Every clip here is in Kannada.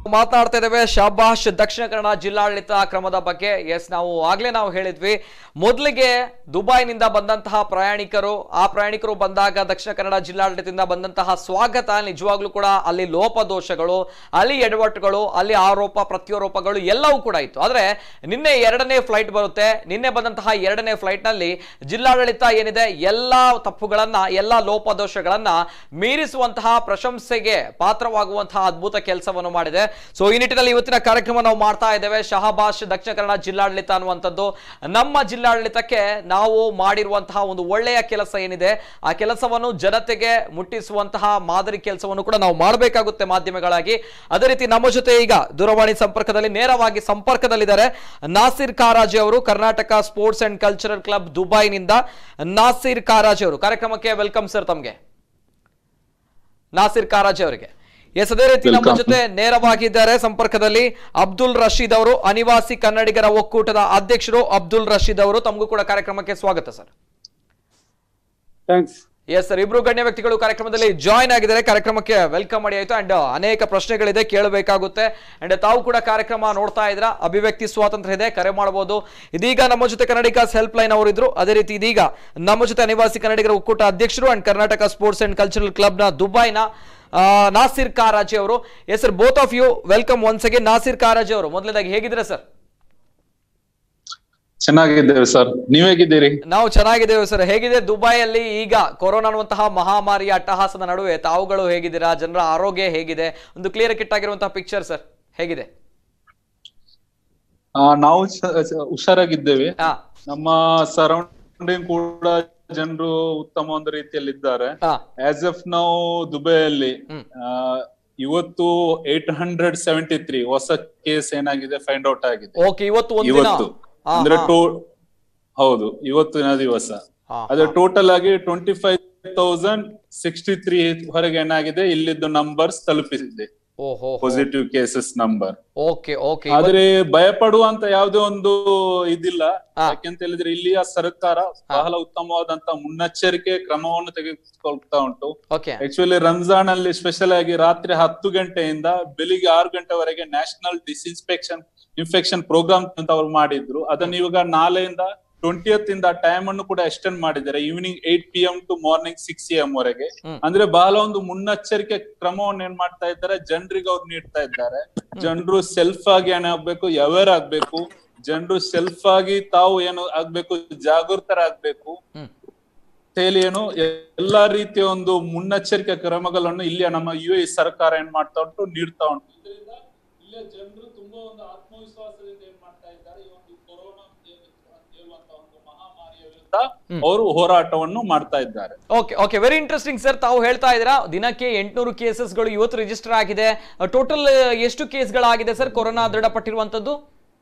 ಮಾತನಾಡ್ತಾ ಇದ್ದೇವೆ ಶಾಬಾಷ್ ದಕ್ಷಿಣ ಕನ್ನಡ ಜಿಲ್ಲಾಡಳಿತ ಕ್ರಮದ ಬಗ್ಗೆ ಎಸ್ ನಾವು ಆಗ್ಲೇ ನಾವು ಹೇಳಿದ್ವಿ ಮೊದಲಿಗೆ ದುಬೈನಿಂದ ಬಂದಂತಹ ಪ್ರಯಾಣಿಕರು ಆ ಪ್ರಯಾಣಿಕರು ಬಂದಾಗ ದಕ್ಷಿಣ ಕನ್ನಡ ಜಿಲ್ಲಾಡಳಿತದಿಂದ ಬಂದಂತಹ ಸ್ವಾಗತ ನಿಜವಾಗ್ಲೂ ಕೂಡ ಅಲ್ಲಿ ಲೋಪದೋಷಗಳು ಅಲ್ಲಿ ಎಡವಟ್ಟುಗಳು ಅಲ್ಲಿ ಆರೋಪ ಪ್ರತ್ಯಾರೋಪಗಳು ಎಲ್ಲವೂ ಕೂಡ ಇತ್ತು ಆದ್ರೆ ನಿನ್ನೆ ಎರಡನೇ ಫ್ಲೈಟ್ ಬರುತ್ತೆ ನಿನ್ನೆ ಬಂದಂತಹ ಎರಡನೇ ಫ್ಲೈಟ್ ನಲ್ಲಿ ಜಿಲ್ಲಾಡಳಿತ ಏನಿದೆ ಎಲ್ಲಾ ತಪ್ಪುಗಳನ್ನ ಎಲ್ಲಾ ಲೋಪದೋಷಗಳನ್ನ ಮೀರಿಸುವಂತಹ ಪ್ರಶಂಸೆಗೆ ಪಾತ್ರವಾಗುವಂತಹ ಅದ್ಭುತ ಕೆಲಸವನ್ನು ಮಾಡಿದೆ ಸೊ ಈ ನಿಟ್ಟಿನಲ್ಲಿ ಇವತ್ತಿನ ಕಾರ್ಯಕ್ರಮ ನಾವು ಮಾಡ್ತಾ ಇದ್ದೇವೆ ಶಹಬಾಷ್ ದಕ್ಷಿಣ ಕನ್ನಡ ಜಿಲ್ಲಾಡಳಿತ ಅನ್ನುವಂಥದ್ದು ನಮ್ಮ ಜಿಲ್ಲಾಡಳಿತಕ್ಕೆ ನಾವು ಮಾಡಿರುವಂತಹ ಒಂದು ಒಳ್ಳೆಯ ಕೆಲಸ ಏನಿದೆ ಆ ಕೆಲಸವನ್ನು ಜನತೆಗೆ ಮುಟ್ಟಿಸುವಂತಹ ಮಾದರಿ ಕೆಲಸವನ್ನು ಕೂಡ ನಾವು ಮಾಡಬೇಕಾಗುತ್ತೆ ಮಾಧ್ಯಮಗಳಾಗಿ ಅದೇ ರೀತಿ ನಮ್ಮ ಜೊತೆ ಈಗ ದೂರವಾಣಿ ಸಂಪರ್ಕದಲ್ಲಿ ನೇರವಾಗಿ ಸಂಪರ್ಕದಲ್ಲಿದ್ದಾರೆ ನಾಸಿರ್ ಕಾರಾಜಿ ಅವರು Karnataka sports and cultural club ದುಬೈನಿಂದ ನಾಸಿರ್ ಕಾರಾಜಿ ಅವರು ಕಾರ್ಯಕ್ರಮಕ್ಕೆ ವೆಲ್ಕಮ್ ಸರ್ ತಮಗೆ ನಾಸಿರ್ ಕಾರಾಜಿ ಅವರಿಗೆ ಎಸ್ ಅದೇ ರೀತಿ ನಮ್ಮ Welcome. ಜೊತೆ ನೇರವಾಗಿದ್ದಾರೆ ಸಂಪರ್ಕದಲ್ಲಿ ಅಬ್ದುಲ್ ರಶೀದ್ ಅವರು ಅನಿವಾಸಿ ಕನ್ನಡಿಗರ ಒಕ್ಕೂಟದ ಅಧ್ಯಕ್ಷರು ಅಬ್ದುಲ್ ರಶೀದ್ ಅವರು ತಮಗೂ ಕೂಡ ಕಾರ್ಯಕ್ರಮಕ್ಕೆ ಸ್ವಾಗತ ಸರ್ ಥ್ಯಾಂಕ್ಸ್ ಎಸ್ ಸರ್ ಇಬ್ರು ಗಣ್ಯ ವ್ಯಕ್ತಿಗಳು ಕಾರ್ಯಕ್ರಮದಲ್ಲಿ ಜಾಯ್ನ್ ಆಗಿದ್ದಾರೆ ಕಾರ್ಯಕ್ರಮಕ್ಕೆ ವೆಲ್ಕಮ್ ಮಾಡಿ ಆಯ್ತು ಅಂಡ್ ಅನೇಕ ಪ್ರಶ್ನೆಗಳಿದೆ ಕೇಳಬೇಕಾಗುತ್ತೆ ಅಂಡ್ ತಾವು ಕೂಡ ಕಾರ್ಯಕ್ರಮ ನೋಡ್ತಾ ಇದ್ರ ಅಭಿವ್ಯಕ್ತಿ ಸ್ವಾತಂತ್ರ್ಯ ಇದೆ ಕರೆ ಮಾಡಬಹುದು ಇದೀಗ ನಮ್ಮ ಜೊತೆ ಕನ್ನಡಿಗಸ್ ಹೆಲ್ಪ್ ಲೈನ್ ಅವರು ಇದ್ರು ಅದೇ ರೀತಿ ಇದೀಗ ನಮ್ಮ ಜೊತೆ ಅನಿವಾಸಿ ಕನ್ನಡಿಗರ ಒಕ್ಕೂಟ ಅಧ್ಯಕ್ಷರು and Karnataka sports and cultural ಕ್ಲಬ್ನ ದುಬೈನ ಆ, ನಾಸಿರ್ ಕಾರಾಜಿ ಅವರು yes sir both of you welcome once again Nasir Karaji ಅವರು ಮೊದಲನೇದಾಗಿ ಹೇಗಿದ್ರೆ ಸರ್ ಚೆನ್ನಾಗಿದ್ದೇವೆ ಸರ್ ನೀವ್ ಹೇಗಿದ್ದೀರಿ ನಾವು ಚೆನ್ನಾಗಿದ್ದೇವೆ ಸರ್ ಹೇಗಿದೆ ದುಬೈಯಲ್ಲಿ ಈಗ ಕೊರೋನಾ ಅನ್ನುವಂತಹ ಮಹಾಮಾರಿಯ ಅಟ್ಟಹಾಸದ ನಡುವೆ ತಾವುಗಳು ಹೇಗಿದ್ದೀರಾ ಜನರ ಆರೋಗ್ಯ ಹೇಗಿದೆ ಒಂದು ಕ್ಲಿಯರ್ ಕಿಟ್ ಆಗಿರುವಂತಹ ಪಿಕ್ಚರ್ ಸರ್ ಹೇಗಿದೆ ಆ, ನಾವು ಚ- ಚ- ಹುಷಾರಾಗಿದ್ದೇವೆ ಹಾ ನಮ್ಮ ಸರೌಂಡಿಂಗ್ ಕೂಡ ಜನರು ಉತ್ತಮ ಒಂದು ರೀತಿಯಲ್ಲಿ ಇದ್ದಾರೆ ಹಾ ಆಸ್ ಎಫ್ ನಾವು ದುಬೈಯಲ್ಲಿ ಹ್ಮ್. ಆ, ಇವತ್ತು ಏಟ್ ಹಂಡ್ರೆಡ್ ಸೆವೆಂಟಿ ತ್ರೀ ಹೊಸ ಕೇಸ್ ಏನಾಗಿದೆ ಫೈಂಡ್ ಔಟ್ ಆಗಿದೆ ಓಕೆ ಇವತ್ತು ಒಂದಿನ ಇವತ್ತು ಹಾ, ಅಂದ್ರೆ ಹಾ. ಟೋ ಹೌದು ಇವತ್ತಿನ ದಿವಸ ಹಾ, ಅದೇ ಹಾ. ಟೋಟಲ್ ಆಗಿ twenty five thousand sixty three ಹೊರಗೆ ಏನಾಗಿದೆ ಇಲ್ಲಿದ್ದು ನಂಬರ್ಸ್ ತಲುಪಿಸಿದೆ ಓಹೋ positive cases number okay okay ಆದ್ರೆ ಭಯಪಡುವಂತ ಯಾವುದೇ ಒಂದು ಇದಿಲ್ಲ ಹಾ. ಯಾಕೆಂತ ಹೇಳಿದ್ರೆ ಇಲ್ಲಿಯ ಸರ್ಕಾರ ಬಹಳ ಉತ್ತಮವಾದಂತ ಮುನ್ನೆಚ್ಚರಿಕೆ ಕ್ರಮವನ್ನು ತೆಗೆದುಕೊಳ್ತಾ ಉಂಟು ಓಕೆ ಆಕ್ಚುಲಿ ರಂಜಾನ್ ಅಲ್ಲಿ ಸ್ಪೆಷಲ್ ಆಗಿ ರಾತ್ರಿ ಹತ್ತು ಗಂಟೆಯಿಂದ ಬೆಳಿಗ್ಗೆ ಆರು ಗಂಟೆವರೆಗೆ ನ್ಯಾಷನಲ್ ಡಿಸ್ಇನ್ಸ್ಪೆಕ್ಷನ್ ಇನ್ಫೆಕ್ಷನ್ ಪ್ರೋಗ್ರಾಮ್ ಅಂತ ಅವ್ರು ಮಾಡಿದ್ರು ಅದನ್ನ ಇವಾಗ ನಾಳೆಯಿಂದ ಟ್ವೆಂಟಿಯತ್ ಇಂದ ಟೈಮ್ ಅನ್ನು ಕೂಡ ಎಕ್ಸ್ಟೆಂಡ್ ಮಾಡಿದ್ದಾರೆ evening eight P M to morning six M ವರೆಗೆ ಹ್ಮ್. ಅಂದ್ರೆ ಬಹಳ ಒಂದು ಮುನ್ನೆಚ್ಚರಿಕೆ ಕ್ರಮವನ್ನು ಏನ್ ಮಾಡ್ತಾ ಇದ್ದಾರೆ ಜನರಿಗೆ ಅವ್ರು ನೀಡ್ತಾ ಇದ್ದಾರೆ ಜನರು ಸೆಲ್ಫ್ ಆಗಿ ಏನಾಗ್ಬೇಕು ಅವೇರ್ ಆಗ್ಬೇಕು ಜನರು ಸೆಲ್ಫ್ ಆಗಿ ತಾವು ಏನು ಆಗ್ಬೇಕು ಜಾಗೃತರಾಗ್ಬೇಕು ಹ್ಮ್. ಹೇಳಿ ಏನು ಎಲ್ಲಾ ರೀತಿಯ ಒಂದು ಮುನ್ನೆಚ್ಚರಿಕೆ ಕ್ರಮಗಳನ್ನು ಇಲ್ಲಿಯ ನಮ್ಮ ಯು ಎ ಸರ್ಕಾರ ಏನ್ ಮಾಡ್ತಾ ಉಂಟು ನೀಡ್ತಾ ಉಂಟು ಇದರಿಂದ ಇಲ್ಲಿಯ ಜನರು ತುಂಬಾ ಒಂದು ಆತ್ಮವಿಶ್ವಾಸದಿಂದ ಏನ್ ಮಾಡ್ತಾ ಇದ್ದಾರೆ ಈ ಒಂದು ಕೊರೋನಾ ಅಂತ ಹೇಳುವಂತ ಒಂದು ಮಹಾಮಾರಿಯ ವಿರುದ್ಧ ಅವರು ಹೋರಾಟವನ್ನು ಮಾಡ್ತಾ ಇದ್ದಾರೆ okay okay very interesting sir ತಾವು ಹೇಳ್ತಾ ಇದ್ದೀರಾ ದಿನಕ್ಕೆ ಎಂಟುನೂರು ಕೇಸಸ್ಗಳು ಇವತ್ತು ರಿಜಿಸ್ಟರ್ ಆಗಿದೆ ಟೋಟಲ್ ಎಷ್ಟು ಕೇಸ್ಗಳಾಗಿದೆ ಸರ್ ಕೊರೋನಾ ದೃಢಪಟ್ಟಿರುವಂತದ್ದು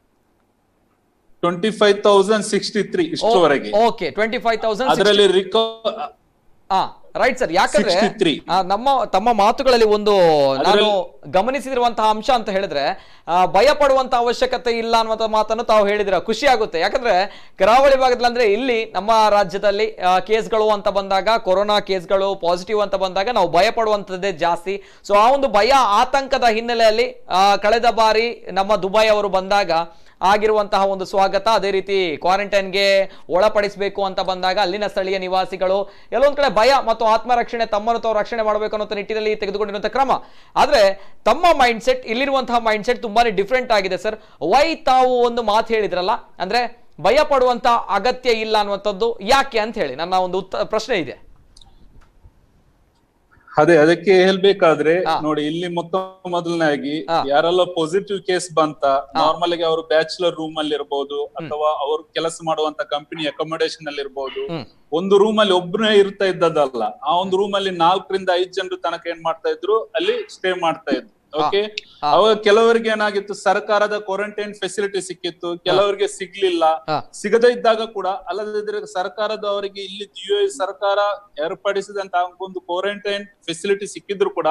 twenty five thousand sixty three ಇಷ್ಟುವರೆಗೆ ಓಕೆ ಟ್ವೆಂಟಿ ಫೈವ್ ತೌಸಂಡ್ ಅದರಲ್ಲಿ ರಿಕೋ ಹಾ ರೈಟ್ ಸರ್ ಯಾಕಂದ್ರೆ 63. ಆ, ನಮ್ಮ ತಮ್ಮ ಮಾತುಗಳಲ್ಲಿ ಒಂದು ನಾನು ಅದ್ರಲ್ಲಿ- ಗಮನಿಸಿರುವಂತಹ ಅಂಶ ಅಂತ ಹೇಳಿದ್ರೆ ಆ, ಭಯ ಪಡುವಂತ ಅವಶ್ಯಕತೆ ಇಲ್ಲ ಅನ್ನುವಂತ ಮಾತನ್ನು ತಾವು ಹೇಳಿದಿರ ಖುಷಿ ಆಗುತ್ತೆ ಯಾಕಂದ್ರೆ ಕರಾವಳಿ ಭಾಗದಲ್ಲಿ ಅಂದ್ರೆ ಇಲ್ಲಿ ನಮ್ಮ ರಾಜ್ಯದಲ್ಲಿ ಆ, ಕೇಸ್ಗಳು ಅಂತ ಬಂದಾಗ ಕೊರೋನಾ ಕೇಸ್ಗಳು ಪಾಸಿಟಿವ್ ಅಂತ ಬಂದಾಗ ನಾವು ಭಯ ಪಡುವಂತದ್ದೇ ಜಾಸ್ತಿ ಸೊ ಆ ಒಂದು ಭಯ ಆತಂಕದ ಹಿನ್ನೆಲೆಯಲ್ಲಿ ಆ, ಕಳೆದ ಬಾರಿ ನಮ್ಮ ದುಬೈ ಅವರು ಬಂದಾಗ ಆಗಿರುವಂತಹ ಒಂದು ಸ್ವಾಗತ ಅದೇ ರೀತಿ ಕ್ವಾರಂಟೈನ್ಗೆ ಒಳಪಡಿಸಬೇಕು ಅಂತ ಬಂದಾಗ ಅಲ್ಲಿನ ಸ್ಥಳೀಯ ನಿವಾಸಿಗಳು ಎಲ್ಲೊಂದ್ ಕಡೆ ಭಯ ಮತ್ತು ಆತ್ಮರಕ್ಷಣೆ ತಮ್ಮನ್ನು ತಾವು ರಕ್ಷಣೆ ಮಾಡಬೇಕು ಅನ್ನೋ ನಿಟ್ಟಿನಲ್ಲಿ ತೆಗೆದುಕೊಂಡಿರುವಂತಹ ಕ್ರಮ ಆದ್ರೆ ತಮ್ಮ ಮೈಂಡ್ ಸೆಟ್ ಇಲ್ಲಿರುವಂತಹ ಮೈಂಡ್ ಸೆಟ್ ತುಂಬಾನೇ ಡಿಫ್ರೆಂಟ್ ಆಗಿದೆ ಸರ್ ವೈ ತಾವು ಒಂದು ಮಾತು ಹೇಳಿದ್ರಲ್ಲ ಅಂದ್ರೆ ಭಯ ಪಡುವಂತ ಅಗತ್ಯ ಇಲ್ಲ ಅನ್ನುವಂಥದ್ದು ಯಾಕೆ ಅಂತ ಹೇಳಿ ನನ್ನ ಒಂದು ಉತ್ತ ಪ್ರಶ್ನೆ ಇದೆ ಅದೇ ಅದಕ್ಕೆ ಹೇಳ್ಬೇಕಾದ್ರೆ ಹಾ. ನೋಡಿ ಇಲ್ಲಿ ಮೊತ್ತ ಮೊದಲನೇದಾಗಿ ಹಾ. ಯಾರೆಲ್ಲ ಪಾಸಿಟಿವ್ ಕೇಸ್ ಬಂತ ನಾರ್ಮಲ್ ಆಗಿ ಅವರು ಬ್ಯಾಚುಲರ್ ರೂಮ್ ಅಲ್ಲಿ ಇರ್ಬೋದು ಅಥವಾ ಅವರು ಕೆಲಸ ಮಾಡುವಂತ ಕಂಪನಿ ಅಕೊಮಡೇಷನ್ ಅಲ್ಲಿ ಇರ್ಬೋದು ಹ್ಮ್. ಒಂದು ರೂಮ್ ಅಲ್ಲಿ ಒಬ್ನೇ ಇರ್ತಾ ಇದ್ದದಲ್ಲ ಆ ಒಂದು ರೂಮ್ ಅಲ್ಲಿ ನಾಲ್ಕರಿಂದ ಐದ್ ಜನರು ತನಕ ಏನ್ ಮಾಡ್ತಾ ಇದ್ರು ಅಲ್ಲಿ ಸ್ಟೇ ಮಾಡ್ತಾ ಇದ್ರು ಓಕೆ ಹಾ. ಅವಾಗ ಕೆಲವರಿಗೆ ಏನಾಗಿತ್ತು ಸರ್ಕಾರದ ಕ್ವಾರಂಟೈನ್ ಫೆಸಿಲಿಟಿ ಸಿಕ್ಕಿತ್ತು ಕೆಲವರಿಗೆ ಸಿಗ್ಲಿಲ್ಲ ಹಾ. ಸಿಗದೇ ಇದ್ದಾಗ ಕೂಡ ಅಲ್ಲದಿದ್ರೆ ಸರ್ಕಾರದವರಿಗೆ ಇಲ್ಲಿ ಯು ಸರ್ಕಾರ ಏರ್ಪಡಿಸಿದಂತ ಒಂದು ಕ್ವಾರಂಟೈನ್ ಫೆಸಿಲಿಟಿ ಸಿಕ್ಕಿದ್ರು ಕೂಡ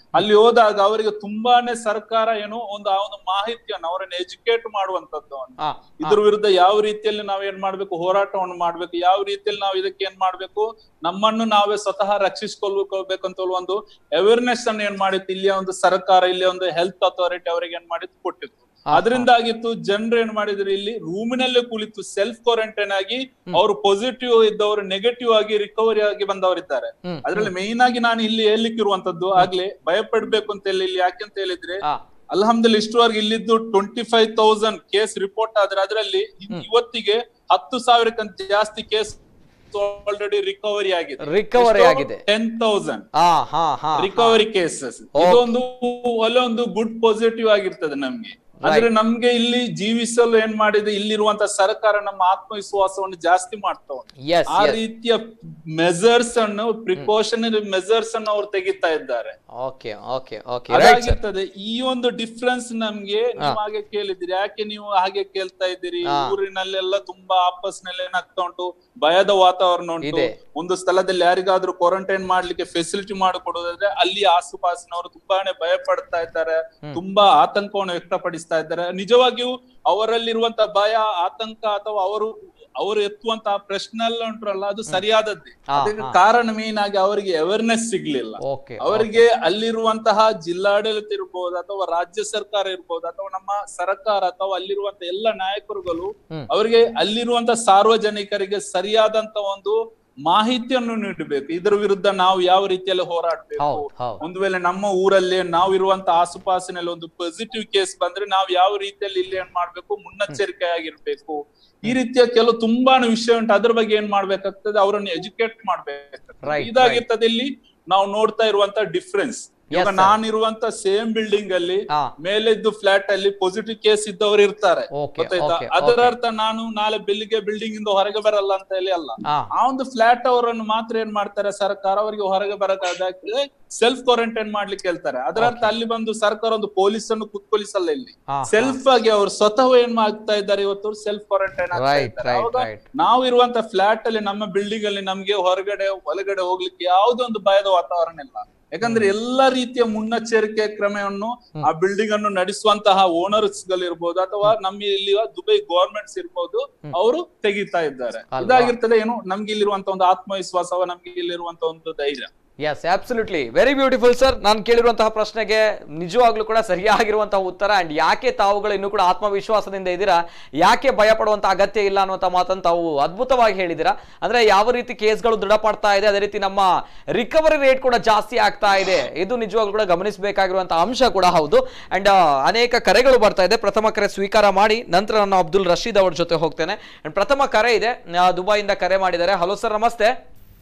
ಅಲ್ಲಿ ಹೋದಾಗ ಅವರಿಗೆ ತುಂಬಾನೇ ಸರ್ಕಾರ ಏನು ಒಂದು ಆ ಒಂದು ಮಾಹಿತಿಯನ್ನು ಅವರನ್ನು ಎಜುಕೇಟ್ ಮಾಡುವಂತದ್ದು ಒಂದು. ಹಾ ಇದ್ರ ವಿರುದ್ಧ ಯಾವ ರೀತಿಯಲ್ಲಿ ನಾವ್ ಏನ್ ಮಾಡ್ಬೇಕು ಹೋರಾಟವನ್ನು ಮಾಡ್ಬೇಕು ಯಾವ ರೀತಿಯಲ್ಲಿ ನಾವು ಇದಕ್ಕೆ ಏನ್ ಮಾಡ್ಬೇಕು ನಮ್ಮನ್ನು ನಾವೇ ಸ್ವತಃ ರಕ್ಷಿಸ್ಕೊಳ್ಬೇಕು ಅಂತ ಒಂದು ಅವೇರ್ನೆಸ್ ಅನ್ನು ಏನ್ ಮಾಡಿತ್ತು ಇಲ್ಲಿಯ ಒಂದು ಸರ್ಕಾರ ಇಲ್ಲಿಯ ಒಂದು ಹೆಲ್ತ್ ಅಥಾರಿಟಿ ಅವರಿಗೆ ಏನ್ ಮಾಡಿತ್ತು ಕೊಟ್ಟಿತ್ತು ಹಾ, ಅದರಿಂದಾಗಿತ್ತು ಜನರು ಏನ್ ಮಾಡಿದ್ರು ಇಲ್ಲಿ ರೂಮಿನಲ್ಲೇ ಕುಳಿತು ಸೆಲ್ಫ್ ಕ್ವಾರಂಟೈನ್ ಆಗಿ ಅವರು ಪಾಸಿಟಿವ್ ಇದ್ದವರು ನೆಗೆಟಿವ್ ಆಗಿ ರಿಕವರಿ ಆಗಿ ಬಂದವರಿದ್ದಾರೆ ಹ್ಮ್, ಅದ್ರಲ್ಲಿ ಮೇನ್ ಆಗಿ ನಾನು ಇಲ್ಲಿ ಹೇಳಿಕ್ಕಿರುವಂತದ್ದು ಆಗ್ಲೇ ಭಯಪಡ್ಬೇಕು ಅಂತ ಹೇಳಿ ಇಲ್ಲಿ ಯಾಕೆ ಅಂತ ಹೇಳಿದ್ರೆ ಹಾ ಅಲ್ಹಮ್ದುಲ್ ಇಷ್ಟುವರೆಗೆ ಇಲ್ಲಿದ್ದು twenty five thousand case report ಆದ್ರೆ ಅದರಲ್ಲಿ ಇವತ್ತಿಗೆ ಹತ್ತು ಸಾವಿರಕ್ಕಿಂತ ಜಾಸ್ತಿ ಕೇಸ್ ಆಲ್ರೆಡಿ ರಿಕವರಿ ಆಗಿದೆ ರಿಕವರಿ ಆಗಿದೆ ಟೆನ್ ತೌಸಂಡ್ ಹಾ ಹಾ ಹಾ ರಿಕವರಿ ಕೇಸಸ್ ಇದೊಂದು ಒಳ್ಳೆ ಒಂದು ಗುಡ್ ಪಾಸಿಟಿವ್ ಆಗಿರ್ತದೆ ನಮ್ಗೆ ಅಂದ್ರೆ ನಮ್ಗೆ ಇಲ್ಲಿ ಜೀವಿಸಲು ಏನ್ ಮಾಡಿದೆ ಇಲ್ಲಿರುವಂತ ಸರ್ಕಾರ ನಮ್ಮ ಆತ್ಮವಿಶ್ವಾಸವನ್ನು ಜಾಸ್ತಿ ಮಾಡ್ತಾ ಉಂಟು ಎಸ್ ಆ ರೀತಿಯ ಮೆಜರ್ಸ್ ಅನ್ನು ಪ್ರಿಕಾಷನರಿ ಮೆಜರ್ಸ್ ಅನ್ನು ಅವ್ರು ತೆಗಿತಾ ಇದ್ದಾರೆ okay okay okay right sir ಅದಾಗಿರ್ತದೆ ಈ ಒಂದು ಡಿಫ್ರೆನ್ಸ್ ನಮ್ಗೆ ನೀವು ಹಾಗೆ ಕೇಳಿದಿರಿ ಯಾಕೆ ನೀವು ಹಾಗೆ ಕೇಳ್ತಾ ಇದ್ದೀರಿ ಹಾ. ಊರಿನಲ್ಲೆಲ್ಲ ತುಂಬಾ ಆಪಸ್ನಲ್ಲಿ ಏನಾಗ್ತಾ ಉಂಟು ಭಯದ ವಾತಾವರಣ ಉಂಟು ಇದೆ. ಒಂದು ಸ್ಥಳದಲ್ಲಿ ಯಾರಿಗಾದ್ರೂ ಕ್ವಾರಂಟೈನ್ ಮಾಡ್ಲಿಕ್ಕೆ ಫೆಸಿಲಿಟಿ ಮಾಡಿಕೊಡೋದಾದ್ರೆ ಅಲ್ಲಿ ಆಸುಪಾಸಿನವರು ತುಂಬಾನೇ ಭಯ ಪಡ್ತಾ ಇದ್ದಾರೆ ತುಂಬಾ ಆತಂಕವನ್ನು ವ್ಯಕ್ತಪಡಿಸ್ತಾ ಇದ್ದಾರೆ ನಿಜವಾಗಿಯೂ ಅವರಲ್ಲಿರುವಂತ ಭಯ ಆತಂಕ ಅಥವಾ ಅವರು ಅವರು ಎತ್ತುವಂತಹ ಪ್ರಶ್ನೆ ಎಲ್ಲ ಉಂಟಲ್ಲ ಅದು ಸರಿಯಾದದ್ದೇ ಹಾ, ಅದಕ್ಕೆ ಹಾ. ಕಾರಣ ಮೇನ್ ಆಗಿ ಅವರಿಗೆ ಅವೇರ್ನೆಸ್ ಸಿಗ್ಲಿಲ್ಲ ಓಕೆ ಅವರಿಗೆ ಅಲ್ಲಿರುವಂತಹ ಜಿಲ್ಲಾಡಳಿತ ಇರ್ಬೋದು ಅಥವಾ ರಾಜ್ಯ ಸರ್ಕಾರ ಇರ್ಬೋದು ಅಥವಾ ನಮ್ಮ ಸರ್ಕಾರ ಅಥವಾ ಅಲ್ಲಿರುವಂತ ಎಲ್ಲ ನಾಯಕರುಗಳು ಹ್ಮ್. ಅವರಿಗೆ ಅಲ್ಲಿರುವಂತ ಸಾರ್ವಜನಿಕರಿಗೆ ಸರಿಯಾದಂತ ಒಂದು ಮಾಹಿತಿಯನ್ನು ನೀಡಬೇಕು ಇದರ ವಿರುದ್ಧ ನಾವು ಯಾವ ರೀತಿಯಲ್ಲಿ ಹೋರಾಡ್ಬೇಕು ಹೌದು ಹೌದು ಒಂದು ವೇಳೆ ನಮ್ಮ ಊರಲ್ಲಿ ನಾವು ಇರುವಂತ ಆಸುಪಾಸಿನಲ್ಲಿ ಒಂದು ಪಾಸಿಟಿವ್ ಕೇಸ್ ಬಂದ್ರೆ ನಾವು ಯಾವ ರೀತಿಯಲ್ಲಿ ಇಲ್ಲಿ ಏನ್ ಮಾಡ್ಬೇಕು ಮುನ್ನೆಚ್ಚರಿಕೆ ಆಗಿರ್ಬೇಕು ಈ ರೀತಿಯ ಕೆಲವು ತುಂಬಾನು ವಿಷಯ ಉಂಟು ಅದ್ರ ಬಗ್ಗೆ ಏನ್ ಮಾಡ್ಬೇಕಾಗ್ತದೆ ಅವರನ್ನು ಎಜುಕೇಟ್ ಮಾಡ್ಬೇಕಾಗ್ತದೆ Right, ಇದಾಗಿರ್ತದೆ ಇಲ್ಲಿ ನಾವು ನೋಡ್ತಾ ಇರುವಂತ ಡಿಫ್ರೆನ್ಸ್ ಇವಾಗ Yes, sir. ನಾನಿರುವಂತ ಸೇಮ್ ಬಿಲ್ಡಿಂಗ್ ಅಲ್ಲಿ ಹಾ ಮೇಲಿದ್ದು ಫ್ಲಾಟ್ ಅಲ್ಲಿ ಪಾಸಿಟಿವ್ ಕೇಸ್ ಇದ್ದವರು ಇರ್ತಾರೆ ಓಕೆ ಗೊತ್ತಾಯ್ತಾ ಓಕೆ ಅದರ ಅರ್ಥ ನಾನು ನಾಳೆ ಬೆಳಿಗ್ಗೆ ಬಿಲ್ಡಿಂಗ್ ಇಂದ ಹೊರಗೆ ಬರಲ್ಲ ಅಂತ ಹೇಳಿ ಅಲ್ಲ ಹಾ ಆ ಒಂದು ಫ್ಲಾಟ್ ಅವರನ್ನು ಮಾತ್ರ ಏನ್ ಮಾಡ್ತಾರೆ ಸರ್ಕಾರ ಅವರಿಗೆ ಹೊರಗೆ ಬರಕಾದ್ರೆ ಸೆಲ್ಫ್ ಕ್ವಾರಂಟೈನ್ ಮಾಡ್ಲಿಕ್ಕೆ ಹೇಳ್ತಾರೆ ಅದರ ಅರ್ಥ ಅಲ್ಲಿ ಬಂದು ಸರ್ಕಾರ ಒಂದು ಪೊಲೀಸ್ ಅನ್ನು ಕುತ್ಕೊಳಿಸಲ್ಲ ಇಲ್ಲಿ ಹಾ ಸೆಲ್ಫ್ ಆಗಿ ಅವರು ಸ್ವತಃ ಏನ್ ಮಾಡ್ತಾ ಇದ್ದಾರೆ ಇವತ್ತು ಸೆಲ್ಫ್ ಕ್ವಾರಂಟೈನ್ ಆಗ್ತಾ ರೈಟ್ ಇದ್ದಾರೆ ರೈಟ್ ಅವಾಗ ರೈಟ್ ನಾವು ಇರುವಂತ ಫ್ಲಾಟ್ ಅಲ್ಲಿ ನಮ್ಮ ಬಿಲ್ಡಿಂಗ್ ಅಲ್ಲಿ ನಮ್ಗೆ ಹೊರಗಡೆ ಒಳಗಡೆ ಹೋಗ್ಲಿಕ್ಕೆ ಯಾವುದೇ ಒಂದು ಭಯದ ವಾತಾವರಣ ಇಲ್ಲ ಯಾಕಂದ್ರೆ ಎಲ್ಲಾ ರೀತಿಯ ಮುನ್ನೆಚ್ಚರಿಕೆ ಕ್ರಮವನ್ನು ಆ ಬಿಲ್ಡಿಂಗ್ ಅನ್ನು ನಡೆಸುವಂತಹ ಓನರ್ಸ್ ಗಳಿರ್ಬೋದು ಅಥವಾ ನಮ್ಮ ಇಲ್ಲಿ ದುಬೈ ಗವರ್ಮೆಂಟ್ಸ್ ಇರ್ಬೋದು ಅವರು ತೆಗಿತಾ ಇದ್ದಾರೆ ಅಲ್ವಾ? ಇದಾಗಿರ್ತದೆ ಏನು ನಮ್ಗೆ ಇಲ್ಲಿರುವಂತ ಒಂದು ಆತ್ಮವಿಶ್ವಾಸ ನಮ್ಗೆ ಇಲ್ಲಿರುವಂತ ಒಂದು ಧೈರ್ಯ yes absolutely very beautiful sir ನಾನು ಕೇಳಿರುವಂತಹ ಪ್ರಶ್ನೆಗೆ ನಿಜವಾಗ್ಲೂ ಕೂಡ ಸರಿಯಾಗಿರುವಂತಹ ಉತ್ತರ ಅಂಡ್ ಯಾಕೆ ತಾವುಗಳು ಇನ್ನೂ ಕೂಡ ಆತ್ಮವಿಶ್ವಾಸದಿಂದ ಇದ್ದೀರಾ ಯಾಕೆ ಭಯ ಪಡುವಂತ ಅಗತ್ಯ ಇಲ್ಲ ಅನ್ನುವಂಥ ಮಾತನ್ನು ತಾವು ಅದ್ಭುತವಾಗಿ ಹೇಳಿದ್ದೀರಾ ಅಂದ್ರೆ ಯಾವ ರೀತಿ ಕೇಸ್ಗಳು ದೃಢಪಡ್ತಾ ಇದೆ ಅದೇ ರೀತಿ ನಮ್ಮ ರಿಕವರಿ ರೇಟ್ ಕೂಡ ಜಾಸ್ತಿ ಆಗ್ತಾ ಇದೆ ಇದು ನಿಜವಾಗ್ಲೂ ಕೂಡ ಗಮನಿಸಬೇಕಾಗಿರುವಂತಹ ಅಂಶ ಕೂಡ ಹೌದು ಅಂಡ್ ಅನೇಕ ಕರೆಗಳು ಬರ್ತಾ ಇದೆ ಪ್ರಥಮ ಕರೆ ಸ್ವೀಕಾರ ಮಾಡಿ ನಂತರ ನಾನು ಅಬ್ದುಲ್ ರಶೀದ್ ಅವ್ರ ಜೊತೆ ಹೋಗ್ತೇನೆ ಅಂಡ್ ಪ್ರಥಮ ಕರೆ ಇದೆ ಆ, ದುಬೈಯಿಂದ ಕರೆ ಮಾಡಿದ್ದಾರೆ ಹಲೋ ಸರ್ ನಮಸ್ತೆ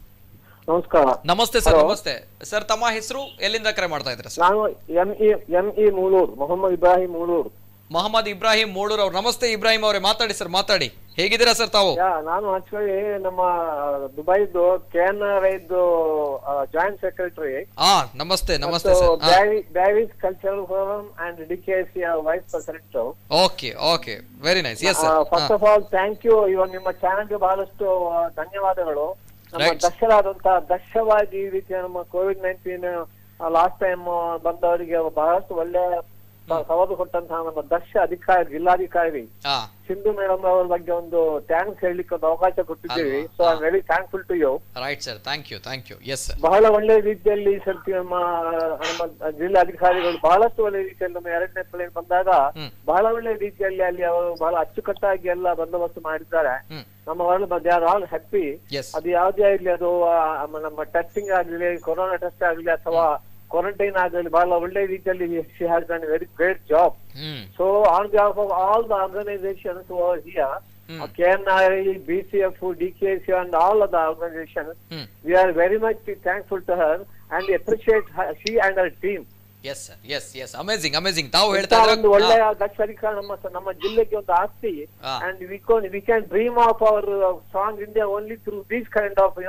ನಮಸ್ಕಾರ ನಮಸ್ತೆ ಸರ್ ನಮಸ್ತೆ ಸರ್ ತಮ್ಮ ಹೆಸರು ಎಲ್ಲಿಂದ ಕರೆ ಮಾಡ್ತಾ ಇದ್ದೀರಾ ಸರ್ ನಾನು M E M E Mulur Mohammed Ibrahim Mulur Mohammed Ibrahim Mudur ಅವ್ರು ನಮಸ್ತೆ ಇಬ್ರಾಹಿಂ ಅವರೇ ಮಾತಾಡಿ ಸರ್ ಮಾತಾಡಿ ಹೇಗಿದ್ದೀರಾ ಸರ್ ತಾವು ಯಾ ನಾನು ಆಕ್ಚುಲಿ ನಮ್ಮ ದುಬೈದು ಕೆ ಎನ್ ಆರ್ ಐದು ಜಾಯಿಂಟ್ ಸೆಕ್ರೆಟರಿ ಹಾ ನಮಸ್ತೆ ನಮಸ್ತೆ sir Bearys cultural forum and D K C vice president okay okay very nice yes first sir of all thank you ಇವಾಗ ನಿಮ್ಮ ಚಾನೆಲ್ಗೆ ಬಹಳಷ್ಟು ಆ, ಧನ್ಯವಾದಗಳು ನಮ್ಮ Right. ದಕ್ಷರಾದಂತಹ ದಕ್ಷವಾಗಿ ಈ ರೀತಿಯ ನಮ್ಮ ಕೋವಿಡ್ ನೈನ್ಟೀನ್ ಲಾಸ್ಟ್ ಟೈಮ್ ಬಂದವರಿಗೆ ಬಹಳಷ್ಟು ಒಳ್ಳೆ ಸವಾಲು ಕೊಟ್ಟಂತಹ ನಮ್ಮ ದಕ್ಷ ಅಧಿಕಾರಿ ಜಿಲ್ಲಾಧಿಕಾರಿ ಹಾ ಸಿಂಧು ಮೇಡಮ್ ಅವರ ಬಗ್ಗೆ ಒಂದು ಥ್ಯಾಂಕ್ಸ್ ಹೇಳಲಿಕ್ಕೆ ಒಂದು ಅವಕಾಶ ಕೊಟ್ಟಿದ್ದೀವಿ ಅಲ್ವಾ? So I very thankful to you right sir thank you thank you yes sir ಬಹಳ ಒಳ್ಳೆ ರೀತಿಯಲ್ಲಿ ಈ ಸರ್ತಿ ನಮ್ಮ ನಮ್ಮ ಜಿಲ್ಲಾಧಿಕಾರಿಗಳು ಬಹಳಷ್ಟು ಒಳ್ಳೆ ರೀತಿಯಲ್ಲಿ ನಮ್ಮ ಎರಡನೇ ಪ್ಲೇನ್ ಬಂದಾಗ ಹ್ಮ್. ಬಹಳ ಒಳ್ಳೆ ರೀತಿಯಲ್ಲಿ ಅಲ್ಲಿ ಅವರು ಬಹಳ ಅಚ್ಚುಕಟ್ಟಾಗಿ ಎಲ್ಲ ಬಂದೋಬಸ್ತ್ ಮಾಡಿದ್ದಾರೆ ಹ್ಮ್ ನಮ್ಮ world they are all happy yes ಅದು ಯಾವುದೇ ಆಗ್ಲಿ ಅದು ಆ, ನಮ್ಮ ಟೆಸ್ಟಿಂಗ್ ಆಗಲಿ ಕೊರೋನಾ ಟೆಸ್ಟ್ ಆಗಲಿ ಅಥವಾ ಕ್ವಾರಂಟೈನ್ ಆಗಲಿ ಬಹಳ ಒಳ್ಳೆ ರೀತಿಯಲ್ಲಿ she has done very great job hmm So on behalf of all the organizations who are here, Hmm. uh, KNI, BCF, DKC and all of the organizations, hmm we are very much thankful to her and we appreciate her, she and her team. Yes sir yes yes amazing amazing ತಾವು ಇಂಥ ಹೇಳ್ತಾ ಒಂದು ಇದ್ರೆ ಒಳ್ಳೆಯ ದಕ್ಷ ಅಧಿಕಾರ ನಮ್ಮ ನಮ್ಮ ಜಿಲ್ಲೆಗೆ ಒಂದು ಆಸ್ತಿ ಹಾ. and we can we can dream of our uh, strong India only through these kind of you know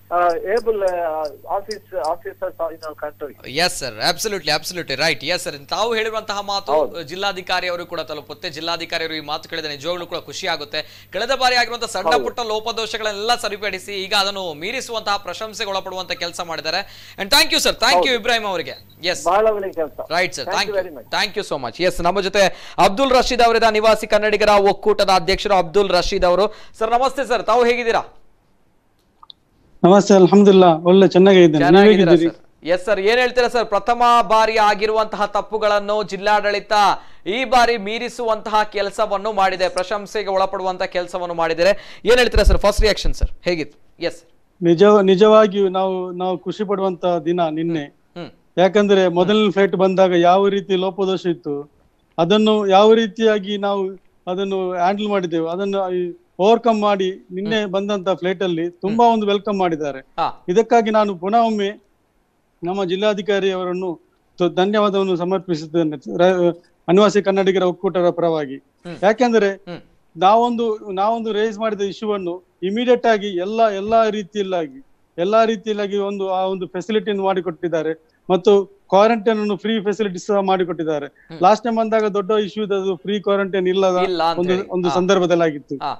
able uh, office officers in our country. Yes sir absolutely absolutely right yes sir ತಾವು ಹೇಳಿರುವಂತಹ ಮಾತು ಜಿಲ್ಲಾಧಿಕಾರಿ ಅವರು ಕೂಡ ತಲುಪುತ್ತೆ ಜಿಲ್ಲಾಧಿಕಾರಿ ಅವರು ಈ ಮಾತು ಕೇಳಿದ ನಿಜವಾಗ್ಲೂ ಕೂಡ ಖುಷಿ ಆಗುತ್ತೆ ಕಳೆದ ಬಾರಿ ಆಗಿರುವಂತಹ ಸಣ್ಣ ಪುಟ್ಟ ಲೋಪದೋಷಗಳೆಲ್ಲ ಸರಿಪಡಿಸಿ ಈಗ ಅದನ್ನು ಮೀರಿಸುವಂತಹ ಪ್ರಶಂಸೆಗೆ ಒಳಪಡುವಂತ ಕೆಲಸ ಮಾಡಿದ್ದಾರೆ and thank you sir thank you Ibrahim ಅವರಿಗೆ ಎಸ್ ಬಹಳ ಒಳ್ಳೆ ಕೆಲಸ right sir Thank thank you you very much. Thank you so much yes ನಮ್ಮ ಜೊತೆ ಅಬ್ದುಲ್ ರಶೀದ್ ಅವರಿದ ನಿವಾಸಿ ಕನ್ನಡಿಗರ ಒಕ್ಕೂಟದ ಅಧ್ಯಕ್ಷರು ಅಬ್ದುಲ್ ರಶೀದ್ ಅವರು ಸರ್ ನಮಸ್ತೆ ಸರ್ ತಾವು ಹೇಗಿದ್ದೀರಾ ನಮಸ್ತೆ ಅಲ್ಹಮ್ದುಲ್ಲಾ ಒಳ್ಳೆ ಚೆನ್ನಾಗಿದ್ದೇನೆ ನೀವು ಚೆನ್ನಾಗಿದ್ದೀರಾ ಹೇಗಿದ್ದೀರಿ ಸರ್ ಎಸ್ ಸರ್ ಏನ್ ಹೇಳ್ತೀರಾ ಸರ್ ಪ್ರಥಮ ಬಾರಿ ಆಗಿರುವಂತಹ ತಪ್ಪುಗಳನ್ನು ಜಿಲ್ಲಾಡಳಿತ ಈ ಬಾರಿ ಮೀರಿಸುವಂತಹ ಕೆಲಸವನ್ನು ಮಾಡಿದೆ ಪ್ರಶಂಸೆಗೆ ಒಳಪಡುವಂತಹ ಕೆಲಸವನ್ನು ಮಾಡಿದರೆ ಏನ್ ಹೇಳ್ತೀರಾ ಸರ್ ಫಸ್ಟ್ ರಿಯಾಕ್ಷನ್ ಸರ್ ಹೇಗಿತ್ತು ಎಸ್ ನಿಜ ನಿಜವಾಗಿಯೂ ನಾವು ನಾವು ಖುಷಿ ಪಡುವಂತ ದಿನ ನಿನ್ನೆ ಹ್ಮ್ ಯಾಕಂದ್ರೆ ಮೊದಲನೇ ಫ್ಲೈಟ್ ಬಂದಾಗ ಯಾವ ರೀತಿ ಲೋಪದೋಷ ಇತ್ತು ಅದನ್ನು ಯಾವ ರೀತಿಯಾಗಿ ನಾವು ಅದನ್ನು ಹ್ಯಾಂಡಲ್ ಮಾಡಿದೆವು ಅದನ್ನು ಓವರ್ಕಮ್ ಮಾಡಿ ನಿನ್ನೆ ಬಂದಂತ ಫ್ಲೈಟ್ ಅಲ್ಲಿ ತುಂಬಾ ಒಂದು ವೆಲ್ಕಮ್ ಮಾಡಿದ್ದಾರೆ ಹಾ ಇದಕ್ಕಾಗಿ ನಾನು ಪುನಃ ಒಮ್ಮೆ ನಮ್ಮ ಜಿಲ್ಲಾಧಿಕಾರಿ ಅವರನ್ನು ತ- ಧನ್ಯವಾದವನ್ನು ಸಮರ್ಪಿಸುತ್ತೇನೆ ರ- ಅನಿವಾಸಿ ಕನ್ನಡಿಗರ ಒಕ್ಕೂಟದ ಪರವಾಗಿ ಹ್ಮ್. ಯಾಕೆಂದ್ರೆ ಹ್ಮ್ ನಾವೊಂದು ನಾವೊಂದು ರೇಸ್ ಮಾಡಿದ ಇಶ್ಯೂವನ್ನು ಇಮಿಡಿಯೇಟ್ ಆಗಿ ಎಲ್ಲ ಎಲ್ಲಾ ರೀತಿಯಲ್ಲಾಗಿ ಎಲ್ಲಾ ರೀತಿಯಲ್ಲಾಗಿ ಒಂದು ಆ ಒಂದು ಫೆಸಿಲಿಟಿಯನ್ನು ಮಾಡಿಕೊಟ್ಟಿದ್ದಾರೆ ಮತ್ತು ಕ್ವಾರಂಟೈನ್ ಅನ್ನು ಫ್ರೀ ಫೆಸಿಲಿಟೀಸ್ ಸಹ ಮಾಡಿಕೊಟ್ಟಿದ್ದಾರೆ ಹ್ಮ್. ಲಾಸ್ಟ್ ಟೈಮ್ ಬಂದಾಗ ದೊಡ್ಡ ಇಶ್ಯೂ ಇದ್ದದ್ದು ಫ್ರೀ ಕ್ವಾರಂಟೈನ್ ಇಲ್ಲದ ಇಲ್ಲ ಅಂತ ಒಂದು ಹೇಳಿ. ಒಂದು ಹಾ. ಸಂದರ್ಭದಲ್ಲಿ ಆಗಿತ್ತು ಹಾ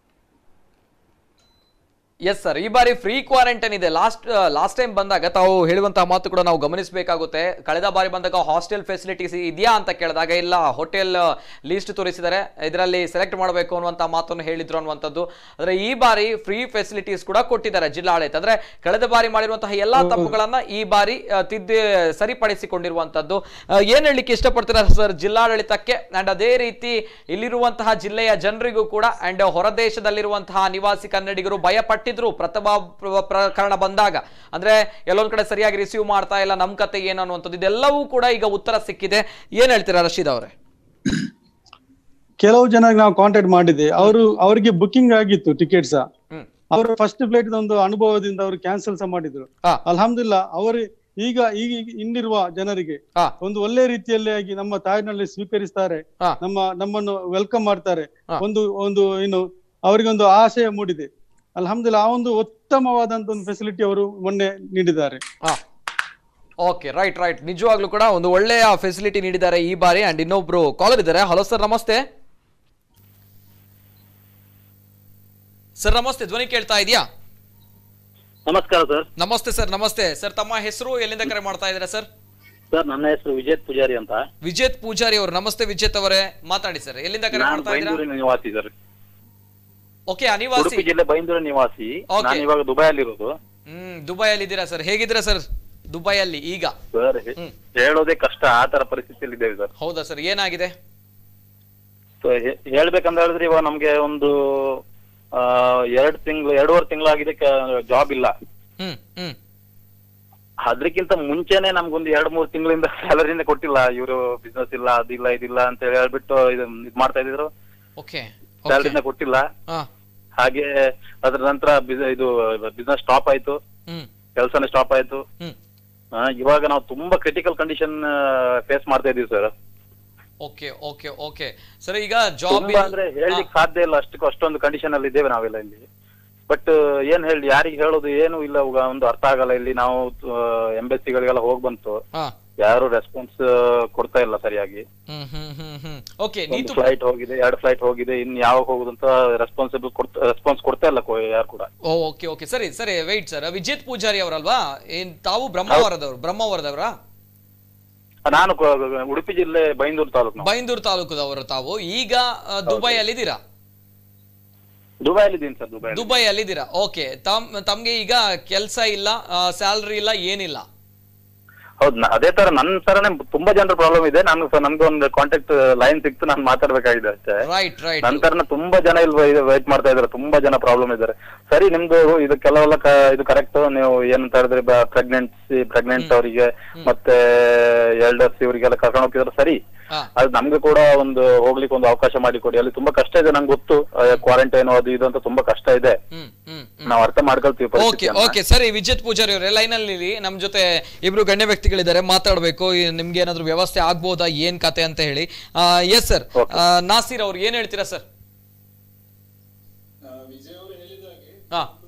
ಎಸ್ ಸರ್ ಈ ಬಾರಿ ಫ್ರೀ ಕ್ವಾರಂಟೈನ್ ಇದೆ ಲಾಸ್ಟ್ ಲಾಸ್ಟ್ ಟೈಮ್ ಬಂದಾಗ ತಾವು ಹೇಳುವಂತಹ ಮಾತು ಕೂಡ ನಾವು ಗಮನಿಸಬೇಕಾಗುತ್ತೆ ಕಳೆದ ಬಾರಿ ಬಂದಾಗ ಹಾಸ್ಟೆಲ್ ಫೆಸಿಲಿಟೀಸ್ ಇದೆಯಾ ಅಂತ ಕೇಳಿದಾಗ ಇಲ್ಲ ಹೋಟೆಲ್ ಲೀಸ್ಟ್ ತೋರಿಸಿದ್ದಾರೆ ಇದರಲ್ಲಿ ಸೆಲೆಕ್ಟ್ ಮಾಡಬೇಕು ಅನ್ನುವಂಥ ಮಾತನ್ನು ಹೇಳಿದ್ರು ಅನ್ನುವಂಥದ್ದು ಆದರೆ ಈ ಬಾರಿ ಫ್ರೀ ಫೆಸಿಲಿಟೀಸ್ ಕೂಡ ಕೊಟ್ಟಿದ್ದಾರೆ ಜಿಲ್ಲಾಡಳಿತ ಅಂದ್ರೆ ಕಳೆದ ಬಾರಿ ಮಾಡಿರುವಂತಹ ಎಲ್ಲಾ ತಪ್ಪುಗಳನ್ನ ಈ ಬಾರಿ ಆ, ತಿದ್ದಿ ಸರಿಪಡಿಸಿಕೊಂಡಿರುವಂತದ್ದು ಆ, ಏನ್ ಹೇಳಲಿಕ್ಕೆ ಇಷ್ಟಪಡ್ತೀರಾ ಸರ್ ಜಿಲ್ಲಾಡಳಿತಕ್ಕೆ ಅಂಡ್ ಅದೇ ರೀತಿ ಇಲ್ಲಿರುವಂತಹ ಜಿಲ್ಲೆಯ ಜನರಿಗೂ ಕೂಡ ಅಂಡ್ ಹೊರದೇಶದಲ್ಲಿರುವಂತಹ ನಿವಾಸಿ ಕನ್ನಡಿಗರು ಭಯ ಪಟ್ಟಿದ್ರು ಪ್ರಥಮ ಪ್ರ- ಪ್ರಕರಣ ಬಂದಾಗ ಅಂದ್ರೆ ಎಲ್ಲೊಂದ್ ಕಡೆ ಸರಿಯಾಗಿ ರಿಸೀವ್ ಮಾಡ್ತಾ ಇಲ್ಲ ನಮ್ ಕತೆ ಏನು ಅನ್ನುವಂಥದ್ದು ಇದೆಲ್ಲವೂ ಕೂಡ ಈಗ ಉತ್ತರ ಸಿಕ್ಕಿದೆ ಏನ್ ಹೇಳ್ತೀರಾ ರಶೀದ್ ಅವರೇ ಕೆಲವು ಜನ ನಾವು ಕಾಂಟ್ಯಾಕ್ಟ್ ಮಾಡಿದೆ ಅವರು ಅವರಿಗೆ ಬುಕಿಂಗ್ ಆಗಿತ್ತು ಟಿಕೆಟ್ ಸಹ ಹ್ಮ್ ಅವರು ಫಸ್ಟ್ ಫ್ಲೈಟ್ ಒಂದು ಅನುಭವದಿಂದ ಅವರು ಕ್ಯಾನ್ಸಲ್ ಸಹ ಮಾಡಿದ್ರು ಹಾ ಅಲ್ಹಮ್ದುಲ್ಲಾ ಅವರು ಈಗ ಈಗ ಈಗ ಇನ್ನಿರುವ ಜನರಿಗೆ ಹಾ ಒಂದು ಒಳ್ಳೆ ರೀತಿಯಲ್ಲಿ ಆಗಿ ನಮ್ಮ ತಾಯಿನಲ್ಲಿ ಸ್ವೀಕರಿಸ್ತಾರೆ ಹಾ. ನಮ್ಮ ನಮ್ಮನ್ನು ವೆಲ್ಕಮ್ ಮಾಡ್ತಾರೆ ಹಾ. ಒಂದು ಒಂದು ಏನು ಅವರಿಗೊಂದು ಆಶಯ ಮೂಡಿದೆ ಅಲ್ಹಮ್ದುಲ್ಲಾ ಆ ಒಂದು ಉತ್ತಮವಾದಂತ ಒಂದು ಫೆಸಿಲಿಟಿ ಅವರು ಮೊನ್ನೆ ನೀಡಿದ್ದಾರೆ ಹಾ ಓಕೆ ರೈಟ್ ರೈಟ್ ನಿಜವಾಗ್ಲೂ ಕೂಡ ಒಂದು ಒಳ್ಳೆಯ ಫೆಸಿಲಿಟಿ ನೀಡಿದ್ದಾರೆ ಈ ಬಾರಿ ಅಂಡ್ ಇನ್ನೊಬ್ರು ಕಾಲರ್ ಇದ್ದಾರೆ ಹಲೋ ಸರ್ ನಮಸ್ತೆ ಸರ್ ನಮಸ್ತೆ ಧ್ವನಿ ಕೇಳ್ತಾ ಇದೆಯಾ ನಮಸ್ಕಾರ ಸರ್ ನಮಸ್ತೆ ಸರ್ ನಮಸ್ತೆ ಸರ್ ತಮ್ಮ ಹೆಸರು ಎಲ್ಲಿಂದ ಕರೆ ಮಾಡ್ತಾ ಇದ್ದೀರಾ ಸರ್ ಸರ್ ನನ್ನ ಹೆಸರು ವಿಜಯ್ ಪೂಜಾರಿ ಅಂತ ವಿಜೇತ್ ಪೂಜಾರಿ ಅವರು ನಮಸ್ತೆ ವಿಜೇತ್ ಅವರೇ ಮಾತಾಡಿ ಸರ್ ಎಲ್ಲಿಂದ ಕರೆ ನಾನು ಮಾಡ್ತಾ ಇದ್ದೀರಾ ಬೈಂದೂರಿನ ನಿವಾಸಿ ಸರ್ ಓಕೆ ಅನಿವಾಸಿ ಉಡುಪಿ ಜಿಲ್ಲೆ ಬೈಂದೂರಿನ ನಿವಾಸಿ Okay. ನಾನು ಇವಾಗ ದುಬೈಯಲ್ಲಿರೋದು ಹ್ಮ್ ದುಬೈಯಲ್ಲಿ ಇದ್ದೀರಾ ಸರ್ ಹೇಗಿದ್ದೀರಾ ಸರ್ ದುಬೈಯಲ್ಲಿ ಈಗ ಸರ್ ಹ್ಮ್. ಹೇಳೋದೇ ಕಷ್ಟ ಆ ತರ ಪರಿಸ್ಥಿತಿಯಲ್ಲಿ ಇದ್ದೇವೆ ಸರ್ ಹೌದಾ ಸರ್ ಏನಾಗಿದೆ ಸೊ ಹೇಳ್ಬೇಕಂತ ಹೇಳಿದ್ರೆ ಇವಾಗ ನಮ್ಗೆ ಒಂದು ಆ, ಎರಡ್ ತಿಂಗಳು ಎರಡೂವರೆ ತಿಂಗಳಾಗಿದೆ ಜಾಬ್ ಇಲ್ಲ ಹ್ಮ್ ಹ್ಮ್ ಅದ್ರಕ್ಕಿಂತ ಮುಂಚೆನೆ ನಮ್ಗೊಂದು ಎರಡ್ ಮೂರ್ ತಿಂಗಳಿಂದ ಸ್ಯಾಲರಿನೇ ಕೊಟ್ಟಿಲ್ಲ ಇವರು ಬಿಸ್ನೆಸ್ ಇಲ್ಲ ಅದಿಲ್ಲ ಇದಿಲ್ಲ ಅಂತ ಹೇಳಿ ಹೇಳ್ಬಿಟ್ಟು ಇದು ಇದ್ ಮಾಡ್ತಾ ಇದ್ರು ಓಕೆ ಸ್ಯಾಲರಿನ ಕೊಟ್ಟಿಲ್ಲ ಹಾ ಹಾಗೆ ಅದ್ರ ನಂತರ ಬಿಸ್- ಇದು ಬಿಸ್ನೆಸ್ ಸ್ಟಾಪ್ ಆಯ್ತು ಹ್ಮ್ ಕೆಲಸನೇ ಸ್ಟಾಪ್ ಆಯ್ತು ಹ್ಮ್ ಆ, ಇವಾಗ ನಾವು ತುಂಬಾ ಕ್ರಿಟಿಕಲ್ ಕಂಡೀಷನ್ ಫೇಸ್ ಮಾಡ್ತಾ ಇದೀವಿ sir okay okay okay sir ಈಗ ಜಾಬ್ ತುಂಬಾ ಅಂದ್ರೆ ಹೇಳಲಿಕ್ಕೆ ಸಾಧ್ಯ ಇಲ್ಲ ಅಷ್ಟಕ್ಕೂ ಅಷ್ಟೊಂದು ಕಂಡೀಷನ್ ಅಲ್ಲಿ ಇದ್ದೇವೆ ನಾವೆಲ್ಲ ಇಲ್ಲಿ ಬಟ್ ಏನ್ ಹೇಳಿ ಯಾರಿಗೆ ಹೇಳೋದು ಏನು ಇಲ್ಲ ಇವಾಗ ಒಂದು ಅರ್ಥ ಆಗಲ್ಲ ಇಲ್ಲಿ ನಾವು ಎಂಬೆಸಿಗಳಿಗೆಲ್ಲ ಹೋಗ್ ಬಂತು ಹಾ ಯಾರು ರೆಸ್ಪಾನ್ಸ್ ಕೊಡ್ತಾ ಇಲ್ಲ ಸರಿಯಾಗಿ ಹ್ಮ್ ಹ್ಮ್ ಹ್ಮ್ ಹ್ಮ್ ಓಕೆ ಒಂದು ನೀತು ಫ್ಲೈಟ್ ಹೋಗಿದೆ ಎರಡು ಫ್ಲೈಟ್ ಹೋಗಿದೆ ಇನ್ ಯಾವಾಗ ಹೋಗುದಂತ ರೆಸ್ಪಾನ್ಸಿಬಲ್ ರೆಸ್ಪಾನ್ಸ್ ಕೊಡ್ತಾ ಇಲ್ಲ ಕೋ- ಯಾರು ಕೂಡ ಓ ಓಕೆ ಓಕೆ ಸರಿ ಸರಿ ವೆಯ್ಟ್ ಸರ್ ವಿಜೇತ್ ಪೂಜಾರಿ ಅವರಲ್ವಾ ಏನ್ ತಾವು ಬ್ರಹ್ಮಾವರದವರು ಬ್ರಹ್ಮಾವರದವರಾ ನಾನು ಕೋ- ಉಡುಪಿ ಜಿಲ್ಲೆ ಬೈಂದೂರು ತಾಲೂಕು ನಾವು. ಬೈಂದೂರು ತಾಲೂಕದವರು ತಾವು ಈಗ ಆ, ದುಬೈಯಲ್ಲಿದ್ದೀರಾ ದುಬೈಯಲ್ಲಿ ಇದ್ದೀನಿ ಸರ್ ದುಬೈ ದುಬೈಯಲ್ಲಿದ್ದೀರಾ ಓಕೆ ತಮ್ ತಮ್ಗೆ ಈಗ ಕೆಲಸ ಇಲ್ಲ ಸ್ಯಾಲ್ರಿ ಇಲ್ಲ ಏನಿಲ್ಲ ಹೌದು ನ- ಅದೇ ತರ ನನ್ನ ತರನೇ ತುಂಬಾ ಜನರ ಪ್ರಾಬ್ಲಮ್ ಇದೆ ನಾನು ನನ್ಗೆ ಒಂದು ಕಾಂಟ್ಯಾಕ್ಟ್ ಲೈನ್ ಸಿಕ್ತು ನಾನು ಮಾತಾಡ್ಬೇಕಾಗಿದೆ ಅಷ್ಟೇ ರೈಟ್ ರೈಟ್ ನನ್ನ ತರನ ತುಂಬಾ ಜನ ಇಲ್ಲಿ ವೈಟ್ ಮಾಡ್ತಾ ಇದಾರೆ ತುಂಬಾ ಜನ ಪ್ರಾಬ್ಲಮ್ ಇದ್ದಾರೆ ಸರಿ ನಿಮ್ದು ಇದು ಕೆಲವೆಲ್ಲ ಕ- ಇದು ಕರೆಕ್ಟ್ ನೀವು ಏನಂತ ಹೇಳಿದ್ರೆ ಪ್ರೆಗ್ನೆನ್ಸಿ ಪ್ರೆಗ್ನೆಂಟ್ ಅವರಿಗೆ ಮತ್ತೆ ಎಲ್ಡರ್ಸ್ ಇವರಿಗೆಲ್ಲ ಕರ್ಕೊಂಡು ಹೋಗ್ತಿದ್ರೆ ಸರಿ ಹಾ ಅದು ನಮ್ಗೆ ಕೂಡ ಒಂದು ಹೋಗ್ಲಿಕ್ಕೆ ಒಂದು ಅವಕಾಶ ಮಾಡಿಕೊಡಿ ಅಲ್ಲಿ ತುಂಬಾ ಕಷ್ಟ ಇದೆ ನಂಗೆ ಗೊತ್ತು ಕ್ವಾರಂಟೈನ್ ಅದು ಇದು ಅಂತ ತುಂಬಾ ಕಷ್ಟ ಇದೆ ಹ್ಮ್ ಹ್ಮ್ ನಾವು ಅರ್ಥ ಮಾಡ್ಕೊಳ್ತೀವಿ ಓಕೆ ಪರಿಸ್ಥಿತಿಯನ್ನ. ಓಕೆ ಸರಿ ವಿಜೇತ್ ಪೂಜಾರಿ ಅವರೇ ಲೈನ್ ಅಲ್ಲಿ ನಮ್ ಜೊತೆ ಇಬ್ರು ಗಣ್ಯ ವ್ಯಕ್ತಿಗಳಿದ್ದಾರೆ ಮಾತಾಡ್ಬೇಕು ಈ ನಿಮ್ಗೆ ಏನಾದ್ರು ವ್ಯವಸ್ಥೆ ಆಗ್ಬೋದಾ ಏನ್ ಕತೆ ಅಂತ ಹೇಳಿ ಎಸ್ ಸರ್ ನಾಸೀರ್ ಅವ್ರು ಏನ್ ಹೇಳ್ತೀರಾ ಸರ್ ವಿಜಯ್ ಅವರು ಹೇಳಿದಾಗೆ ಹಾ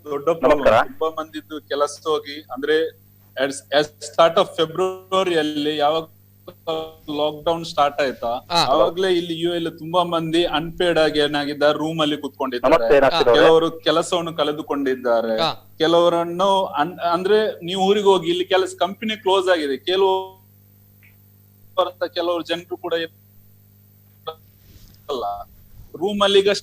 ದೊಡ್ಡ ಪ್ರಾಬ್ಲಮ್ ನಮಸ್ಕಾರ. ತುಂಬಾ ಮಂದಿದ್ದು ಕೆಲಸ ಹೋಗಿ ಅಂದ್ರೆ ಸ್ಟಾರ್ಟ್ ಆಫ್ ಫೆಬ್ರವರಿಯಲ್ಲಿ ಯಾವಾಗ ಲಾಕ್ ಡೌನ್ ಸ್ಟಾರ್ಟ್ ಆಯ್ತಾ ಹಾ. ಅವಾಗ್ಲೇ ಇಲ್ಲಿ ಯು ಎಲ್ ತುಂಬಾ ಮಂದಿ ಅನ್ಪೇಡ್ ಆಗಿ ಏನಾಗಿದ್ದಾರೆ ರೂಮ್ ಅಲ್ಲಿ ನಮಸ್ತೆ ಕುತ್ಕೊಂಡಿದ್ದಾರೆ ನಾಸಿರ್ ಅವರೇ ಕೆಲವರು ಕೆಲಸವನ್ನು ಕಳೆದುಕೊಂಡಿದ್ದಾರೆ ಹಾ. ಕೆಲವರನ್ನು ಅನ್- ಅಂದ್ರೆ ನೀವು ಊರಿಗೆ ಹೋಗಿ ಇಲ್ಲಿ ಕೆಲಸ ಕಂಪನಿ ಕ್ಲೋಸ್ ಆಗಿದೆ ಕೆಲವು ಕೆಲವರು ಜನರು ಕೂಡ ಅಲ್ಲ ರೂಮ್ ಅಲ್ಲಿ ಈಗ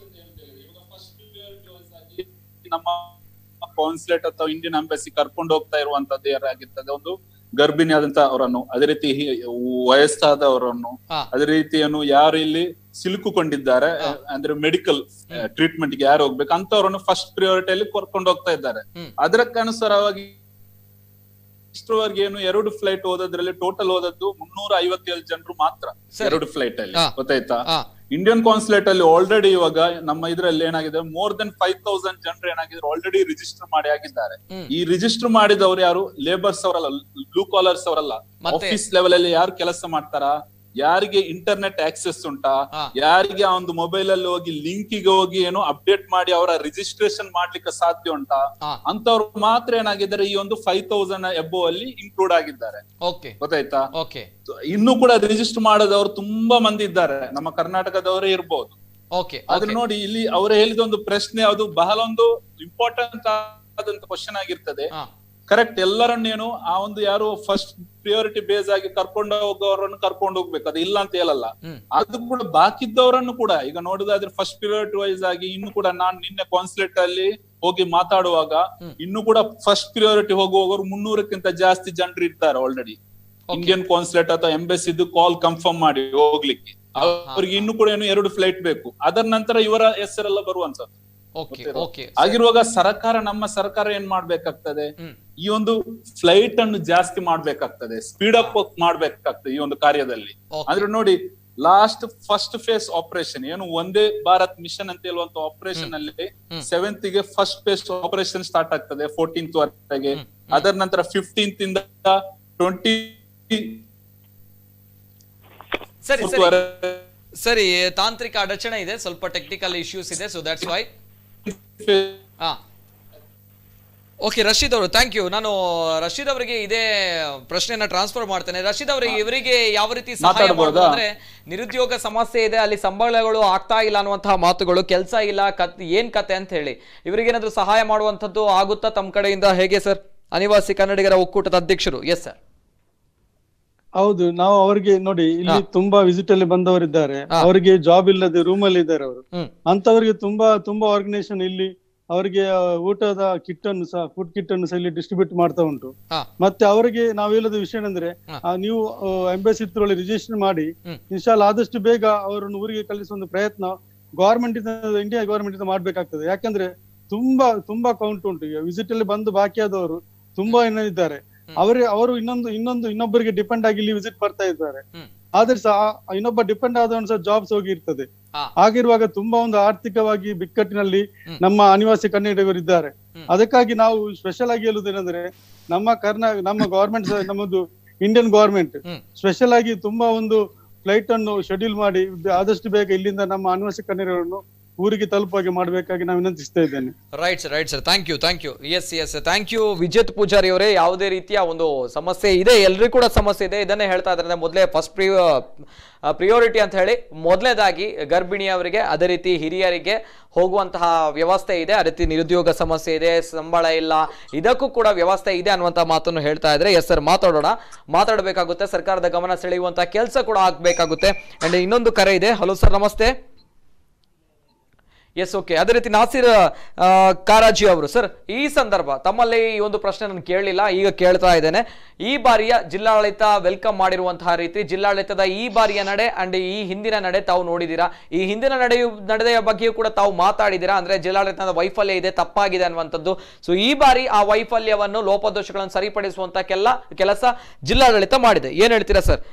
ನಮ್ಮ ಕಾನ್ಸುಲೇಟ್ ಅಥವಾ ಇಂಡಿಯನ್ ಅಂಬಾಸಿ ಕರ್ಕೊಂಡು ಹೋಗ್ತಾ ಇರುವಂತದ್ದು ಯಾರಾಗಿರ್ತದೆ ಒಂದು ಗರ್ಭಿಣಿ ಆದಂತ ಅವರನ್ನು ಅದೇ ರೀತಿ ಹಿ- ವಯಸ್ಸಾದವರನ್ನು ಹಾ. ಅದೇ ರೀತಿಯನ್ನು ಯಾರು ಇಲ್ಲಿ ಸಿಲುಕುಕೊಂಡಿದ್ದಾರೆ ಹಾ. ಅಂದ್ರೆ ಮೆಡಿಕಲ್ ಟ್ರೀಟ್ಮೆಂಟ್ ಗೆ ಯಾರು ಹೋಗ್ಬೇಕು ಅಂತವರನ್ನು ಫಸ್ಟ್ ಪ್ರಿಯಾರಿಟಿಯಲ್ಲಿ ಕರ್ಕೊಂಡು ಹೋಗ್ತಾ ಇದ್ದಾರೆ ಹ್ಮ್. ಅದಕ್ಕನುಸಾರವಾಗಿ ಇಷ್ಟರವರೆಗೆ ಏನು ಎರಡು ಫ್ಲೈಟ್ ಓದೋದ್ರಲ್ಲಿ ಟೋಟಲ್ ಓದದ್ದು ಮುನ್ನೂರ ಐವತ್ತೇಳು ಜನರು ಮಾತ್ರ ಸರಿ. ಎರಡು ಫ್ಲೈಟ್ ಅಲ್ಲಿ ಹಾ. ಗೊತ್ತಾಯ್ತಾ ಹಾ ಇಂಡಿಯನ್ ಕಾನ್ಸುಲೇಟ್ ಅಲ್ಲಿ ಆಲ್ರೆಡಿ ಇವಾಗ ನಮ್ಮ ಇದ್ರಲ್ಲಿ ಏನಾಗಿದೆ ಮೋರ್ ದೆನ್ ಫೈವ್ ತೌಸಂಡ್ ಜನರು ಏನಾಗಿದ್ರು ಆಲ್ರೆಡಿ ರಿಜಿಸ್ಟರ್ ಮಾಡಿ ಆಗಿದ್ದಾರೆ ಹ್ಮ್. ಈ ರಿಜಿಸ್ಟರ್ ಮಾಡಿದವರು ಯಾರು ಲೇಬರ್ಸ್ ಅವರಲ್ಲ ಬ್ಲೂ ಕಾಲರ್ಸ್ ಅವರಲ್ಲ ಮತ್ತೆ? ಆಫೀಸ್ ಲೆವೆಲ್ ಅಲ್ಲಿ ಯಾರು ಕೆಲಸ ಮಾಡ್ತಾರಾ ಯಾರಿಗೆ ಇಂಟರ್ನೆಟ್ ಆಕ್ಸೆಸ್ ಉಂಟಾ ಹಾ. ಯಾರಿಗೆ ಆ ಒಂದು ಮೊಬೈಲ್ ಅಲ್ಲಿ ಹೋಗಿ ಲಿಂಕ್ ಗೆ ಹೋಗಿ ಏನೋ ಅಪ್ಡೇಟ್ ಮಾಡಿ ಅವರ ರಿಜಿಸ್ಟ್ರೇಷನ್ ಮಾಡ್ಲಿಕ್ಕೆ ಸಾಧ್ಯ ಉಂಟಾ ಹಾ ಅಂತವ್ರು ಮಾತ್ರ ಏನಾಗಿದ್ದಾರೆ ಈ ಒಂದು ಫೈವ್ ತೌಸಂಡ್ ಎಬೋ ಅಲ್ಲಿ ಇನ್ಕ್ಲೂಡ್ ಆಗಿದ್ದಾರೆ ಓಕೆ ಗೊತ್ತಾಯ್ತಾ ಓಕೆ ಇನ್ನು ಕೂಡ ರಿಜಿಸ್ಟರ್ ಮಾಡೋದವ್ರು ತುಂಬಾ ಮಂದಿ ಇದ್ದಾರೆ ನಮ್ಮ ಕರ್ನಾಟಕದವರೇ ಇರ್ಬೋದು ಓಕೆ ಆದ್ರೆ ನೋಡಿ ಇಲ್ಲಿ ಅವರು ಹೇಳಿದ ಒಂದು ಪ್ರಶ್ನೆ ಅದು ಬಹಳ ಒಂದು ಇಂಪಾರ್ಟೆಂಟ್ ಆದಂತ ಕ್ವಶನ್ ಆಗಿರ್ತದೆ ಹಾ ಕರೆಕ್ಟ್ ಎಲ್ಲರನ್ನೇನು ಆ ಒಂದು ಯಾರು ಫಸ್ಟ್ ಪ್ರಿಯಾರಿಟಿ ಬೇಸ್ ಆಗಿ ಕರ್ಕೊಂಡು ಹೋಗೋರನ್ನು ಕರ್ಕೊಂಡು ಹೋಗ್ಬೇಕು ಅದು ಇಲ್ಲ ಅಂತ ಹೇಳಲ್ಲ ಹ್ಮ್ ಅದು ಕೂಡ ಬಾಕಿದ್ದವರನ್ನು ಕೂಡ ಈಗ ನೋಡುದಾದ್ರೆ ಫಸ್ಟ್ ಪ್ರಿಯಾರಿಟಿ ವೈಸ್ ಆಗಿ ಇನ್ನು ಕೂಡ ನಾನ್ ನಿನ್ನೆ ಕಾನ್ಸುಲೇಟ್ ಅಲ್ಲಿ ಹೋಗಿ ಮಾತಾಡುವಾಗ ಹ್ಮ್. ಇನ್ನು ಕೂಡ ಫಸ್ಟ್ ಪ್ರಿಯಾರಿಟಿ ಹೋಗುವವರು ಮುನ್ನೂರಕ್ಕಿಂತ ಜಾಸ್ತಿ ಜನರು ಇರ್ತಾರೆ ಆಲ್ರೆಡಿ ಇಂಡಿಯನ್ ಕಾನ್ಸುಲೇಟ್ ಅಥವಾ ಎಂಬೆಸಿದು ಕಾಲ್ ಕನ್ಫರ್ಮ್ ಮಾಡಿ ಹೋಗ್ಲಿಕ್ಕೆ ಅವ್ರಿಗೆ ಇನ್ನು ಕೂಡ ಏನು ಎರಡು ಫ್ಲೈಟ್ ಬೇಕು ಅದರ ನಂತರ ಇವರ ಹೆಸರೆಲ್ಲ ಬರುವಂತದ್ದು ಓಕೆ ಓಕೆ ಆಗಿರುವಾಗ ಸರ್ಕಾರ ನಮ್ಮ ಸರ್ಕಾರ ಏನ್ ಮಾಡ್ಬೇಕಾಗ್ತದೆ ಹ್ಮ್ ಈ ಒಂದು ಫ್ಲೈಟ್ ಅನ್ನು ಜಾಸ್ತಿ ಮಾಡ್ಬೇಕಾಗ್ತದೆ ಸ್ಪೀಡ್ ಅಪ್ ಮಾಡ್ಬೇಕಾಗ್ತದೆ ಈ ಒಂದು ಕಾರ್ಯದಲ್ಲಿ Okay. ಅಂದ್ರೆ ನೋಡಿ ಲಾಸ್ಟ್ ಫಸ್ಟ್ ಫೇಸ್ ಆಪರೇಷನ್ ಏನು ಒಂದೇ ಭಾರತ್ ಮಿಷನ್ ಅಂತ ಹೇಳುವಂತ ಆಪರೇಷನ್ ಅಲ್ಲಿ ಹ್ಮ್. ಸೆವೆಂತ್ ಗೆ ಫಸ್ಟ್ ಫೇಸ್ ಆಪರೇಷನ್ ಸ್ಟಾರ್ಟ್ ಆಗ್ತದೆ ಫೋರ್ಟೀನ್ತ್ ವರೆಗೆ ಹ್ಮ್. ಅದರ ನಂತರ ಫಿಫ್ಟೀನ್ತ್ ಇಂದ ಟ್ವೆಂಟಿ ಸರಿ ಸರಿ ಸರಿ ತಾಂತ್ರಿಕ ಅಡಚಣೆ ಇದೆ ಸ್ವಲ್ಪ ಟೆಕ್ನಿಕಲ್ ಇಶ್ಯೂಸ್ ಇದೆ ಸೊ ದಟ್ಸ್ ವೈ ಹಾ ಓಕೆ ರಶೀದ್ ಅವರು ಥ್ಯಾಂಕ್ ಯು ನಾನು ರಶೀದ್ ಅವರಿಗೆ ಇದೇ ಪ್ರಶ್ನೆಯನ್ನ ಟ್ರಾನ್ಸ್ಫರ್ ಮಾಡ್ತೇನೆ ರಶೀದ್ ಅವರಿಗೆ ಇವರಿಗೆ ಯಾವ ರೀತಿ ಸಹಾಯ ಮಾತಾಡ್ಬೋದಾ? ಮಾಡ್ಬೋದು ಅಂದ್ರೆ ನಿರುದ್ಯೋಗ ಸಮಸ್ಯೆ ಇದೆ ಅಲ್ಲಿ ಸಂಬಳಗಳು ಆಗ್ತಾ ಇಲ್ಲ ಅನ್ನುವಂತಹ ಮಾತುಗಳು ಕೆಲಸ ಇಲ್ಲ ಕತ್ ಏನ್ ಕತೆ ಅಂತ ಹೇಳಿ ಇವರಿಗೇನಾದ್ರೂ ಸಹಾಯ ಮಾಡುವಂಥದ್ದು ಆಗುತ್ತಾ ತಮ್ಮ ಕಡೆಯಿಂದ ಹೇಗೆ ಸರ್ ಅನಿವಾಸಿ ಕನ್ನಡಿಗರ ಒಕ್ಕೂಟದ ಅಧ್ಯಕ್ಷರು ಎಸ್ ಸರ್ ಹೌದು ನಾವು ಅವರಿಗೆ ನೋಡಿ ಇಲ್ಲಿ ಹಾ. ತುಂಬಾ ವಿಸಿಟ್ ಅಲ್ಲಿ ಬಂದವರಿದ್ದಾರೆ ಹಾ. ಅವರಿಗೆ ಜಾಬ್ ಇಲ್ಲದೆ ರೂಮ್ ಅಲ್ಲಿ ಇದ್ದಾರೆ ಅವರು ಹ್ಮ್ ಅಂತವರಿಗೆ ತುಂಬಾ ತುಂಬಾ ಆರ್ಗನೈಸೇಷನ್ ಇಲ್ಲಿ ಅವರಿಗೆ ಆ, ಊಟದ ಕಿಟ್ ಅನ್ನು ಸಹ ಫುಡ್ ಕಿಟ್ ಅನ್ನು ಸಹ ಇಲ್ಲಿ ಡಿಸ್ಟ್ರಿಬ್ಯೂಟ್ ಮಾಡ್ತಾ ಉಂಟು ಹಾ ಮತ್ತೆ ಅವರಿಗೆ ನಾವು ಹೇಳೋದು ವಿಷಯ ಏನಂದ್ರೆ ಹಾ. ಆ, ನೀವು ಎಂಬೆಸಿ ತ್ರೊಳಗೆ ರಿಜಿಸ್ಟರ್ ಮಾಡಿ ಹ್ಮ್. ಇನ್ಶಾಲ್ ಆದಷ್ಟು ಬೇಗ ಅವರನ್ನು ಊರಿಗೆ ಕಳಿಸುವ ಒಂದು ಪ್ರಯತ್ನ ಗವರ್ಮೆಂಟ್ ಇಂಡಿಯಾ ಗವರ್ಮೆಂಟ್ ಇಂದ ಮಾಡ್ಬೇಕಾಗ್ತದೆ ಯಾಕಂದ್ರೆ ತುಂಬಾ ತುಂಬಾ ಕೌಂಟ್ ಉಂಟು ಈಗ ವಿಸಿಟ್ ಅಲ್ಲಿ ಬಂದು ಬಾಕಿಯಾದವರು ತುಂಬಾ ಏನೋ ಇದ್ದಾರೆ ಅವರೇ ಅವರು ಇನ್ನೊಂದು ಇನ್ನೊಂದು ಇನ್ನೊಬ್ಬರಿಗೆ ಡಿಪೆಂಡ್ ಆಗಿ ಇಲ್ಲಿ ವಿಸಿಟ್ ಬರ್ತಾ ಇದ್ದಾರೆ ಹ್ಮ್. ಆದ್ರೆ ಸಹ ಆ ಇನ್ನೊಬ್ಬ ಡಿಪೆಂಡ್ ಆದವನು ಸಹ ಜಾಬ್ಸ್ ಹೋಗಿರ್ತದೆ ಹಾ. ಆಗಿರುವಾಗ ತುಂಬಾ ಒಂದು ಆರ್ಥಿಕವಾಗಿ ಬಿಕ್ಕಟ್ಟಿನಲ್ಲಿ ಹ್ಮ್. ನಮ್ಮ ಅನಿವಾಸಿ ಕನ್ನಡಿಗರು ಇದ್ದಾರೆ ಹ್ಮ್. ಅದಕ್ಕಾಗಿ ನಾವು ಸ್ಪೆಷಲ್ ಆಗಿ ಹೇಳುವುದೇನೆಂದ್ರೆ ನಮ್ಮ ಕರ್ನಾ ನಮ್ಮ ಗವರ್ಮೆಂಟ್ ನಮ್ಮದು ಇಂಡಿಯನ್ ಗವರ್ಮೆಂಟ್ ಹ್ಮ್. ಸ್ಪೆಷಲ್ ಆಗಿ ತುಂಬಾ ಒಂದು ಫ್ಲೈಟ್ ಅನ್ನು ಶೆಡ್ಯೂಲ್ ಮಾಡಿ ಆದಷ್ಟು ಬೇಗ ಇಲ್ಲಿಂದ ನಮ್ಮ ಅನಿವಾಸಿ ಕನ್ನಡಿಗರನ್ನು ಊರಿಗೆ ತಲುಪುವಾಗೆ ಮಾಡಬೇಕಾಗಿ ನಾನು ವಿನಂತಿಸ್ತಾ ಇದ್ದೇನೆ right sir right sir thank you thank you yes yes thank you Vijeth Poojary ಅವರೇ ಯಾವುದೇ ರೀತಿಯ ಒಂದು ಸಮಸ್ಯೆ ಇದೆ ಎಲ್ರಿಗೂ ಕೂಡ ಸಮಸ್ಯೆ ಇದೆ ಇದನ್ನೇ ಹೇಳ್ತಾ ಇದ್ದಾರೆ ಮೊದಲೇ ಫಸ್ಟ್ ಪ್ರಿ ಪ್ರಿಯೋರಿಟಿ ಅಂತ ಹೇಳಿ ಮೊದಲನೇದಾಗಿ ಗರ್ಭಿಣಿಯವರಿಗೆ ಅದೇ ರೀತಿ ಹಿರಿಯರಿಗೆ ಹೋಗುವಂತಹ ವ್ಯವಸ್ಥೆ ಇದೆ ಅದೇ ರೀತಿ ನಿರುದ್ಯೋಗ ಸಮಸ್ಯೆ ಇದೆ ಸಂಬಳ ಇಲ್ಲ ಇದಕ್ಕೂ ಕೂಡ ವ್ಯವಸ್ಥೆ ಇದೆ ಅನ್ನುವಂಥ ಮಾತನ್ನು ಹೇಳ್ತಾ ಇದ್ರೆ ಎಸ್ ಸರ್ ಮಾತಾಡೋಣ ಮಾತಾಡಬೇಕಾಗುತ್ತೆ ಸರ್ಕಾರದ ಗಮನ ಸೆಳೆಯುವಂತಹ ಕೆಲಸ ಕೂಡ ಆಗಬೇಕಾಗುತ್ತೆ ಅಂಡ್ ಇನ್ನೊಂದು ಕರೆ ಇದೆ ಹಲೋ ಸರ್ ನಮಸ್ತೆ ಎಸ್ ಓಕೆ ಅದೇ ರೀತಿ ನಾಸಿರ್ ಆ, ಕಾರಾಜಿ ಅವರು ಸರ್ ಈ ಸಂದರ್ಭ ತಮ್ಮಲ್ಲಿ ಈ ಒಂದು ಪ್ರಶ್ನೆ ನಾನು ಕೇಳಲಿಲ್ಲ ಈಗ ಕೇಳ್ತಾ ಇದ್ದೇನೆ ಈ ಬಾರಿಯ ಜಿಲ್ಲಾಡಳಿತ ವೆಲ್ಕಮ್ ಮಾಡಿರುವಂತಹ ರೀತಿ ಜಿಲ್ಲಾಡಳಿತದ ಈ ಬಾರಿಯ ನಡೆ ಅಂಡ್ ಈ ಹಿಂದಿನ ನಡೆ ತಾವು ನೋಡಿದ್ದೀರಾ ಈ ಹಿಂದಿನ ನಡೆಯು ನಡೆಯ ಬಗ್ಗೆಯೂ ಕೂಡ ತಾವು ಮಾತಾಡಿದ್ದೀರಾ ಅಂದ್ರೆ ಜಿಲ್ಲಾಡಳಿತದ ವೈಫಲ್ಯ ಇದೆ ತಪ್ಪಾಗಿದೆ ಅನ್ನುವಂಥದ್ದು ಸೊ ಈ ಬಾರಿ ಆ ವೈಫಲ್ಯವನ್ನು ಲೋಪದೋಷಗಳನ್ನು ಸರಿಪಡಿಸುವಂತ ಕೆಲ ಕೆಲಸ ಜಿಲ್ಲಾಡಳಿತ ಮಾಡಿದೆ ಏನ್ ಹೇಳ್ತೀರಾ ಸರ್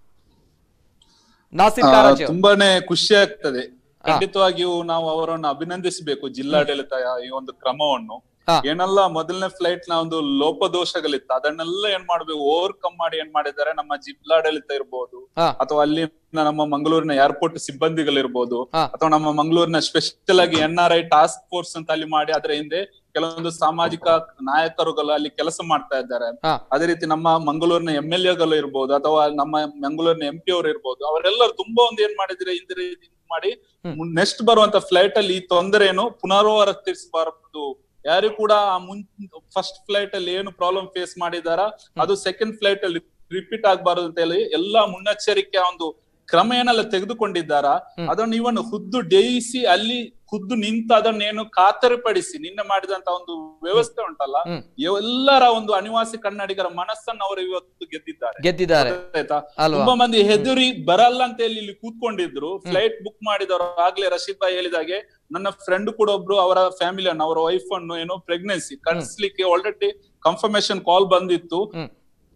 ನಾಸಿರ್ ಕಾರಾಜಿ ಅವರು. ತುಂಬಾನೇ ಖುಷಿ ಆಗ್ತದೆ ಖಂಡಿತವಾಗಿಯೂ ನಾವು ಅವರನ್ನು ಅಭಿನಂದಿಸಬೇಕು ಜಿಲ್ಲಾಡಳಿತ ಈ ಒಂದು ಕ್ರಮವನ್ನು ಹಾ. ಏನೆಲ್ಲ ಮೊದಲನೇ ಫ್ಲೈಟ್ ನ ಒಂದು ಲೋಪದೋಷಗಳಿತ್ತು ಅದನ್ನೆಲ್ಲ ಏನ್ ಮಾಡ್ಬೇಕು ಓವರ್ಕಮ್ ಮಾಡಿ ಏನ್ ಮಾಡಿದ್ದಾರೆ ನಮ್ಮ ಜಿಲ್ಲಾಡಳಿತ ಇರ್ಬೋದು ಹಾ. ಅಥವಾ ಅಲ್ಲಿ ನಮ್ಮ ಮಂಗಳೂರಿನ ಏರ್ಪೋರ್ಟ್ ಸಿಬ್ಬಂದಿಗಳಿರ್ಬೋದು ಹಾ. ಅಥವಾ ನಮ್ಮ ಮಂಗಳೂರಿನ ಸ್ಪೆಷಲ್ ಆಗಿ N R I task force ಅಂತ ಅಲ್ಲಿ ಮಾಡಿ ಅದರ ಹಿಂದೆ ಕೆಲವೊಂದು ಸಾಮಾಜಿಕ ನಾಯಕರುಗಳು ಅಲ್ಲಿ ಕೆಲಸ ಮಾಡ್ತಾ ಇದ್ದಾರೆ ಹಾ. ಅದೇ ರೀತಿ ನಮ್ಮ ಮಂಗಳೂರಿನ ಎಂ ಎಲ್ ಎಗಳು ಇರ್ಬೋದು ಅಥವಾ ನಮ್ಮ ಮಂಗಳೂರಿನ ಎಂ ಪಿ ಅವರು ಇರ್ಬೋದು ಅವರೆಲ್ಲರೂ ತುಂಬಾ ಒಂದು ಏನ್ ಮಾಡಿದ್ರೆ ಇಂದಿರ ಮಾಡಿ ಹ್ಮ್. ನೆಕ್ಸ್ಟ್ ಬರುವಂತ ಫ್ಲೈಟ್ ಅಲ್ಲಿ ಈ ತೊಂದರೆಯನ್ನು ಪುನರಾವರ್ತಿಸಬಾರದು ಯಾರು ಕೂಡ ಆ ಮುನ್ ಫಸ್ಟ್ ಫ್ಲೈಟ್ ಅಲ್ಲಿ ಏನು ಪ್ರಾಬ್ಲಮ್ ಫೇಸ್ ಮಾಡಿದಾರ ಅದು ಸೆಕೆಂಡ್ ಫ್ಲೈಟ್ ಅಲ್ಲಿ ರಿಪೀಟ್ ಆಗ್ಬಾರದು ಅಂತ ಹೇಳಿ ಎಲ್ಲಾ ಮುನ್ನೆಚ್ಚರಿಕೆ ಒಂದು ಕ್ರಮ ಏನೆಲ್ಲ ತೆಗೆದುಕೊಂಡಿದ್ದಾರ ಹ್ಮ್. ಅದನ್ನು ಇವನು ಖುದ್ದು ಡೇಯಿಸಿ ಅಲ್ಲಿ ಖುದ್ದು ನಿಂತು ಅದನ್ನೇನು ಖಾತರಿಪಡಿಸಿ ನಿನ್ನೆ ಮಾಡಿದಂತ ಒಂದು ವ್ಯವಸ್ಥೆ ಉಂಟಲ್ಲ ಹ್ಮ್. ಎಲ್ಲರ ಒಂದು ಅನಿವಾಸಿ ಕನ್ನಡಿಗರ ಮನಸ್ಸನ್ನು ಅವರು ಇವತ್ತು ಗೆದ್ದಿದ್ದಾರೆ ಗೆದ್ದಿದ್ದಾರೆ ಗೊತ್ತಾಯ್ತಾ ಅಲ್ವಾ ತುಂಬಾ ಮಂದಿ ಹೆದರಿ ಬರಲ್ಲ ಅಂತ ಹೇಳಿ ಇಲ್ಲಿ ಕೂತ್ಕೊಂಡಿದ್ರು ಫ್ಲೈಟ್ ಬುಕ್ ಮಾಡಿದವರು ಆಗ್ಲೇ ರಶೀದ್ ಭಾಯ್ ಹೇಳಿದಾಗೆ ನನ್ನ ಫ್ರೆಂಡ್ ಕೂಡ ಒಬ್ರು ಅವರ ಫ್ಯಾಮಿಲಿ ಅನ್ನು ಅವರ ವೈಫ್ ಅನ್ನು ಏನೋ ಪ್ರೆಗ್ನೆನ್ಸಿ ಕಟ್ಸ್ಲಿಕ್ಕೆ ಆಲ್ರೆಡಿ ಕನ್ಫರ್ಮೇಶನ್ ಕಾಲ್ ಬಂದಿತ್ತು ಹ್ಮ್.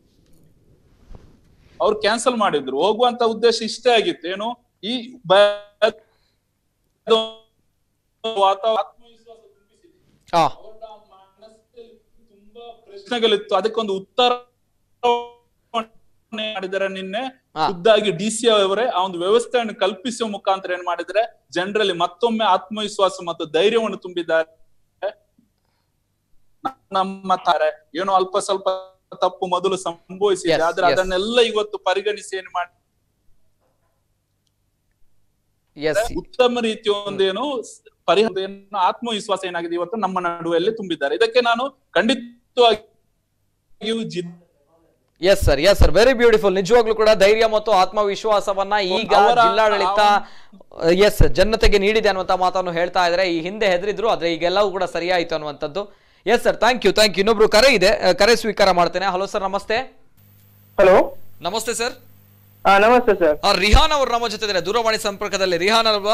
ಅವ್ರು ಕ್ಯಾನ್ಸಲ್ ಮಾಡಿದ್ರು ಹೋಗುವಂತ ಉದ್ದೇಶ ಇಷ್ಟೇ ಆಗಿತ್ತು ಏನು ಈ ಭಯ- ವಾತಾವರಣ ಆತ್ಮವಿಶ್ವಾಸ ತುಂಬಿಸಿದೆ ಆ ಅವರ ಮನಸ್ಸಲ್ಲಿ ತುಂಬಾ ಪ್ರಶ್ನೆಗಳಿತ್ತು ಅದಕ್ಕೊಂದು ಉತ್ತರ ಮಾಡಿದರೆ ನಿನ್ನೆ ಹಾ. ಖುದ್ದಾಗಿ ಡಿ ಸಿ ಅವರೇ ಆ ಒಂದು ವ್ಯವಸ್ಥೆಯನ್ನು ಕಲ್ಪಿಸುವ ಮುಖಾಂತರ ಏನ್ ಮಾಡಿದ್ರೆ ಜನರಲ್ಲಿ ಮತ್ತೊಮ್ಮೆ ಆತ್ಮವಿಶ್ವಾಸ ಮತ್ತು ಧೈರ್ಯವನ್ನು ತುಂಬಿದ್ದಾರೆ ನಮ್ಮ ತಾರೆ ಏನೋ ಅಲ್ಪ ಸ್ವಲ್ಪ ತಪ್ಪು ಮೊದಲು ಸಂಭವಿಸಿದೆ Yes, ಆದ್ರೆ yes. ಅದನ್ನೆಲ್ಲ ಇವತ್ತು ಪರಿಗಣಿಸಿ ಏನ್ ಮಾಡಿ ಎಸ್ ಉತ್ತಮ ರೀತಿಯ ಒಂದೇನು ಪರಿಹಾರ ಏನು ಆತ್ಮವಿಶ್ವಾಸ ಏನಾಗಿದೆ ಇವತ್ತು ನಮ್ಮ ನಡುವೆಯಲ್ಲಿ ತುಂಬಿದ್ದಾರೆ ಇದಕ್ಕೆ ನಾನು ಖಂಡಿತವಾಗಿಯೂ ಜಿದ್ yes sir yes sir very beautiful ನಿಜವಾಗ್ಲೂ ಕೂಡ ಧೈರ್ಯ ಮತ್ತು ಆತ್ಮವಿಶ್ವಾಸವನ್ನ ಈಗ ಅವರ- ಜಿಲ್ಲಾಡಳಿತ ಎಸ್ ಜನತೆಗೆ ನೀಡಿದೆ ಅನ್ನುವಂತ ಮಾತನ್ನು ಹೇಳ್ತಾ ಇದ್ದಾರೆ ಈ ಹಿಂದೆ ಹೆದರಿದ್ರು ಆದ್ರೆ ಈಗೆಲ್ಲವೂ ಕೂಡ ಸರಿಯಾಯಿತು ಅನ್ನುವಂಥದ್ದು yes sir thank you thank you ಇನ್ನೊಬ್ರು ಕರೆ ಇದೆ ಅಹ್, ಕರೆ ಸ್ವೀಕಾರ ಮಾಡ್ತೇನೆ ಹಲೋ ಸರ್ ನಮಸ್ತೆ ಹಲೋ ನಮಸ್ತೆ ಸರ್ ಹಾ ನಮಸ್ತೆ ಸರ್ ರಿಹಾನ್ ಅವರು ನಮ್ಮ ಜೊತೆ ಇದ್ದಾರೆ ದೂರವಾಣಿ ಸಂಪರ್ಕದಲ್ಲಿ ರಿಹಾನ್ ಅಲ್ವಾ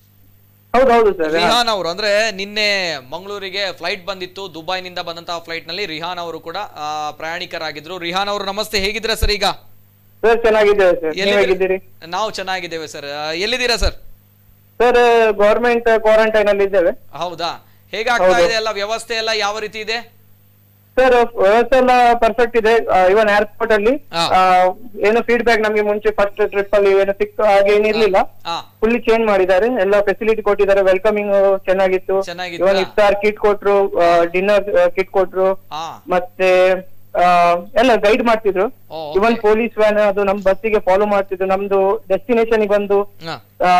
ಹೌದು ಹೌದು ಸರ್ ರಿಹಾನ್ ಅವರು ಅಂದ್ರೆ ನಿನ್ನೆ ಮಂಗಳೂರಿಗೆ ಫ್ಲೈಟ್ ಬಂದಿತ್ತು ದುಬೈನಿಂದ ಬಂದಂತಹ ಫ್ಲೈಟ್ ನಲ್ಲಿ ರಿಹಾನ್ ಅವರು ಕೂಡ ಆ, ಪ್ರಯಾಣಿಕರಾಗಿದ್ರು ರಿಹಾನ್ ಅವರು ನಮಸ್ತೆ ಹೇಗಿದ್ದೀರಾ ಸರ್ ಈಗ ಸರ್ ಚೆನ್ನಾಗಿದ್ದೇವೆ ಸರ್ ನೀವು ಎಲ್ಲಿದ್ದೀರಿ? ಹೇಗಿದ್ದೀರಿ ನಾವು ಚೆನ್ನಾಗಿದ್ದೇವೆ ಸರ್ ಎಲ್ಲಿದ್ದೀರಾ ಸರ್ ಸರ್ ಗವರ್ಮೆಂಟ್ ಕ್ವಾರಂಟೈನ್ ಅಲ್ಲಿ ಇದ್ದೇವೆ ಹೌದಾ ಹೇಗಾಗ್ತಾ ಹೌದು. ಇದೆ ಎಲ್ಲ ವ್ಯವಸ್ಥೆ ಎಲ್ಲ ಯಾವ ರೀತಿ ಇದೆ ಸರ್ ವ್ಯವಸ್ಥೆ ಎಲ್ಲ ಪರ್ಫೆಕ್ಟ್ ಇದೆ ಇವನ್ ಏರ್ಪೋರ್ಟ್ ಅಲ್ಲಿ ಹಾ. ಆ, ಏನು ಫೀಡ್ಬ್ಯಾಕ್ ನಮ್ಗೆ ಮುಂಚೆ ಫಸ್ಟ್ ಟ್ರಿಪ್ ಅಲ್ಲಿ ಏನು ಸಿಕ್ತು ಹಾಗೆ ಏನಿರ್ಲಿಲ್ಲ ಹಾ ಫುಲ್ಲಿ ಚೇಂಜ್ ಮಾಡಿದ್ದಾರೆ ಎಲ್ಲ ಫೆಸಿಲಿಟಿ ಕೊಟ್ಟಿದ್ದಾರೆ ವೆಲ್ಕಮಿಂಗ್ ಚೆನ್ನಾಗಿತ್ತು ಚೆನ್ನಾಗಿತ್ತಾ? ಇವನ್ ಇಫ್ತಾರ್ ಕಿಟ್ ಕೊಟ್ರು ಡಿನ್ನರ್ ಕಿಟ್ ಕೊಟ್ರು ಹಾ ಮತ್ತೆ ಆ, ಎಲ್ಲ ಗೈಡ್ ಮಾಡ್ತಿದ್ರು ಓ, ಇವನ್ okay. ಪೊಲೀಸ್ ವ್ಯಾನ್ ಅದು ನಮ್ ಬಸ್ಸಿಗೆ ಫಾಲೋ ಮಾಡ್ತಿದ್ರು ನಮ್ದು ಡೆಸ್ಟಿನೇಷನ್ ಬಂದು ಹಾ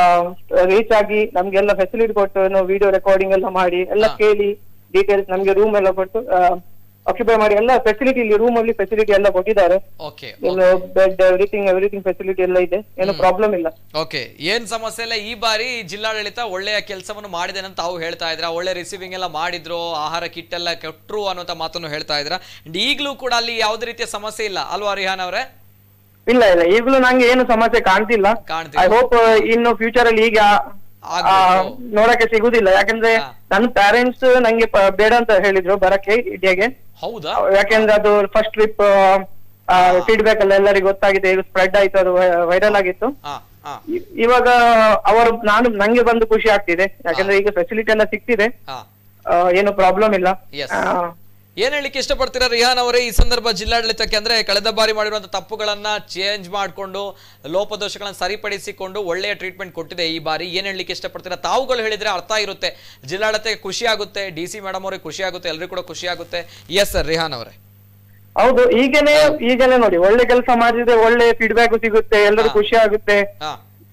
ರೀಚ್ ಆಗಿ ನಮ್ಗೆಲ್ಲ ಫೆಸಿಲಿಟಿ ಕೊಟ್ಟು ವಿಡಿಯೋ ರೆಕಾರ್ಡಿಂಗ್ ಎಲ್ಲ ಮಾಡಿ ಎಲ್ಲ ಹಾ. ಕೇಳಿ ಡೀಟೇಲ್ಸ್ ನಮ್ಗೆ ರೂಮ್ ಎಲ್ಲ ಕೊಟ್ಟು ಆಕ್ಯುಪೈ ಮಾಡಿ ಎಲ್ಲ ಫೆಸಿಲಿಟಿ ಇಲ್ಲಿ ರೂಮ್ ಅಲ್ಲಿ ಫೆಸಿಲಿಟಿ ಎಲ್ಲ ಕೊಟ್ಟಿದ್ದಾರೆ ಓಕೆ ಏನು ಬೆಡ್ ಎವ್ರಿಥಿಂಗ್ ಎವ್ರಿಥಿಂಗ್ ಫೆಸಿಲಿಟಿ ಎಲ್ಲ ಇದೆ ಏನು ಪ್ರಾಬ್ಲಮ್ ಇಲ್ಲ ಓಕೆ ಏನ್ ಸಮಸ್ಯೆ ಇಲ್ಲ ಈ ಬಾರಿ ಜಿಲ್ಲಾಡಳಿತ ಒಳ್ಳೆಯ ಕೆಲಸವನ್ನು ಮಾಡಿದೆ ಅಂತ ತಾವು ಹೇಳ್ತಾ ಇದ್ರ ಒಳ್ಳೆ ರಿಸೀವಿಂಗ್ ಎಲ್ಲ ಮಾಡಿದ್ರು ಆಹಾರ ಕಿಟ್ ಎಲ್ಲ ಕೊಟ್ರು ಅನ್ನುವಂತ ಮಾತನ್ನು ಹೇಳ್ತಾ ಇದ್ರ And ಈಗ್ಲೂ ಕೂಡ ಅಲ್ಲಿ ಯಾವುದೇ ರೀತಿಯ ಸಮಸ್ಯೆ ಇಲ್ಲ ಅಲ್ವಾ ರಿಹಾನ್ ಅವರೇ ಇಲ್ಲ ಇಲ್ಲ ಈಗಲೂ ನಂಗೆ ಏನು ಸಮಸ್ಯೆ ಕಾಣ್ತಿಲ್ಲ ಕಾಣ್ತಿಲ್ಲ. ಐ ಹೋಪ್ ಇನ್ನು ಫ್ಯೂಚರ್ ಅಲ್ಲಿ ಈಗ ಆ, ಆಗ್ಬೇಕು. ನೋಡಕ್ಕೆ ಸಿಗುದಿಲ್ಲ ಯಾಕಂದ್ರೆ ಹಾ. ನನ್ನ ಪ್ಯಾರೆಂಟ್ಸ್ ನಂಗೆ ಪ- ಬೇಡ ಅಂತ ಹೇಳಿದ್ರು ಬರಕ್ಕೆ ಇಂಡಿಯಾಗೆ ಹೌದಾ ಯಾಕೆಂದ್ರೆ ಅದು ಫಸ್ಟ್ ಟ್ರಿಪ್ ಫೀಡ್ಬ್ಯಾಕ್ ಎಲ್ಲ ಎಲ್ಲರಿಗೂ ಗೊತ್ತಾಗಿದೆ ಈಗ ಸ್ಪ್ರೆಡ್ ಆಯ್ತು ಅದು ವೈರಲ್ ಆಗಿತ್ತು ಹಾ ಹಾ ಇ- ಇವಾಗ ಅವರು ನಾನು ನಂಗೆ ಬಂದು ಖುಷಿ ಆಗ್ತಿದೆ ಯಾಕಂದ್ರೆ ಈಗ ಫೆಸಿಲಿಟಿ ಎಲ್ಲ ಸಿಗ್ತಿದೆ ಹಾ ಆ, ಏನು ಪ್ರಾಬ್ಲಮ್ ಇಲ್ಲ Yes. ಆ, ಏನ್ ಹೇಳಿಕ್ಕೆ ಇಷ್ಟಪಡ್ತೀರಾ ರಿಹಾನ್ ಅವರೇ ಈ ಸಂದರ್ಭ ಜಿಲ್ಲಾಡಳಿತಕ್ಕೆ ಅಂದ್ರೆ ಕಳೆದ ಬಾರಿ ಮಾಡಿರುವಂತ ತಪ್ಪುಗಳನ್ನ ಚೇಂಜ್ ಮಾಡಿಕೊಂಡು ಲೋಪದೋಷಗಳನ್ನ ಸರಿಪಡಿಸಿಕೊಂಡು ಒಳ್ಳೆಯ ಟ್ರೀಟ್ಮೆಂಟ್ ಕೊಟ್ಟಿದೆ ಈ ಬಾರಿ ಏನ್ ಹೇಳಲಿಕ್ಕೆ ಇಷ್ಟಪಡ್ತೀರಾ ತಾವುಗಳು ಹೇಳಿದ್ರೆ ಅರ್ಥ ಇರುತ್ತೆ ಜಿಲ್ಲಾಡಳಿತಕ್ಕೆ ಖುಷಿ ಆಗುತ್ತೆ ಡಿ ಸಿ ಮೇಡಮ್ ಅವ್ರಿಗೆ ಖುಷಿ ಆಗುತ್ತೆ ಎಲ್ರಿಗೂ ಕೂಡ ಖುಷಿ ಆಗುತ್ತೆ ಎಸ್ ಸರ್ ರಿಹಾನ್ ಅವರೇ ಹೌದು ಈಗನೇ ಈಗನೇ ನೋಡಿ ಒಳ್ಳೆ ಕೆಲಸ ಮಾಡಿದ್ರೆ ಒಳ್ಳೆ ಫೀಡ್ಬ್ಯಾಕ್ ಸಿಗುತ್ತೆ ಎಲ್ಲರೂ ಹಾ. ಖುಷಿ ಆಗುತ್ತೆ ಹಾ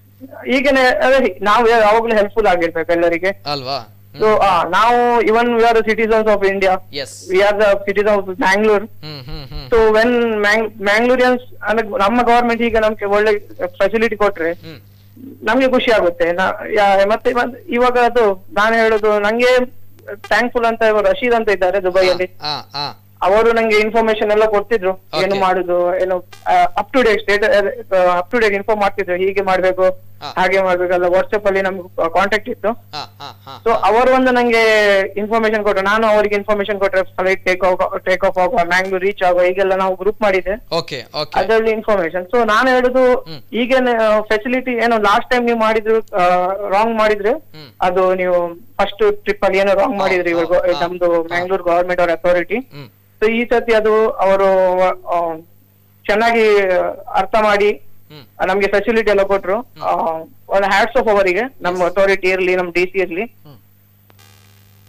ಈಗನೇ ಅದೇ ನಾವು ಯಾವಾಗ್ಲೂ ಹೆಲ್ಪ್ಫುಲ್ ಆಗಿರ್ಬೇಕು ಎಲ್ಲರಿಗೆ ಅಲ್ವಾ ಸೊ ನಾವು even we are citizens of India yes we are the citizen of Bangalore hmm hmm hmm so when Mangaloreans ಅಂದ್ರೆ ನಮ್ಮ ಗವರ್ಮೆಂಟ್ ಈಗ ನಮ್ಗೆ ಒಳ್ಳೆ ಫೆಸಿಲಿಟಿ ಕೊಟ್ರೆ ಹ್ಮ್ ನಮ್ಗೆ ಖುಷಿ ಆಗುತ್ತೆ ನಾ- ಯಾ- ಮತ್ತೆ ಮತ್- ಇವಾಗ ಅದು ನಾನು ಹೇಳುದು ನಂಗೆ ಥ್ಯಾಂಕ್ಫುಲ್ ಅಂತ ಇವರು ರಶೀದ್ ಅಂತ ಇದ್ದಾರೆ ದುಬೈಯಲ್ಲಿ ಹಾ ಹಾ ಅವರು ನಂಗೆ ಇನ್ಫಾರ್ಮೇಶನ್ ಎಲ್ಲ ಕೊಡ್ತಿದ್ರು ಏನು Okay. ಮಾಡುದು ಏನು up to date state up to date inform ಮಾಡ್ತಿದ್ರು ಹೀಗೆ ಮಾಡ್ಬೇಕು ಹಾ. ಹಾಗೆ ಮಾಡ್ಬೇಕಲ್ಲ ವಾಟ್ಸ್ಆಪ್ ಅಲ್ಲಿ ನಮ್ಗೆ ಕಾಂಟ್ಯಾಕ್ಟ್ ಇತ್ತು ಹಾ ಹಾ ಹಾ ಸೊ ಅವರು ಒಂದು ನಂಗೆ ಇನ್ಫಾರ್ಮೇಶನ್ ಕೊಟ್ಟರು ನಾನು ಅವರಿಗೆ ಇನ್ಫಾರ್ಮೇಶನ್ ಕೊಟ್ಟರೆ flight take off take off ಆಗುವ ಮ್ಯಾಂಗ್ಳೂರ್ ರೀಚ್ ಆಗುವ ಹೀಗೆಲ್ಲ ನಾವು ಗ್ರೂಪ್ ಮಾಡಿದೆ ಓಕೆ ಓಕೆ ಅದರಲ್ಲಿ ಇನ್ಫಾರ್ಮೇಶನ್ ಸೊ ನಾನು ಹೇಳುದು ಈಗ ಫೆಸಿಲಿಟಿ ಏನೋ ಲಾಸ್ಟ್ ಟೈಮ್ ನೀವು ಮಾಡಿದ್ರು ರಾಂಗ್ ಮಾಡಿದ್ರೆ ಹ್ಮ್. ಅದು ನೀವು ಫಸ್ಟ್ ಟ್ರಿಪ್ ಅಲ್ಲಿ ಏನೋ ರಾಂಗ್ ಮಾಡಿದ್ರಿ ಇವಾಗ ಹಾ, ಹಾ. ನಮ್ದು ಮ್ಯಾಂಗ್ಳೂರ್ ಗವರ್ಮೆಂಟ್ ಅವ್ರ ಅಥಾರಿಟಿ ಹ್ಮ್ ಸೊ ಈ ಸತಿ ಅದು ಅವರು ಆ, ಚೆನ್ನಾಗಿ ಅರ್ಥ ಮಾಡಿ ಹ್ಮ್ ನಮ್ಗೆ ಫೆಸಿಲಿಟಿ ಎಲ್ಲ ಕೊಟ್ರು ಆ, ಒಂದು ಹ್ಯಾಟ್ಸ್ ಆಫ್ ಅವರಿಗೆ ನಮ್ಮ ಅಥಾರಿಟಿ ಇರ್ಲಿ ನಮ್ ಡಿ ಸಿ ಇರ್ಲಿ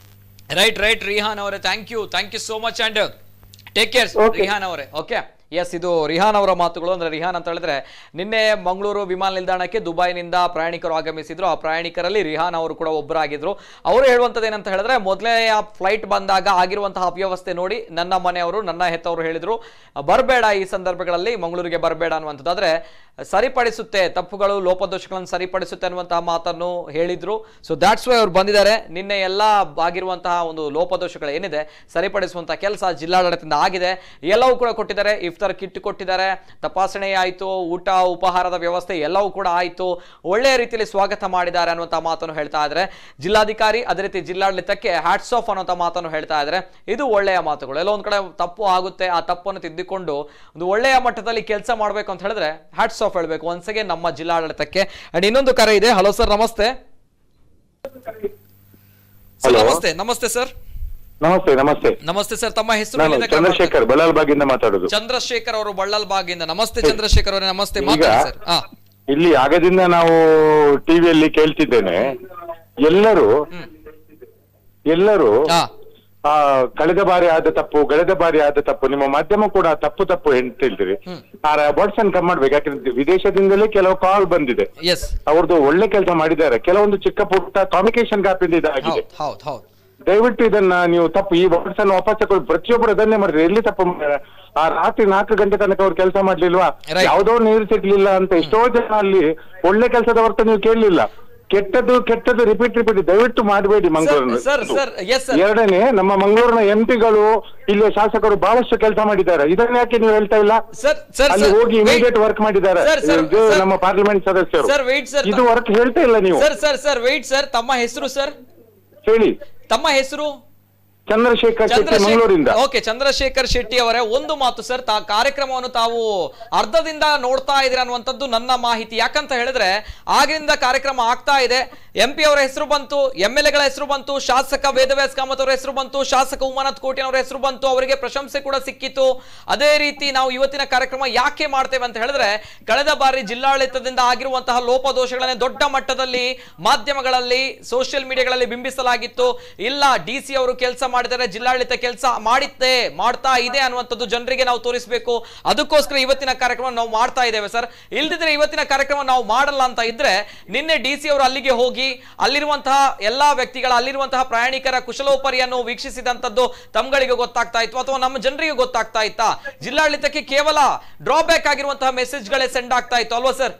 ರೈಟ್ ರೈಟ್ ರಿಹಾನ್ ಅವರೇ thank you thank you so much and take care Okay. Rihan ಅವರೇ ಓಕೆ ಎಸ್ ಇದು ರಿಹಾನ್ ಅವರ ಮಾತುಗಳು ಅಂದ್ರೆ ರಿಹಾನ್ ಅಂತ ಹೇಳಿದ್ರೆ ನಿನ್ನೆ ಮಂಗಳೂರು ವಿಮಾನ ನಿಲ್ದಾಣಕ್ಕೆ ದುಬೈನಿಂದ ಪ್ರಯಾಣಿಕರು ಆಗಮಿಸಿದ್ರು ಆ ಪ್ರಯಾಣಿಕರಲ್ಲಿ ರಿಹಾನ್ ಅವರು ಕೂಡ ಒಬ್ಬರಾಗಿದ್ರು ಅವರು ಹೇಳುವಂಥದ್ದು ಏನಂತ ಹೇಳಿದ್ರೆ ಮೊದಲೇ ಆ ಫ್ಲೈಟ್ ಬಂದಾಗ ಆಗಿರುವಂತಹ ಅವ್ಯವಸ್ಥೆ ನೋಡಿ ನನ್ನ ಮನೆಯವರು ನನ್ನ ಹೆತ್ತವರು ಹೇಳಿದ್ರು ಬರಬೇಡ ಈ ಸಂದರ್ಭಗಳಲ್ಲಿ ಮಂಗಳೂರಿಗೆ ಬರಬೇಡ ಅನ್ನುವಂಥದ್ದು ಆದ್ರೆ ಸರಿಪಡಿಸುತ್ತೆ ತಪ್ಪುಗಳು ಲೋಪದೋಷಗಳನ್ನು ಸರಿಪಡಿಸುತ್ತೆ ಅನ್ನುವಂತಹ ಮಾತನ್ನು ಹೇಳಿದ್ರು ಸೊ ದಾಟ್ಸ್ ವೈ ಅವ್ರು ಬಂದಿದ್ದಾರೆ ನಿನ್ನೆ ಎಲ್ಲ ಆಗಿರುವಂತಹ ಒಂದು ಲೋಪದೋಷಗಳು ಏನಿದೆ ಸರಿಪಡಿಸುವಂತಹ ಕೆಲಸ ಜಿಲ್ಲಾಡಳಿತದಿಂದ ಆಗಿದೆ ಎಲ್ಲವೂ ಕೂಡ ಕೊಟ್ಟಿದ್ದಾರೆ ಇಫ್ತಾರ್ ಕಿಟ್ ಕೊಟ್ಟಿದ್ದಾರೆ ತಪಾಸಣೆ ಆಯಿತು ಊಟ ಉಪಹಾರದ ವ್ಯವಸ್ಥೆ ಎಲ್ಲವೂ ಕೂಡ ಆಯಿತು ಒಳ್ಳೆಯ ರೀತಿಯಲ್ಲಿ ಸ್ವಾಗತ ಮಾಡಿದ್ದಾರೆ ಅನ್ನುವಂಥ ಮಾತನ್ನು ಹೇಳ್ತಾ ಇದ್ದಾರೆ ಜಿಲ್ಲಾಧಿಕಾರಿ ಅದೇ ರೀತಿ ಜಿಲ್ಲಾಡಳಿತಕ್ಕೆ ಹ್ಯಾಟ್ಸ್ ಆಫ್ ಅನ್ನುವಂಥ ಮಾತನ್ನು ಹೇಳ್ತಾ ಇದ್ದಾರೆ ಇದು ಒಳ್ಳೆಯ ಮಾತುಗಳು ಎಲ್ಲೋ ಒಂದ್ ಕಡೆ ತಪ್ಪು ಆಗುತ್ತೆ ಆ ತಪ್ಪನ್ನು ತಿದ್ದಿಕೊಂಡು ಒಂದು ಒಳ್ಳೆಯ ಮಟ್ಟದಲ್ಲಿ ಕೆಲಸ ಮಾಡಬೇಕು ಅಂತ ಹೇಳಿದ್ರೆ ಹ್ಯಾಟ್ಸ್ ಆಫ್ ಹೇಳ್ಬೇಕು ಒಂದ್ಸಗೆ ನಮ್ಮ ಜಿಲ್ಲಾಡಳಿತಕ್ಕೆ ಅಂಡ್ ಇನ್ನೊಂದು ಕರೆ ಇದೆ ಹಲೋ ಸರ್ ನಮಸ್ತೆ Sir, Hello. ನಮಸ್ತೆ ನಮಸ್ತೆ ಸರ್ ನಮಸ್ತೆ ನಮಸ್ತೆ ನಮಸ್ತೆ ಸರ್ ತಮ್ಮ ಹೆಸರು ನಾನು ಎಲ್ಲಿಂದ ಕರೆ ಮಾಡ್ತಾ ಚಂದ್ರಶೇಖರ್ ಬಲಾಲ್ಬಾಗಿಂದ ಮಾತಾಡೋದು ಚಂದ್ರಶೇಖರ್ ಅವರು ಬಳ್ಳಲ್ ಬಾಗಿಂದ ನಮಸ್ತೆ ಚಂದ್ರಶೇಖರ್ ಅವರೇ ನಮಸ್ತೆ ಈಗ ಮಾತಾಡಿ ಸರ್ ಹಾ ಇಲ್ಲಿ ಆಗದಿಂದ ನಾವು ಟಿವಿಯಲ್ಲಿ ಕೇಳ್ತಿದ್ದೇನೆ ಎಲ್ಲರೂ ಎಲ್ಲರೂ ಹಾ ಆ ಕಳೆದ ಬಾರಿ ಆದ ತಪ್ಪು ಕಳೆದ ಬಾರಿ ಆದ ತಪ್ಪು ನಿಮ್ಮ ಮಾಧ್ಯಮ ಕೂಡ ತಪ್ಪು ತಪ್ಪು ಅಂತ ಹೇಳ್ತೀರಿ ಆ ವರ್ಡ್ಸ್ ಅನ್ನು ಕಮ್ಮಿ ಮಾಡ್ಬೇಕು ಯಾಕಂದ್ರೆ ವಿದೇಶದಿಂದಲೇ ಕೆಲವು ಕಾಲ್ ಬಂದಿದೆ ಎಸ್ ಅವ್ರದ್ದು ಒಳ್ಳೆ ಕೆಲಸ ಮಾಡಿದ್ದಾರೆ ಕೆಲವೊಂದು ಚಿಕ್ಕ ಪುಟ್ಟ ಕಮ್ಯುನಿಕೇಶನ್ ಗ್ಯಾಪ್ ಇಂದ ಇದಾಗಿದೆ ಹೌದು ಹೌದು ಹೌದು ದಯವಿಟ್ಟು ಇದನ್ನ ನೀವು ತಪ್ಪು ಈ ವರ್ಡ್ಸ್ ಅನ್ನು ವಾಪಸ್ ತಗೊಳ್ಳಿ ಪ್ರತಿಯೊಬ್ಬರು ಅದನ್ನೇ ಮಾಡಿದ್ರೆ ಎಲ್ಲಿ ತಪ್ಪು ಮಾಡ್ಯಾರ? ಆ ರಾತ್ರಿ ನಾಲ್ಕು ಗಂಟೆ ತನಕ ಅವ್ರು ಕೆಲಸ ಮಾಡ್ಲಿಲ್ವಾ Right. ಯಾವ್ದೋ ನೀರು ಸಿಗ್ಲಿಲ್ಲ ಅಂತ ಎಷ್ಟೋ ಜನ ಅಲ್ಲಿ ಒಳ್ಳೆ ಕೆಲಸದ ಹೊರತು ನೀವು ಕೇಳಲಿಲ್ಲ ಕೆಟ್ಟದ್ದು ಕೆಟ್ಟದ್ದು ರಿಪೀಟ್ ರಿಪೀಟ್ ದಯವಿಟ್ಟು ಮಾಡಬೇಡಿ ಮಂಗಳೂರನ್ನು ಸರ್ ಸರ್ ಎಸ್ ಸರ್ ಎರಡನೇ ನಮ್ಮ ಮಂಗಳೂರಿನ ಎಂಪಿಗಳು ಇಲ್ಲಿ ಶಾಸಕರು ಬಹಳಷ್ಟು ಕೆಲಸ ಮಾಡಿದ್ದಾರೆ ಇದನ್ನ ಯಾಕೆ ನೀವು ಹೇಳ್ತಾ ಇಲ್ಲ ಸರ್ ಸರ್ ಅಲ್ಲಿ ಸರ್ ಹೋಗಿ ಇಮಿಡಿಯೇಟ್ ವರ್ಕ್ ಮಾಡಿದ್ದಾರೆ Sir, sir, ಇದು sir. ನಮ್ಮ ಪಾರ್ಲಿಮೆಂಟ್ ಸದಸ್ಯರು Sir, wait, sir. ಇದು ವರ್ಕ್ ಹೇಳ್ತಾ ಇಲ್ಲ ನೀವು sir sir sir wait sir ತಮ್ಮ ಹೆಸರು ಸರ್ ಹೇಳಿ ತಮ್ಮ ಹೆಸರು ಚಂದ್ರಶೇಖರ್ ಶೆಟ್ಟಿ ಮಂಗಳೂರಿಂದ ಓಕೆ ಚಂದ್ರಶೇಖರ್ ಶೆಟ್ಟಿ ಅವರೇ ಒಂದು ಮಾತು ಸರ್ ತಾ ಕಾರ್ಯಕ್ರಮವನ್ನು ತಾವು ಅರ್ಧದಿಂದ ನೋಡ್ತಾ ಇದ್ದೀರಾ ಅನ್ನುವಂಥದ್ದು ನನ್ನ ಮಾಹಿತಿ ಯಾಕಂತ ಹೇಳಿದ್ರೆ ಆಗಿನಿಂದ ಕಾರ್ಯಕ್ರಮ ಆಗ್ತಾ ಇದೆ ಎಂ ಪಿ ಅವರ ಹೆಸರು ಬಂತು ಎಂ ಎಲ್ ಎಗಳ ಹೆಸರು ಬಂತು ಶಾಸಕ ವೇದವ್ಯಾಸ್ ಕಾಮತ್ ಅವರ ಹೆಸರು ಬಂತು ಶಾಸಕ ಉಮಾನಾಥ್ ಕೋಟಿನ್ ಅವರ ಹೆಸರು ಬಂತು ಅವರಿಗೆ ಪ್ರಶಂಸೆ ಕೂಡ ಸಿಕ್ಕಿತ್ತು ಅದೇ ರೀತಿ ನಾವು ಇವತ್ತಿನ ಕಾರ್ಯಕ್ರಮ ಯಾಕೆ ಮಾಡ್ತೇವೆ ಅಂತ ಹೇಳಿದ್ರೆ ಕಳೆದ ಬಾರಿ ಜಿಲ್ಲಾಡಳಿತದಿಂದ ಆಗಿರುವಂತಹ ಲೋಪದೋಷಗಳನ್ನೇ ದೊಡ್ಡ ಮಟ್ಟದಲ್ಲಿ ಮಾಧ್ಯಮಗಳಲ್ಲಿ ಸೋಷಿಯಲ್ ಮೀಡಿಯಾಗಳಲ್ಲಿ ಬಿಂಬಿಸಲಾಗಿತ್ತು ಇಲ್ಲ ಡಿ ಸಿ ಅವರು ಕೆಲಸ ಮಾಡಿದರೆ ಜಿಲ್ಲಾಡಳಿತ ಕೆಲಸ ಮಾಡಿತ್ತೆ ಮಾಡ್ತಾ ಇದೆ ಅನ್ನುವಂಥದ್ದು ಜನರಿಗೆ ನಾವು ತೋರಿಸಬೇಕು ಅದಕ್ಕೋಸ್ಕರ ಇವತ್ತಿನ ಕಾರ್ಯಕ್ರಮ ನಾವು ಮಾಡ್ತಾ ಇದ್ದೇವೆ ಸರ್ ಇಲ್ದಿದ್ರೆ ಇವತ್ತಿನ ಕಾರ್ಯಕ್ರಮ ನಾವು ಮಾಡಲ್ಲ ಅಂತ ಇದ್ರೆ ನಿನ್ನೆ ಡಿ ಸಿ ಅವರು ಅಲ್ಲಿಗೆ ಹೋಗಿ ಅಲ್ಲಿರುವಂತಹ ಎಲ್ಲಾ ವ್ಯಕ್ತಿಗಳ ಅಲ್ಲಿರುವಂತಹ ಪ್ರಯಾಣಿಕರ ಕುಶಲೋಪರಿಯನ್ನು ವೀಕ್ಷಿಸಿದಂತದ್ದು ತಮ್ಗಳಿಗೆ ಗೊತ್ತಾಗ್ತಾ ಇತ್ತು ಅಥವಾ ನಮ್ಮ ಜನರಿಗೆ ಗೊತ್ತಾಗ್ತಾ ಇತ್ತಾ ಜಿಲ್ಲಾಡಳಿತಕ್ಕೆ ಕೇವಲ ಡ್ರಾಬ್ಯಾಕ್ ಆಗಿರುವಂತಹ ಮೆಸೇಜ್ಗಳೇ ಸೆಂಡ್ ಆಗ್ತಾ ಇತ್ತು ಅಲ್ವಾ ಸರ್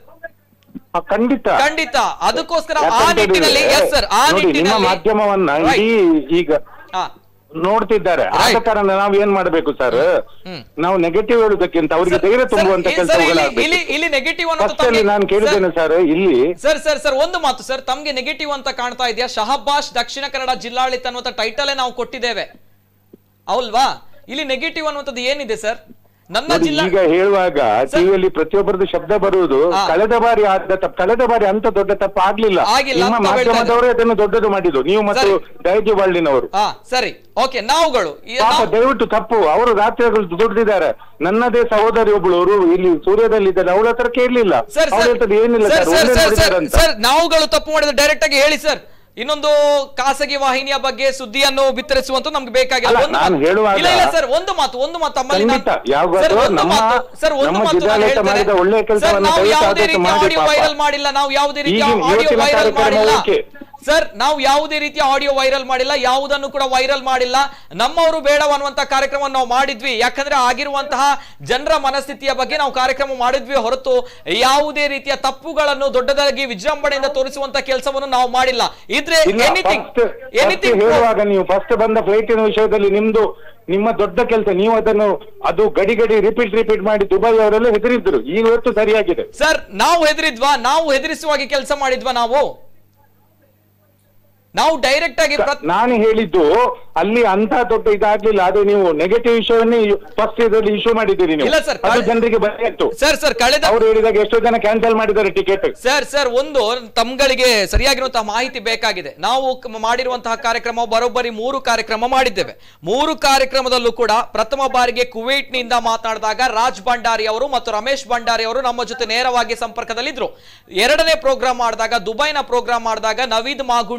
ಆ, ಖಂಡಿತ ಖಂಡಿತ ಅದಕ್ಕೋಸ್ಕರ ಆ ಯಾಕಂತ ನಿಟ್ಟಿನಲ್ಲಿ ಹೇಳಿದ್ರೆ, ಎಸ್ ಸರ್ ಆ ನೋಡಿ, ನಿಮ್ಮ ನಿಟ್ಟಿನಲ್ಲಿ ಮಾಧ್ಯಮವನ್ನ Right. ಇಡೀ ಈಗ ಹಾ ನೋಡ್ತಿದ್ದಾರೆ ಆದ Right. ಕಾರಣ ನಾವ್ ಏನ್ ಮಾಡ್ಬೇಕು ಸರ್ ಹ್ಮ್. ನಾವು ನೆಗೆಟಿವ್ ಹೇಳುದಕ್ಕಿಂತ ಅವ್ರಿಗೆ ಧೈರ್ಯ ಸರ್, ತುಂಬುವಂತ ಈ- ಸರ್, ಇಲ್ಲಿ ಇಲ್ಲಿ ಕೆಲಸಗಳಾಗಬೇಕು ಇಲ್ಲಿ ನೆಗೆಟಿವ್ ಫಸ್ಟ್ ಅಲ್ಲಿ ನಾನು ಕೇಳಿದ್ದೇನೆ ಸರ್ ಇಲ್ಲಿ ಸರ್ ಸರ್ ಸರ್ ಒಂದು ಮಾತು ಸರ್ ತಮ್ಗೆ ನೆಗೆಟಿವ್ ಅಂತ ಕಾಣ್ತಾ ಇದೆಯಾ ಶಹಬ್ಬಾಷ್ ದಕ್ಷಿಣ ಕನ್ನಡ ಜಿಲ್ಲಾಡಳಿತ ಅನ್ನುವಂಥ ಟೈಟಲ್ ನಾವು ಕೊಟ್ಟಿದ್ದೇವೆ ಅಲ್ವಾ ಇಲ್ಲಿ ನೆಗೆಟಿವ್ ಅನ್ನುವಂಥದ್ದು ಏನಿದೆ ಸರ್ ನನ್ನ ನೋಡಿ, ಜಿಲ್ಲಾ ಈಗ ಹೇಳುವಾಗ ಟಿವಿಯಲ್ಲಿ ಪ್ರತಿಯೊಬ್ಬರದ್ದು ಶಬ್ದ ಬರುವುದು ಹಾ. ಕಳೆದ ಬಾರಿ ಆದ ತಪ್ಪು ಕಳೆದ ಬಾರಿ ಅಂತ ದೊಡ್ಡ ತಪ್ಪು ಆಗ್ಲಿಲ್ಲ ಆಗಿಲ್ಲ ನಿಮ್ಮ ಅಂತ ಹೇಳ್ತಾ ಮಾಧ್ಯಮದವರೇ ಅದನ್ನು ದೊಡ್ಡದು ಮಾಡಿದ್ದು ನೀವು ಮತ್ತು ಸರಿ. ದಯಜಿ ಬಾಳ್ಡಿನವರು ಹಾ ಸರಿ ಓಕೆ ನಾವುಗಳು ಈ ಪಾಪ ನಾವು- ದಯವಿಟ್ಟು ತಪ್ಪು ಅವರು ರಾತ್ರಿಗಳು ದುಡ್ದಿದ್ದಾರೆ ನನ್ನದೇ ಸಹೋದರಿ ಒಬ್ಳು ಅವರು ಇಲ್ಲಿ ಸೂರ್ಯದಲ್ಲಿ ಇದ್ದಾರೆ ಅವಳ ಹತ್ರ ಕೇಳಲಿಲ್ಲ ಸರ್ ಅವ್ರು ಸರ್ ಹೇಳ್ತದೆ ಏನಿಲ್ಲ ಸರ್ ಸರ್ ಸರ್ ಒಳ್ಳೆ ಸರ್ ನೋಡಿದ್ದಾರೆ ಸರ್ ಅಂತ ಸರ್ ನಾವುಗಳು ತಪ್ಪು ಮಾಡಿದ್ರೆ ಡೈರೆಕ್ಟ್ ಆಗಿ ಹೇಳಿ ಸರ್ ಇನ್ನೊಂದು ಖಾಸಗಿ ವಾಹಿನಿಯ ಬಗ್ಗೆ ಸುದ್ದಿಯನ್ನು ಬಿತ್ತರಿಸುವಂತ ನಮ್ಗೆ ಬೇಕಾಗಿಲ್ಲ ಅಲ್ಲ, ಒಂದು ನಾನು ಮಾತು- ಹೇಳುವಾಗ- ಇಲ್ಲ ಇಲ್ಲ ಸರ್ ಒಂದು ಮಾತು ಒಂದು ಮಾತು ತಮ್ಮಲ್ಲಿ ನಾನು- ಖಂಡಿತ, ಯಾವಾಗಲೂ ಸರ್, ಒಂದು ನಮ್ಮ- ಮಾತು ಸರ್ ಒಂದು ನಮ್ಮ ಮಾತು ನಾನು ಜಿಲ್ಲಾಡಳಿತ ಹೇಳ್ತೇನೆ. ಮಾಡಿದ ಒಳ್ಳೆಯ ಸರ್ ಕೆಲಸವನ್ನು ನಾವು ದಯವಿಟ್ಟು ಯಾವುದೇ ಆದಷ್ಟು ರೀತಿಯ ಮಾಡಿ ಆಡಿಯೋ ಪಾಪ. ವೈರಲ್ ಮಾಡಿಲ್ಲ ನಾವು ಯಾವುದೇ ರೀತಿಯ ಈಗಿನ- ಆಡಿಯೋ ಇವತ್ತಿನ ವೈರಲ್ ಕಾರ್ಯಕ್ರಮ ಮಾಡಿಲ್ಲ ಓಕೆ. ಸರ್ ನಾವು ಯಾವುದೇ ರೀತಿಯ ಆಡಿಯೋ ವೈರಲ್ ಮಾಡಿಲ್ಲ ಯಾವುದನ್ನು ಕೂಡ ವೈರಲ್ ಮಾಡಿಲ್ಲ ನಮ್ಮವರು ಬೇಡವನ್ನುವಂತ ಕಾರ್ಯಕ್ರಮ ನಾವು ಮಾಡಿದ್ವಿ ಯಾಕಂದ್ರೆ ಆಗಿರುವಂತಹ ಜನರ ಮನಸ್ಥಿತಿಯ ಬಗ್ಗೆ ನಾವು ಕಾರ್ಯಕ್ರಮ ಮಾಡಿದ್ವಿ ಹೊರತು ಯಾವುದೇ ರೀತಿಯ ತಪ್ಪುಗಳನ್ನು ದೊಡ್ಡದಾಗಿ ವಿಜೃಂಭಣೆಯಿಂದ ತೋರಿಸುವಂತ ಕೆಲಸವನ್ನು ನಾವು ಮಾಡಿಲ್ಲ ಇದ್ರೆ ಇಲ್ಲ ಎನಿಥಿಂಗ್ ಫಸ್ಟ್ ಎನಿಥಿಂಗ್ ಹೇಳುವಾಗ ನೀವು ಫಸ್ಟ್ ಬಂದ ಫ್ಲೈಟಿನ ವಿಷಯದಲ್ಲಿ ನಿಮ್ದು ನಿಮ್ಮ ದೊಡ್ಡ ಕೆಲಸ ನೀವು ಅದನ್ನು ಅದು ಗಡಿ ಗಡಿ ರಿಪೀಟ್ ರಿಪೀಟ್ ಮಾಡಿ ದುಬೈ ಅವರೆಲ್ಲ ಹೆದರಿದ್ರು ಈಗ ಇವತ್ತು ಸರಿಯಾಗಿದೆ ಸರ್ ನಾವು ಹೆದರಿದ್ವಾ ನಾವು ಹೆದರಿಸುವಾಗಿ ಕೆಲಸ ಮಾಡಿದ್ವಾ ನಾವು ನಾವು ಡೈರೆಕ್ಟ್ ಆಗಿ ಪ್ರತ್- ನಾನು ಹೇಳಿದ್ದು ಅಲ್ಲಿ ಅಂತ ದೊಡ್ಡ ಇದಾಗ್ಲಿಲ್ಲ ಅದು ನೀವು ನೆಗೆಟಿವ್ ವಿಷಯವನ್ನೇ ಫಸ್ಟ್ ಇದರಲ್ಲಿ ಇಶ್ಯೂ ಮಾಡಿದ್ದೀರಿ ನೀವು ಇಲ್ಲ sir, ಅದು ಕಳೆ- ಜನರಿಗೆ ಭಯ ಇತ್ತು ಸರ್ ಸರ್ ಕಳೆದ ಅವ್ರು ಹೇಳಿದಾಗ ಎಷ್ಟೋ ಜನ ಕ್ಯಾನ್ಸಲ್ ಮಾಡಿದ್ದಾರೆ ಟಿಕೆಟ್ ಸರ್ ಸರ್ ಒಂದು ತಮ್ಗಳಿಗೆ ಸರಿಯಾಗಿರುವಂತಹ ಮಾಹಿತಿ ಬೇಕಾಗಿದೆ ನಾವು ಕ- ಮಾಡಿರುವಂತಹ ಕಾರ್ಯಕ್ರಮ ಬರೋಬ್ಬರಿ ಮೂರು ಕಾರ್ಯಕ್ರಮ ಮಾಡಿದ್ದೇವೆ ಮೂರು ಕಾರ್ಯಕ್ರಮದಲ್ಲೂ ಕೂಡ ಪ್ರಥಮ ಬಾರಿಗೆ ಕುವೈಟ್ ನಿಂದ ಮಾತನಾಡಿದಾಗ ರಾಜ್ ಭಂಡಾರಿ ಅವರು ಮತ್ತು ರಮೇಶ್ ಭಂಡಾರಿ ಅವರು ನಮ್ಮ ಜೊತೆ ನೇರವಾಗಿ ಸಂಪರ್ಕದಲ್ಲಿದ್ರು ಎರಡನೇ ಪ್ರೋಗ್ರಾಮ್ ಮಾಡಿದಾಗ ದುಬೈನ ಪ್ರೋಗ್ರಾಮ್ ಮಾಡಿದಾಗ ನವೀದ್ ಮಾಗುಂಡಿ ಅವರು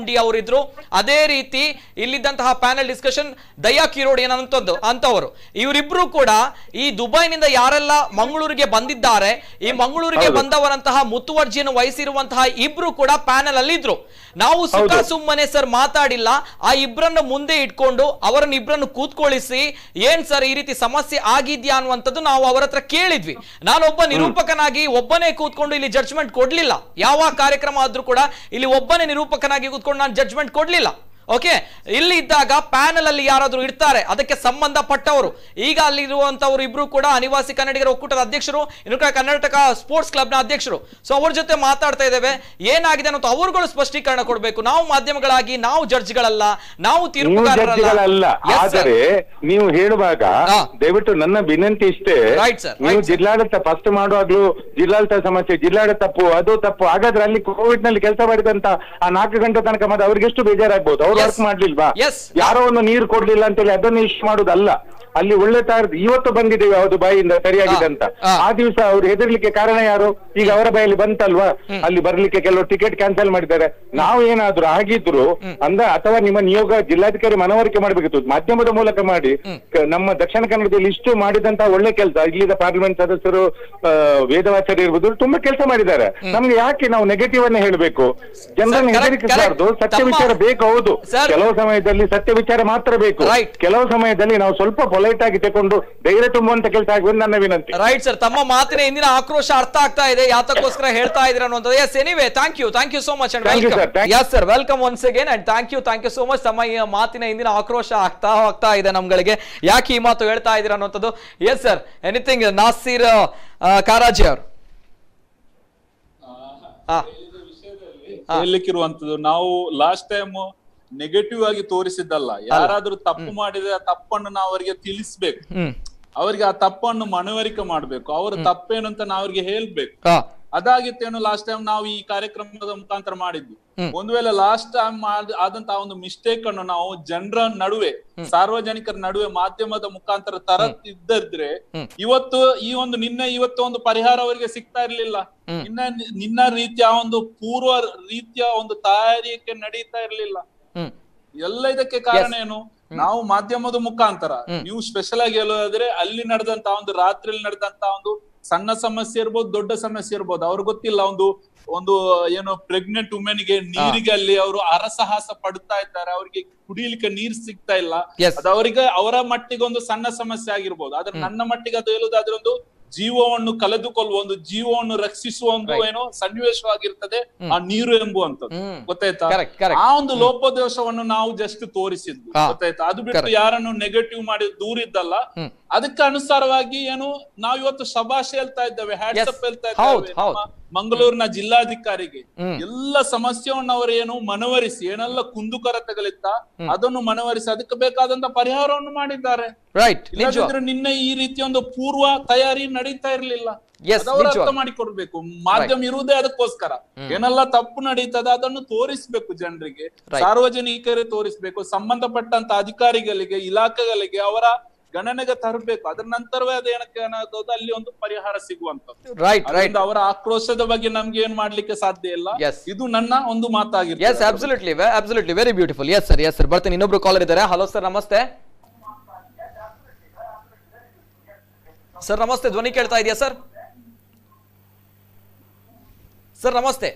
ಹೇಳಿದ್ರು ಅದೇ ರೀತಿ ಇಲ್ಲಿದ್ದಂತಹ ಪ್ಯಾನೆಲ್ ಡಿಸ್ಕಷನ್ ದಯಾ ಕಿರೋಡಿ ಏನಂತದ್ದು ಅಂತವರು ಇವರಿಬ್ರು ಕೂಡ ಈ ದುಬೈನಿಂದ ಯಾರೆಲ್ಲ ಮಂಗಳೂರಿಗೆ ಬಂದಿದ್ದಾರೆ ಈ ಮಂಗಳೂರಿಗೆ ಬಂದವರಂತಹ ಮುತುವರ್ಜಿಯನ್ನು ವಹಿಸಿರುವಂತಹ ಇಬ್ರು ಕೂಡ ಪ್ಯಾನೆಲ್ ಅಲ್ಲಿ ಇದ್ರು ನಾವು ಸುಖ ಸುಮ್ಮನೆ ಸರ್ ಮಾತಾಡಿಲ್ಲ ಆ ಇಬ್ರನ್ನು ಮುಂದೆ ಇಟ್ಕೊಂಡು ಅವರನ್ನ ಇಬ್ರನ್ನು ಕೂತ್ಕೊಳ್ಳಿಸಿ ಏನ್ ಸರ್ ಈ ರೀತಿ ಸಮಸ್ಯೆ ಆಗಿದ್ಯಾ ಅನ್ನುವಂಥದ್ದು ನಾವು ಅವರ ಹತ್ರ ಕೇಳಿದ್ವಿ ನಾನೊಬ್ಬ ನಿರೂಪಕನಾಗಿ ಒಬ್ಬನೇ ಕೂತ್ಕೊಂಡು ಇಲ್ಲಿ ಜಡ್ಜ್ಮೆಂಟ್ ಕೊಡ್ಲಿಲ್ಲ ಯಾವ ಕಾರ್ಯಕ್ರಮ ಆದ್ರೂ ಕೂಡ ಇಲ್ಲಿ ಒಬ್ಬನೇ ನಿರೂಪಕನಾಗಿ ಕೂತ್ಕೊಂಡು ನಾನು ಜಡ್ಜ್ಮೆಂಟ್ ಕೊಡ್ಲಿಲ್ಲ ಓಕೆ ಇಲ್ಲಿ ಇದ್ದಾಗ ಪ್ಯಾನಲ್ ಅಲ್ಲಿ ಯಾರಾದ್ರೂ ಇರ್ತಾರೆ ಅದಕ್ಕೆ ಸಂಬಂಧಪಟ್ಟವರು ಈಗ ಅಲ್ಲಿರುವಂತವರು ಇಬ್ರು ಕೂಡ ಅನಿವಾಸಿ ಕನ್ನಡಿಗರ ಒಕ್ಕೂಟದ ಅಧ್ಯಕ್ಷರು ಇನ್ನು ಕೂಡ ಕರ್ನಾಟಕ ಸ್ಪೋರ್ಟ್ಸ್ ಕ್ಲಬ್ ನ ಅಧ್ಯಕ್ಷರು ಸೊ ಅವ್ರ ಜೊತೆ ಮಾತಾಡ್ತಾ ಇದ್ದೇವೆ ಏನಾಗಿದೆ ಅನ್ನೋ ಅವರುಗಳು ಸ್ಪಷ್ಟೀಕರಣ ಕೊಡಬೇಕು ನಾವು ಮಾಧ್ಯಮಗಳಾಗಿ ನಾವು ಜಡ್ಜ್ಗಳಲ್ಲ ನಾವು ನೀವು ತೀರ್ಪುಗಾರರಲ್ಲ ಜಡ್ಜಿಗಳಲ್ಲ Yes, sir. ಆದರೆ ನೀವು ಹೇಳುವಾಗ ಹಾ. ದಯವಿಟ್ಟು ನನ್ನ ವಿನಂತಿ ಇಷ್ಟೇ Right, sir. ನೀವು Right, sir. ಜಿಲ್ಲಾಡಳಿತ ಫಸ್ಟ್ ಮಾಡುವಾಗ್ಲೂ ಜಿಲ್ಲಾಡಳಿತ ಸಮಸ್ಯೆ ಜಿಲ್ಲಾಡಳಿತ ತಪ್ಪು ಅದು ತಪ್ಪು ಹಾಗಾದ್ರೆ ಅಲ್ಲಿ ಕೋವಿಡ್ ನಲ್ಲಿ ಕೆಲಸ ಮಾಡಿದಂತ ಆ ನಾಲ್ಕು ಗಂಟೆ ತನಕ ಮತ್ತೆ ಅವ್ರಿಗೆ ಎಷ್ಟು ಬೇಜಾರಾಗ್ಬೋದು ಅವ್ರು Yes. Work ಮಾಡ್ಲಿಲ್ವಾ Yes. ಯಾರೋ ಒಂದು ನೀರು ಕೊಡ್ಲಿಲ್ಲ ಅಂತೇಳಿ ಅದನ್ನು ಇಶ್ಯೂ ಮಾಡುದಲ್ಲ ಅಲ್ಲಿ ಒಳ್ಳೆ ತಾರ್ ಇವತ್ತು ಬಂದಿದ್ದೇವೆ ಯಾವುದು ಬಾಯಿಂದ ಸರಿಯಾಗಿದೆ ಅಂತ ಹಾ. ಆ ದಿವಸ ಅವ್ರು ಹೆದರ್ಲಿಕ್ಕೆ ಕಾರಣ ಯಾರು ಈಗ ಅವರ ಬಾಯಲ್ಲಿ ಬಂತಲ್ವಾ ಅಲ್ಲಿ ಬರ್ಲಿಕ್ಕೆ ಕೆಲವು ಟಿಕೆಟ್ ಕ್ಯಾನ್ಸಲ್ ಮಾಡಿದ್ದಾರೆ ನಾವು ಏನಾದ್ರು ಆಗಿದ್ರು ಅಂದ ಅಥವಾ ನಿಮ್ಮ ನಿಯೋಗ ಜಿಲ್ಲಾಧಿಕಾರಿ ಮನವರಿಕೆ ಮಾಡಬೇಕಿತ್ತು ಮಾಧ್ಯಮದ ಮೂಲಕ ಮಾಡಿ ಕ- ನಮ್ಮ ದಕ್ಷಿಣ ಕನ್ನಡದಲ್ಲಿ ಇಷ್ಟು ಮಾಡಿದಂತ ಒಳ್ಳೆ ಕೆಲಸ ಇಲ್ಲಿದ ಪಾರ್ಲಿಮೆಂಟ್ ಸದಸ್ಯರು ಆ, ವೇದವಾಚಾರ್ಯ ಇರ್ಬೋದು ಇವ್ರು ತುಂಬಾ ಕೆಲಸ ಮಾಡಿದ್ದಾರೆ ನಮ್ಗೆ ಯಾಕೆ ನಾವು ನೆಗೆಟಿವ್ ಅನ್ನ ಹೇಳಬೇಕು ಜನರನ್ನು Sir, correct, ಹೆದರಿಸಬಾರ್ದು correct. ಸತ್ಯ ತಮ್ಮ- ವಿಚಾರ ಬೇಕು ಹೌದು Sir. ಕೆಲವು ಸಮಯದಲ್ಲಿ ಸತ್ಯ ವಿಚಾರ ಮಾತ್ರ ಬೇಕು Right. ಕೆಲವು ಸಮಯದಲ್ಲಿ ನಾವು ಸ್ವಲ್ಪ ಪೊಲೈಟ್ ಆಗಿ ತಕೊಂಡು ಧೈರ್ಯ ತುಂಬುವಂತ ಕೆಲಸ ಆಗುವುದು ನನ್ನ ವಿನಂತಿ ರೈಟ್ ಸರ್ ತಮ್ಮ ಮಾತಿನ ಹಿಂದಿನ ಆಕ್ರೋಶ ಅರ್ಥ ಆಗ್ತಾ ಇದೆ ಯಾತಕ್ಕೋಸ್ಕರ ಹೇಳ್ತಾ ಇದ್ರ ಅನ್ನುವಂಥದ್ದು yes anyway thank you thank you so much and Thank you, welcome sir. Thank- yes sir welcome once again and thank you thank you so much ತಮ್ಮ ಈ ಮಾತಿನ ಹಿಂದಿನ ಆಕ್ರೋಶ ಆಗ್ತಾ ಆಗ್ತಾ ಇದೆ ನಮ್ಗಳಿಗೆ ಯಾಕೆ ಈ ಮಾತು ಹೇಳ್ತಾ ಇದ್ದೀರಾ ಅನ್ನುವಂಥದ್ದು ಎಸ್ ಸರ್ ಎನಿಥಿಂಗ್ ನಾಸೀರ್ ಆ, ಕಾರಾಜಿ ಅವರು ಹಾ ಹೇಳಲಿಕ್ಕಿರುವಂತದ್ದು ನಾವು ಲಾಸ್ಟ್ ಟೈಮ್ ನೆಗೆಟಿವ್ ಆಗಿ ತೋರಿಸಿದ್ದಲ್ಲ ಯಾರಾದ್ರೂ ತಪ್ಪು ಮಾಡಿದ್ರೆ ಆ ತಪ್ಪನ್ನು ನಾವು ಅವರಿಗೆ ತಿಳಿಸ್ಬೇಕು ಹ್ಮ್ ಅವರಿಗೆ ಆ ತಪ್ಪನ್ನು ಮನವರಿಕೆ ಮಾಡ್ಬೇಕು ಅವರ ತಪ್ಪೇನು ಅಂತ ನಾವು ಅವರಿಗೆ ಹೇಳ್ಬೇಕು ಹಾ ಅದಾಗಿತ್ತೇನು ಲಾಸ್ಟ್ ಟೈಮ್ ನಾವು ಈ ಕಾರ್ಯಕ್ರಮದ ಮುಖಾಂತರ ಮಾಡಿದ್ವಿ ಒಂದು ವೇಳೆ ಲಾಸ್ಟ್ ಟೈಮ್ ಆದಂತ ಒಂದು ಮಿಸ್ಟೇಕ್ ಅನ್ನು ನಾವು ಜನರ ನಡುವೆ ಸಾರ್ವಜನಿಕರ ನಡುವೆ ಮಾಧ್ಯಮದ ಮುಖಾಂತರ ತರ ಇದ್ದಿದ್ರೆ ಇವತ್ತು ಈ ಒಂದು ನಿನ್ನೆ ಇವತ್ತು ಒಂದು ಪರಿಹಾರ ಅವರಿಗೆ ಸಿಗ್ತಾ ಇರ್ಲಿಲ್ಲ ನಿನ್ನ ನಿನ್ನ ರೀತಿಯ ಒಂದು ಪೂರ್ವ ರೀತಿಯ ಒಂದು ತಯಾರಿಕೆ ನಡೀತಾ ಇರ್ಲಿಲ್ಲ ಹ್ಮ್ ಎಲ್ಲ ಇದಕ್ಕೆ ಕಾರಣ ಏನು ನಾವು ಮಾಧ್ಯಮದ ಮುಖಾಂತರ ನೀವು ಸ್ಪೆಷಲ್ ಆಗಿ ಹೇಳೋದಾದ್ರೆ ಅಲ್ಲಿ ನಡೆದಂತ ಒಂದು ರಾತ್ರಿಯಲ್ಲಿ ನಡೆದಂತ ಒಂದು ಸಣ್ಣ ಸಮಸ್ಯೆ ಇರ್ಬೋದು ದೊಡ್ಡ ಸಮಸ್ಯೆ ಇರ್ಬೋದು ಅವ್ರಿಗೆ ಗೊತ್ತಿಲ್ಲ ಒಂದು ಒಂದು ಏನು ಪ್ರೆಗ್ನೆಂಟ್ ವುಮೆನ್ ಗೆ ನೀರಿಗೆ ಅಲ್ಲಿ ಅವರು ಅರಸಾಹಸ ಪಡುತ್ತಾ ಇದ್ದಾರೆ ಅವರಿಗೆ ಕುಡಿಲಿಕ್ಕೆ ನೀರ್ ಸಿಗ್ತಾ ಇಲ್ಲ Yes. ಅದು ಅವರಿಗೆ ಅವರ ಮಟ್ಟಿಗೆ ಒಂದು ಸಣ್ಣ ಸಮಸ್ಯೆ ಆಗಿರ್ಬೋದು ಆದ್ರೆ ನನ್ನ ಮಟ್ಟಿಗೆ ಅದು ಹೇಳುದಾದ್ರೆ ಒಂದು ಜೀವವನ್ನು ಕಳೆದುಕೊಳ್ಳುವ ಒಂದು ಜೀವವನ್ನು ರಕ್ಷಿಸುವ ಒಂದು ಏನೋ ಸನ್ನಿವೇಶವಾಗಿರ್ತದೆ ಆ ನೀರು ಎಂಬುವಂಥದ್ದು ಹ್ಮ್. ಗೊತ್ತಾಯ್ತಾ Correct, correct. ಆ ಒಂದು ಲೋಪದೋಷವನ್ನು ನಾವು ಜಸ್ಟ್ ತೋರಿಸಿದ್ವಿ ಹಾ. ಗೊತ್ತಾಯ್ತಾ ಅದು ಬಿಟ್ಟು Correct. ಯಾರನ್ನು ನೆಗೆಟಿವ್ ಮಾಡಿ ದೂರಿದ್ದಲ್ಲ ಹ್ಮ್. ಅದಕ್ಕೆ ಅನುಸಾರವಾಗಿ ಏನು ನಾವು ಇವತ್ತು ಶಬಾಷ್ ಹೇಳ್ತಾ ಇದ್ದೇವೆ ಹ್ಯಾಟ್ಸಪ್ Yes. ಹೇಳ್ತಾ ಹೌದ್, ಇದ್ದೇವೆ ಹೌದ್. ನಮ್ಮ ಮಂಗಳೂರಿನ ಜಿಲ್ಲಾಧಿಕಾರಿಗೆ ಹ್ಮ್. ಎಲ್ಲ ಸಮಸ್ಯೆಯನ್ನು ಅವರು ಏನು ಮನವರಿಸಿ ಏನೆಲ್ಲ ಕುಂದುಕೊರತೆಗಳಿತ್ತ ಅದನ್ನು ಮನವರಿಸಿ ಅದಕ್ಕೆ ಬೇಕಾದಂತ ಪರಿಹಾರವನ್ನು ಮಾಡಿದ್ದಾರೆ ರೈಟ್ ನಿಜ ಇಲ್ಲದಿದ್ರೆ ನಿನ್ನೆ ಈ ರೀತಿಯ ಒಂದು ಪೂರ್ವ ತಯಾರಿ ನಡೀತಾ ಇರ್ಲಿಲ್ಲ Yes, ಅದವರು ಅರ್ಥ ನಿಜವಾಗಿ. ಮಾಡಿಕೊಡ್ಬೇಕು ಮಾಧ್ಯಮ ಇರುವುದೇ ಅದಕ್ಕೋಸ್ಕರ ಏನೆಲ್ಲ ತಪ್ಪು ನಡೀತದ ಅದನ್ನು ತೋರಿಸ್ಬೇಕು ಜನರಿಗೆ Right. ಸಾರ್ವಜನಿಕರೇ ತೋರಿಸ್ಬೇಕು ಸಂಬಂಧಪಟ್ಟಂತ ಅಧಿಕಾರಿಗಳಿಗೆ ಇಲಾಖೆಗಳಿಗೆ ಅವರ ಗಣನೆಗೆ ತರಬೇಕು ಅದರ ನಂತರವೇ ಅದೇನಕ್ಕೆ ಏನಾಗೋದು ಅಲ್ಲಿ ಒಂದು ಪರಿಹಾರ ಸಿಗುವಂತದ್ದು ರೈಟ್ ರೈಟ್ ಅದರಿಂದ ಅವರ ಆಕ್ರೋಶದ ಬಗ್ಗೆ ನಮ್ಗೆ ಏನ್ ಮಾಡ್ಲಿಕ್ಕೆ ಸಾಧ್ಯ ಇಲ್ಲ Yes. ಇದು ನನ್ನ ಒಂದು ಎಸ್ ಮಾತಾಗಿರ್ತದೆ absolutely absolutely very beautiful yes sir yes sir ಬರ್ತೀನಿ ಇನ್ನೊಬ್ರು ಕಾಲರ್ ಇದ್ದಾರೆ ಹಲೋ ಸರ್ ನಮಸ್ತೆ ಸರ್ ನಮಸ್ತೆ ಧ್ವನಿ ಕೇಳ್ತಾ ಇದೆಯಾ ಸರ್ ಸರ್ ನಮಸ್ತೆ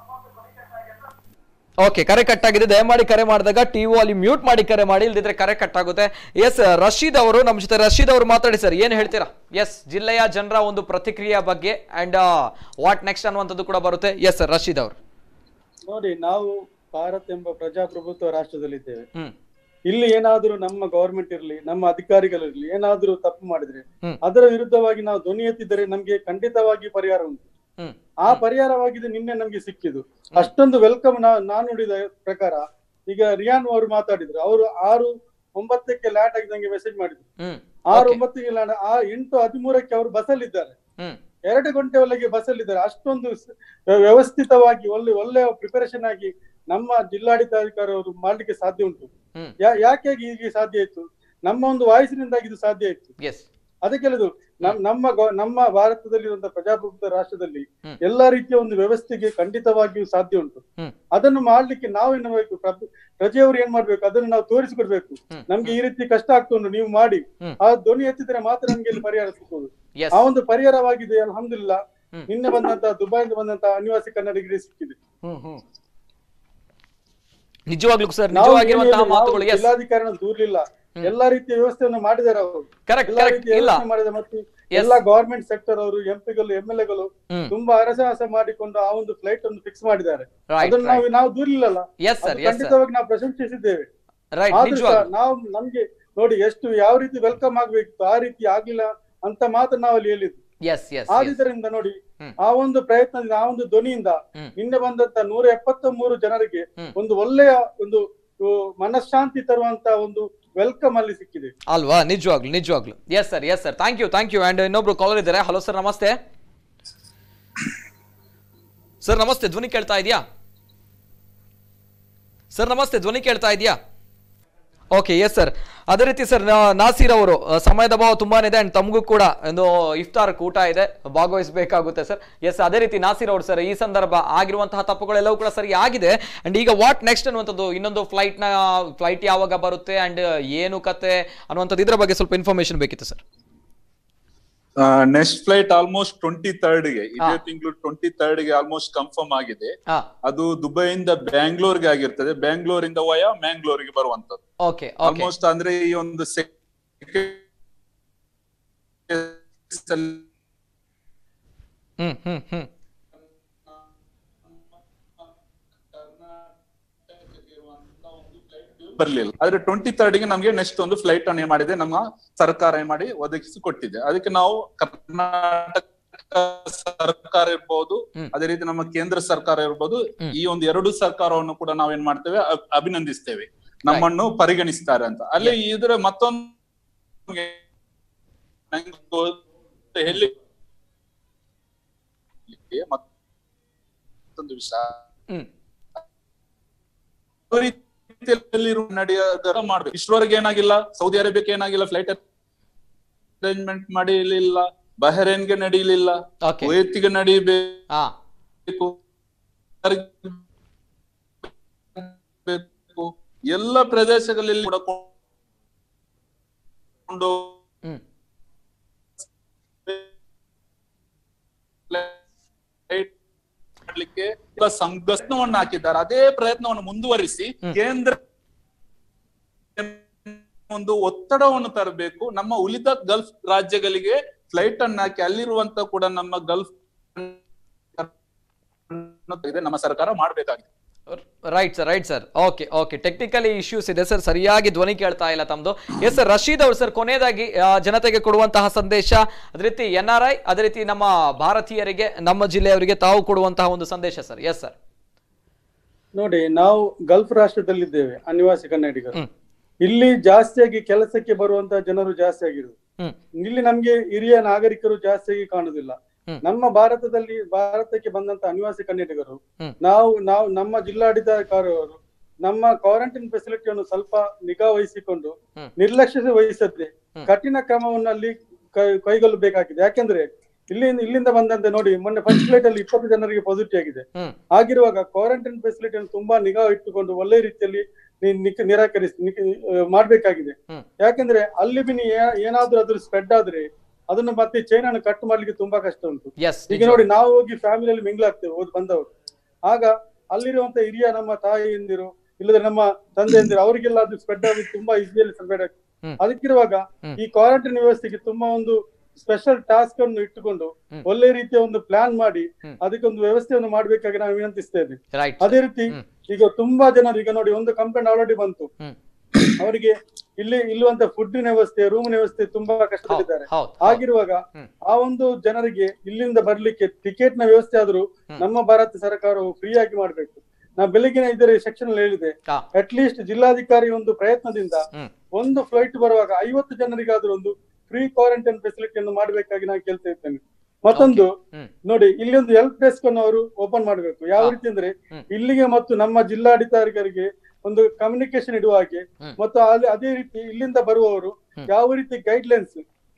ಓಕೆ ಕರೆ ಕಟ್ ಆಗಿದೆ ದಯಮಾಡಿ ಕರೆ ಮಾಡಿದಾಗ ಟಿವಿ ಅಲ್ಲಿ ಮ್ಯೂಟ್ ಮಾಡಿ ಕರೆ ಮಾಡಿ ಇಲ್ದಿದ್ರೆ ಕರೆ ಕಟ್ ಆಗುತ್ತೆ ಎಸ್ ರಶೀದ್ ಅವರು ನಮ್ಮ ಜೊತೆ ರಶೀದ್ ಅವರು ಮಾತಾಡಿ ಸರ್ ಏನ್ ಹೇಳ್ತೀರಾ ಎಸ್ ಜಿಲ್ಲೆಯ ಜನರ ಒಂದು ಪ್ರತಿಕ್ರಿಯೆ ಬಗ್ಗೆ ಅಂಡ್ ವಾಟ್ ನೆಕ್ಸ್ಟ್ ಅನ್ನುವಂಥದ್ದು ಕೂಡ ಬರುತ್ತೆ ಎಸ್ ಸರ್ ರಶೀದ್ ಅವರು ನೋಡಿ ನಾವು ಭಾರತ್ ಎಂಬ ಪ್ರಜಾಪ್ರಭುತ್ವ ರಾಷ್ಟ್ರದಲ್ಲಿದ್ದೇವೆ ಹ್ಮ್ ಇಲ್ಲಿ ಏನಾದ್ರೂ ನಮ್ಮ ಗವರ್ಮೆಂಟ್ ಇರ್ಲಿ ನಮ್ಮ ಅಧಿಕಾರಿಗಳಿರ್ಲಿ ಏನಾದ್ರೂ ತಪ್ಪು ಮಾಡಿದ್ರೆ ಹ್ಮ್. ಅದರ ವಿರುದ್ಧವಾಗಿ ನಾವು ಧ್ವನಿ ಎತ್ತಿದರೆ ನಮ್ಗೆ ಖಂಡಿತವಾಗಿ ಪರಿಹಾರ ಉಂಟು ಹ್ಮ್ ಆ ಪರಿಹಾರವಾಗಿದೆ ನಿನ್ನೆ ನಮ್ಗೆ ಸಿಕ್ಕಿದ್ದು ಅಷ್ಟೊಂದು ವೆಲ್ಕಮ್ ನಾನು ನೋಡಿದ ಪ್ರಕಾರ ಈಗ ರಿಯಾನ್ ಅವರು ಮಾತಾಡಿದ್ರು ಅವರು ಆರು ಒಂಬತ್ತಕ್ಕೆ ಲ್ಯಾಂಡ್ ಆಗಿ ನಂಗೆ ಮೆಸೇಜ್ ಮಾಡಿದ್ರು ಹ್ಮ್ ಆರು Okay. ಒಂಬತ್ತಿಗೆ ಲ್ಯಾಂಡ್ ಆ ಎಂಟು ಹದಿಮೂರಕ್ಕೆ ಅವರು ಬಸ್ಸಲ್ಲಿ ಇದ್ದಾರೆ ಹ್ಮ್ ಎರಡು ಗಂಟೆ ಒಳಗೆ ಬಸ್ಸಲ್ಲಿ ಇದ್ದಾರೆ ಅಷ್ಟೊಂದು ಸ- ವ್ಯವಸ್ಥಿತವಾಗಿ ಒಳ್ಳೆ ಒಳ್ಳೆ ಪ್ರಿಪರೇಷನ್ ಆಗಿ ನಮ್ಮ ಜಿಲ್ಲಾಡಳಿತಾಧಿಕಾರಿ ಅವರು ಮಾಡ್ಲಿಕ್ಕೆ ಸಾಧ್ಯ ಉಂಟು ಹ್ಮ್ ಯಾ- ಯಾಕೆ ಹೀಗೆ ಸಾಧ್ಯ ಆಯ್ತು ನಮ್ಮ ಒಂದು ವಾಯ್ಸಿನಿಂದಾಗಿ ಇದು ಸಾಧ್ಯ ಆಯ್ತು ಎಸ್ ಅದಕ್ಕೆ ಹೇಳುದು ನಮ್ ನಮ್ಮ ಗೊ- ನಮ್ಮ ಭಾರತದಲ್ಲಿರುವಂತಹ ಪ್ರಜಾಪ್ರಭುತ್ವ ರಾಷ್ಟ್ರದಲ್ಲಿ ಹ್ಮ್. ಎಲ್ಲಾ ರೀತಿಯ ಒಂದು ವ್ಯವಸ್ಥೆಗೆ ಖಂಡಿತವಾಗಿಯೂ ಸಾಧ್ಯ ಉಂಟು ಹ್ಮ್. ಅದನ್ನು ಮಾಡ್ಲಿಕ್ಕೆ ನಾವೇನ್ ಮಾಡ್ಬೇಕು ಪ್ರಭು- ಪ್ರಜೆಯವರು ಏನ್ ಮಾಡ್ಬೇಕು ಅದನ್ನು ನಾವು ತೋರಿಸಿಕೊಡ್ಬೇಕು ಹ್ಮ್. ನಮ್ಗೆ ಈ ರೀತಿ ಕಷ್ಟ ಆಗ್ತಾ ಉಂಟು ನೀವು ಮಾಡಿ ಹ್ಮ್. ಆ ಧ್ವನಿ ಎತ್ತಿದ್ರೆ ಮಾತ್ರ ನಮ್ಗೆ ಇಲ್ಲಿ ಪರಿಹಾರ ಸಿಗ್ಬೋದು ಎಸ್ ಆ ಒಂದು ಪರಿಹಾರವಾಗಿದೆ ಅಲ್ಹಮ್ದುಲಿಲ್ಲ ಹ್ಮ್. ನಿನ್ನೆ ಬಂದಂತಹ ದುಬೈಯಿಂದ ಬಂದಂತಹ ಅನಿವಾಸಿ ಕನ್ನಡಿಗರಿಗೆ ಸಿಕ್ಕಿದೆ ಹ್ಮ್ ಹ್ಮ್ ನಿಜವಾಗ್ಲೂ ಸರ್ ನಾವು ನಿಜವಾಗಿರುವಂತಹ ಏನಿಲ್ಲ, ಮಾತುಗಳು ನಾವು ಎಸ್ ಜಿಲ್ಲಾಧಿಕಾರಿನ ದೂರ್ಲಿಲ್ಲ ಎಲ್ಲಾ ರೀತಿಯ ವ್ಯವಸ್ಥೆಯನ್ನು ಮಾಡಿದ್ದಾರೆ ಅವರು ಕರೆಕ್ಟ್ ಎಲ್ಲಾ ಕರೆಕ್ಟ್ ರೀತಿಯ ಇಲ್ಲ ವ್ಯವಸ್ಥೆ ಮಾಡಿದ ಮತ್ತು Yes. ಎಲ್ಲಾ ಗವರ್ಮೆಂಟ್ ಸೆಕ್ಟರ್ ಅವರು ಎಂಪಿಗಳು ಎಂ ಎಲ್ ಎಗಳು ಹ್ಮ್ ತುಂಬಾ ಅರಸಾಹಸ ಮಾಡಿಕೊಂಡು ಆ ಒಂದು ಫ್ಲೈಟ್ ಅನ್ನು ಫಿಕ್ಸ್ ಮಾಡಿದ್ದಾರೆ ರೈಟ್ ಅದನ್ನು ನಾವು ನಾವು ದೂರ್ಲಿಲ್ಲಲ್ಲ ಎಸ್ ಸರ್ ಅದು ಎಸ್ ಸರ್ ಖಂಡಿತವಾಗಿ ನಾವು ಪ್ರಶಂಸಿಸಿದ್ದೇವೆ ರೈಟ್ ಆದ್ರೂ ಸಹ ನಿಜವಾಗ್ಲೂ ನಾವು ನಮ್ಗೆ ನೋಡಿ ಎಷ್ಟು ಯಾವ ರೀತಿ ವೆಲ್ಕಮ್ ಆಗ್ಬೇಕಿತ್ತು ಆ ರೀತಿ ಆಗ್ಲಿಲ್ಲ ಅಂತ ಮಾತು ನಾವು ಅಲ್ಲಿ ಹೇಳಿದ್ವಿ ಎಸ್ ಎಸ್ ಆದ್ರಿಂದ ನೋಡಿ ಹ್ಮ್. ಆ ಒಂದು ಪ್ರಯತ್ನದಿಂದ ಆ ಒಂದು ಧ್ವನಿಯಿಂದ ಹ್ಮ್. ನಿನ್ನೆ ಬಂದಂತ ನೂರ ಎಪ್ಪತ್ತ ಮೂರು ಜನರಿಗೆ ಹ್ಮ್. ಒಂದು ಒಳ್ಳೆಯ ಒಂದು ಉ, ಮನಃಶಾಂತಿ ತರುವಂತ ಒಂದು ವೆಲ್ಕಮ್ ಅಲ್ಲಿ ಸಿಕ್ಕಿದೆ ಅಲ್ವಾ ನಿಜವಾಗ್ಲು ನಿಜವಾಗ್ಲು yes sir yes sir thank you thank you and ಇನ್ನೊಬ್ರು ಕಾಲರ್ ಇದ್ದಾರೆ ಹಲೋ ಸರ್ ನಮಸ್ತೆ ಸರ್ ನಮಸ್ತೆ ಧ್ವನಿ ಕೇಳ್ತಾ ಇದೆಯಾ ಸರ್ ನಮಸ್ತೆ ಧ್ವನಿ ಕೇಳ್ತಾ ಇದೆಯಾ ಓಕೆ ಎಸ್ ಸರ್ ಅದೇ ರೀತಿ ಸರ್ ನಾಸೀರ್ ಅವರು ಆ, ಸಮಯದ ಅಭಾವ ತುಂಬಾನೇ ಇದೆ ಅಂಡ್ ತಮಗೂ ಕೂಡ ಒಂದು ಇಫ್ತಾರ್ ಊಟ ಇದೆ ಭಾಗವಹಿಸಬೇಕಾಗುತ್ತೆ ಸರ್ ಎಸ್ ಅದೇ ರೀತಿ ನಾಸೀರ್ ಅವರು ಸರ್ ಈ ಸಂದರ್ಭ ಆಗಿರುವಂತಹ ತಪ್ಪುಗಳೆಲ್ಲವೂ ಕೂಡ ಸರಿ ಆಗಿದೆ ಅಂಡ್ ಈಗ ವಾಟ್ ನೆಕ್ಸ್ಟ್ ಅನ್ನುವಂಥದ್ದು ಇನ್ನೊಂದು ಫ್ಲೈಟ್ನ ಫ್ಲೈಟ್ ಯಾವಾಗ ಬರುತ್ತೆ ಅಂಡ್ ಏನು ಕತೆ ಅನ್ನುವಂಥದ್ದು ಇದರ ಬಗ್ಗೆ ಸ್ವಲ್ಪ ಇನ್ಫಾರ್ಮೇಶನ್ ಬೇಕಿತ್ತು sir next flight almost twenty third ಗೆ ಇದೇ ಹಾ. ತಿಂಗಳು ಟ್ವೆಂಟಿ ಥರ್ಡ್ ಗೆ ಆಲ್ಮೋಸ್ಟ್ ಕನ್ಫರ್ಮ್ ಆಗಿದೆ ಹಾ ಅದು ದುಬೈಯಿಂದ ಬ್ಯಾಂಗ್ಳೂರ್ಗೆ ಆಗಿರ್ತದೆ ಬ್ಯಾಂಗ್ಳೂರಿಂದ ವಯ ಮ್ಯಾಂಗ್ಳೂರ್ಗೆ ಬರುವಂತದ್ದು ಓಕೆ ಓಕೆ ಆಲ್ಮೋಸ್ಟ್ ಅಂದ್ರೆ ಈ ಒಂದು sec- ಹ್ಮ್ ಹ್ಮ್ ಹ್ಮ್ ಬರ್ಲಿಲ್ಲ ಆದ್ರೆ ಟ್ವೆಂಟಿ ಥರ್ಡ್ ಗೆ ನಮ್ಗೆ ನೆಕ್ಸ್ಟ್ ಒಂದು ಫ್ಲೈಟ್ ಅನ್ನು ಏನ್ ಮಾಡಿದೆ ನಮ್ಮ ಸರ್ಕಾರ ಏನ್ ಮಾಡಿ ಒದಗಿಸಿ ಕೊಟ್ಟಿದೆ ಅದಕ್ಕೆ ನಾವು ಕರ್ನಾಟಕ ಸರ್ಕಾರ ಇರ್ಬೋದು ಹ್ಮ್. ಅದೇ ರೀತಿ ನಮ್ಮ ಕೇಂದ್ರ ಸರ್ಕಾರ ಇರ್ಬೋದು ಹ್ಮ್. ಈ ಒಂದು ಎರಡು ಸರ್ಕಾರವನ್ನು ಕೂಡ ನಾವೇನ್ ಮಾಡ್ತೇವೆ ಅ- ಅಭಿನಂದಿಸ್ತೇವೆ ನಮ್ಮನ್ನು ಪರಿಗಣಿಸ್ತಾರೆ ಅಂತ ಅಲ್ಲಿ ಇದರ ಮತ್ತೊಂದು ನಂಗೆ ಗೊತ್ತು ಎಲ್ಲಿ ಮತ್ತೊಂದು ವಿಷಯ ಹ್ಮ್ ಯಾವ ರೀತಿಯಲ್ಲಿ ನಡೆಯೋದರ ಮಾಡ್ಬೇಕು ಇಷ್ಟವರೆಗೆ ಏನಾಗಿಲ್ಲ ಸೌದಿ ಅರೇಬಿಯಾಕ್ಕೆ ಏನಾಗಿಲ್ಲ ಫ್ಲೈಟ್ ಅರೇಂಜ್ಮೆಂಟ್ ಮಾಡಿರ್ಲಿಲ್ಲ ಬಹರೇನ್ಗೆ ನಡೀಲಿಲ್ಲ ಓಕೆ ಕುವೈತಿಗೆ ನಡೀಬೇಕು ಹಾ ಬೇಕು. ಎಲ್ಲ ಪ್ರದೇಶಗಳಲ್ಲಿ ಕೂಡ ಕೊಂಡು ಹ್ಮ್ ಫ್ಲೈಟ್ ಮಾಡ್ಲಿಕ್ಕೆ ಎಲ್ಲ ಸಂಘರ್ಷವನ್ನು ಹಾಕಿದ್ದಾರೆ ಅದೇ ಪ್ರಯತ್ನವನ್ನು ಮುಂದುವರಿಸಿ ಹ್ಮ್. ಕೇಂದ್ರ ಒಂದು ಒತ್ತಡವನ್ನು ತರಬೇಕು ನಮ್ಮ ಉಳಿದ ಗಲ್ಫ್ ರಾಜ್ಯಗಳಿಗೆ ಫ್ಲೈಟ್ ಅನ್ನು ಹಾಕಿ ಅಲ್ಲಿರುವಂತ ಕೂಡ ನಮ್ಮ ಗಲ್ಫ್ ಇದೆ ನಮ್ಮ ಸರ್ಕಾರ ಮಾಡ್ಬೇಕಾಗಿದೆ right sir right sir okay okay technically issues ಇದೆ ಸರ್ ಸರಿಯಾಗಿ ಧ್ವನಿ ಕೇಳ್ತಾ ಇಲ್ಲ ತಮ್ಮದು ಎಸ್ ಸರ್ ರಶೀದ್ ಅವರು ಸರ್ ಕೊನೆಯದಾಗಿ ಆ, ಜನತೆಗೆ ಕೊಡುವಂತಹ ಸಂದೇಶ ಅದೇ ರೀತಿ ಎನ್ ಆರ್ ಐ ಅದೇ ರೀತಿ ನಮ್ಮ ಭಾರತೀಯರಿಗೆ ನಮ್ಮ ಜಿಲ್ಲೆಯವರಿಗೆ ತಾವು ಕೊಡುವಂತಹ ಒಂದು ಸಂದೇಶ ಸರ್ ಎಸ್ ಸರ್ ನೋಡಿ ನಾವು ಗಲ್ಫ್ ರಾಷ್ಟ್ರದಲ್ಲಿದ್ದೇವೆ ಅನಿವಾಸಿ ಕನ್ನಡಿಗರು ಹ್ಮ್. ಇಲ್ಲಿ ಜಾಸ್ತಿಯಾಗಿ ಕೆಲಸಕ್ಕೆ ಬರುವಂತಹ ಜನರು ಜಾಸ್ತಿ ಆಗಿರುವುದು ಹ್ಮ್ ಇಲ್ಲಿ ನಮ್ಗೆ ಹಿರಿಯ ನಾಗರಿಕರು ಜಾಸ್ತಿಯಾಗಿ ಕಾಣುದಿಲ್ಲ ಹ್ಮ್. ನಮ್ಮ ಭಾರತದಲ್ಲಿ ಭಾರತಕ್ಕೆ ಬಂದಂತ ಅನಿವಾಸಿ ಕನ್ನಡಿಗರು ಹ್ಮ್. ನಾವು ನಾವು ನಮ್ಮ ಜಿಲ್ಲಾಡಳಿತಕಾರರು ನಮ್ಮ ಕ್ವಾರಂಟೈನ್ ಫೆಸಿಲಿಟಿಯನ್ನು ಸ್ವಲ್ಪ ನಿಗಾ ವಹಿಸಿಕೊಂಡು ಹ್ಮ್. ನಿರ್ಲಕ್ಷ್ಯ ವಹಿಸದೆ ಹ್ಮ್. ಕಠಿಣ ಕ್ರಮವನ್ನು ಅಲ್ಲಿ ಕೈ- ಕೈಗೊಳ್ಳಬೇಕಾಗಿದೆ ಯಾಕೆಂದ್ರೆ ಇಲ್ಲಿಂದ ಇಲ್ಲಿಂದ ಬಂದಂತೆ ನೋಡಿ ಮೊನ್ನೆ ಫಸ್ಟ್ ಫ್ಲೈಟ್ ಅಲ್ಲಿ ಇಪ್ಪತ್ತು ಜನರಿಗೆ ಪಾಸಿಟಿವ್ ಆಗಿದೆ ಹ್ಮ್ ಆಗಿರುವಾಗ ಕ್ವಾರಂಟೈನ್ ಫೆಸಿಲಿಟಿಯನ್ನು ತುಂಬಾ ನಿಗಾ ಇಟ್ಟುಕೊಂಡು ಒಳ್ಳೆ ರೀತಿಯಲ್ಲಿ ನಿ- ನಿಕ್- ನಿರಾಕರಿಸಿ ನಿಕ್- ಆ, ಮಾಡ್ಬೇಕಾಗಿದೆ ಹ್ಮ್. ಯಾಕಂದ್ರೆ ಅಲ್ಲಿ ಬಿನಿ ಏ- ಏನಾದ್ರೂ ಅದ್ರ ಸ್ಪ್ರೆಡ್ ಆದ್ರೆ ಅದನ್ನು ಮತ್ತೆ ಚೈನನ್ನು ಕಟ್ ಮಾಡ್ಲಿಕ್ಕೆ ತುಂಬಾ ಕಷ್ಟ ಉಂಟು ಎಸ್ ಈಗ ನೋಡಿ ನಾವು ಹೋಗಿ ಫ್ಯಾಮಿಲಿಯಲ್ಲಿ ಮಿಂಗ್ಲ್ ಆಗ್ತೇವೆ ಓದ್ ಬಂದವರು ಆಗ ಅಲ್ಲಿರುವಂತ ಹಿರಿಯ ನಮ್ಮ ತಾಯಿಯಂದಿರು ಇಲ್ಲದ್ರೆ ನಮ್ಮ ತಂದೆಯಂದಿರು ಅವರಿಗೆಲ್ಲ ಅದು ಸ್ಪ್ರೆಡ್ ಆಗಿ ತುಂಬಾ ಈಸಿಯಲ್ಲಿ ಸ್ಪ್ರೆಡ್ ಆಗ್ತದೆ ಹ್ಮ್. ಅದಕ್ಕಿರುವಾಗ ಹ್ಮ್. ಈ ಕ್ವಾರಂಟೈನ್ ವ್ಯವಸ್ಥೆಗೆ ತುಂಬಾ ಒಂದು ಸ್ಪೆಷಲ್ ಟಾಸ್ಕ್ ಅನ್ನು ಇಟ್ಟುಕೊಂಡು ಹ್ಮ್. ಒಳ್ಳೆ ರೀತಿಯ ಒಂದು ಪ್ಲಾನ್ ಮಾಡಿ ಹ್ಮ್. ಅದಕ್ಕೆ ಒಂದು ವ್ಯವಸ್ಥೆಯನ್ನು ಮಾಡ್ಬೇಕಾಗಿ ನಾನು ವಿನಂತಿಸ್ತೇನೆ ರೈಟ್ ಅದೇ ರೀತಿ ಹ್ಮ್. ಈಗ ತುಂಬಾ ಜನರು ಈಗ ನೋಡಿ ಒಂದು ಕಂಪ್ಲೇಂಟ್ ಆಲ್ರೆಡಿ ಬಂತು ಹ್ಮ್. ಅವರಿಗೆ ಇಲ್ಲಿ ಇಲ್ಲುವಂತ ಫುಡ್ಡಿನ ವ್ಯವಸ್ಥೆ ರೂಮ್ ವ್ಯವಸ್ಥೆ ತುಂಬಾ ಕಷ್ಟದಲ್ಲಿದ್ದಾರೆ ಹೌದು ಆಗಿರುವಾಗ ಹ್ಮ್. ಆ ಒಂದು ಜನರಿಗೆ ಇಲ್ಲಿಂದ ಬರ್ಲಿಕ್ಕೆ ಟಿಕೆಟ್ ನ ವ್ಯವಸ್ಥೆ ಆದ್ರೂ ಹ್ಮ್. ನಮ್ಮ ಭಾರತ ಸರ್ಕಾರವು ಫ್ರೀ ಆಗಿ ಮಾಡ್ಬೇಕು ನಾ ಬೆಳಗಿನ ಇದರ ಸೆಕ್ಷನ್ ಅಲ್ಲಿ ಹೇಳಿದೆ ಹಾ. ಅಟ್ ಲೀಸ್ಟ್ ಜಿಲ್ಲಾಧಿಕಾರಿ ಒಂದು ಪ್ರಯತ್ನದಿಂದ ಹ್ಮ್. ಒಂದು ಫ್ಲೈಟ್ ಬರುವಾಗ ಐವತ್ತು ಜನರಿಗಾದ್ರೂ ಒಂದು ಫ್ರೀ ಕ್ವಾರಂಟೈನ್ ಫೆಸಿಲಿಟಿಯನ್ನು ಮಾಡಬೇಕಾಗಿ ನಾನು ಕೇಳ್ತಾ ಇರ್ತೇನೆ ಮತ್ತೊಂದು ಹ್ಮ್. ನೋಡಿ ಇಲ್ಲಿ ಒಂದು ಹೆಲ್ಪ್ ಡೆಸ್ಕ್ ಅನ್ನು ಅವರು ಓಪನ್ ಮಾಡಬೇಕು ಯಾವ ಹಾ. ರೀತಿ ಅಂದ್ರೆ ಹ್ಮ್. ಇಲ್ಲಿಗೆ ಮತ್ತು ನಮ್ಮ ಜಿಲ್ಲಾಧಿಕಾರಿಗಳಿಗೆ ಒಂದು ಕಮ್ಯುನಿಕೇಶನ್ ಇಡುವ ಹಾಗೆ ಹ್ಮ್. ಮತ್ತು ಅಲ್ಲಿ ಅದೇ ರೀತಿ ಇಲ್ಲಿಂದ ಬರುವವರು ಹ್ಮ್. ಯಾವ ರೀತಿ ಗೈಡ್ ಲೈನ್ಸ್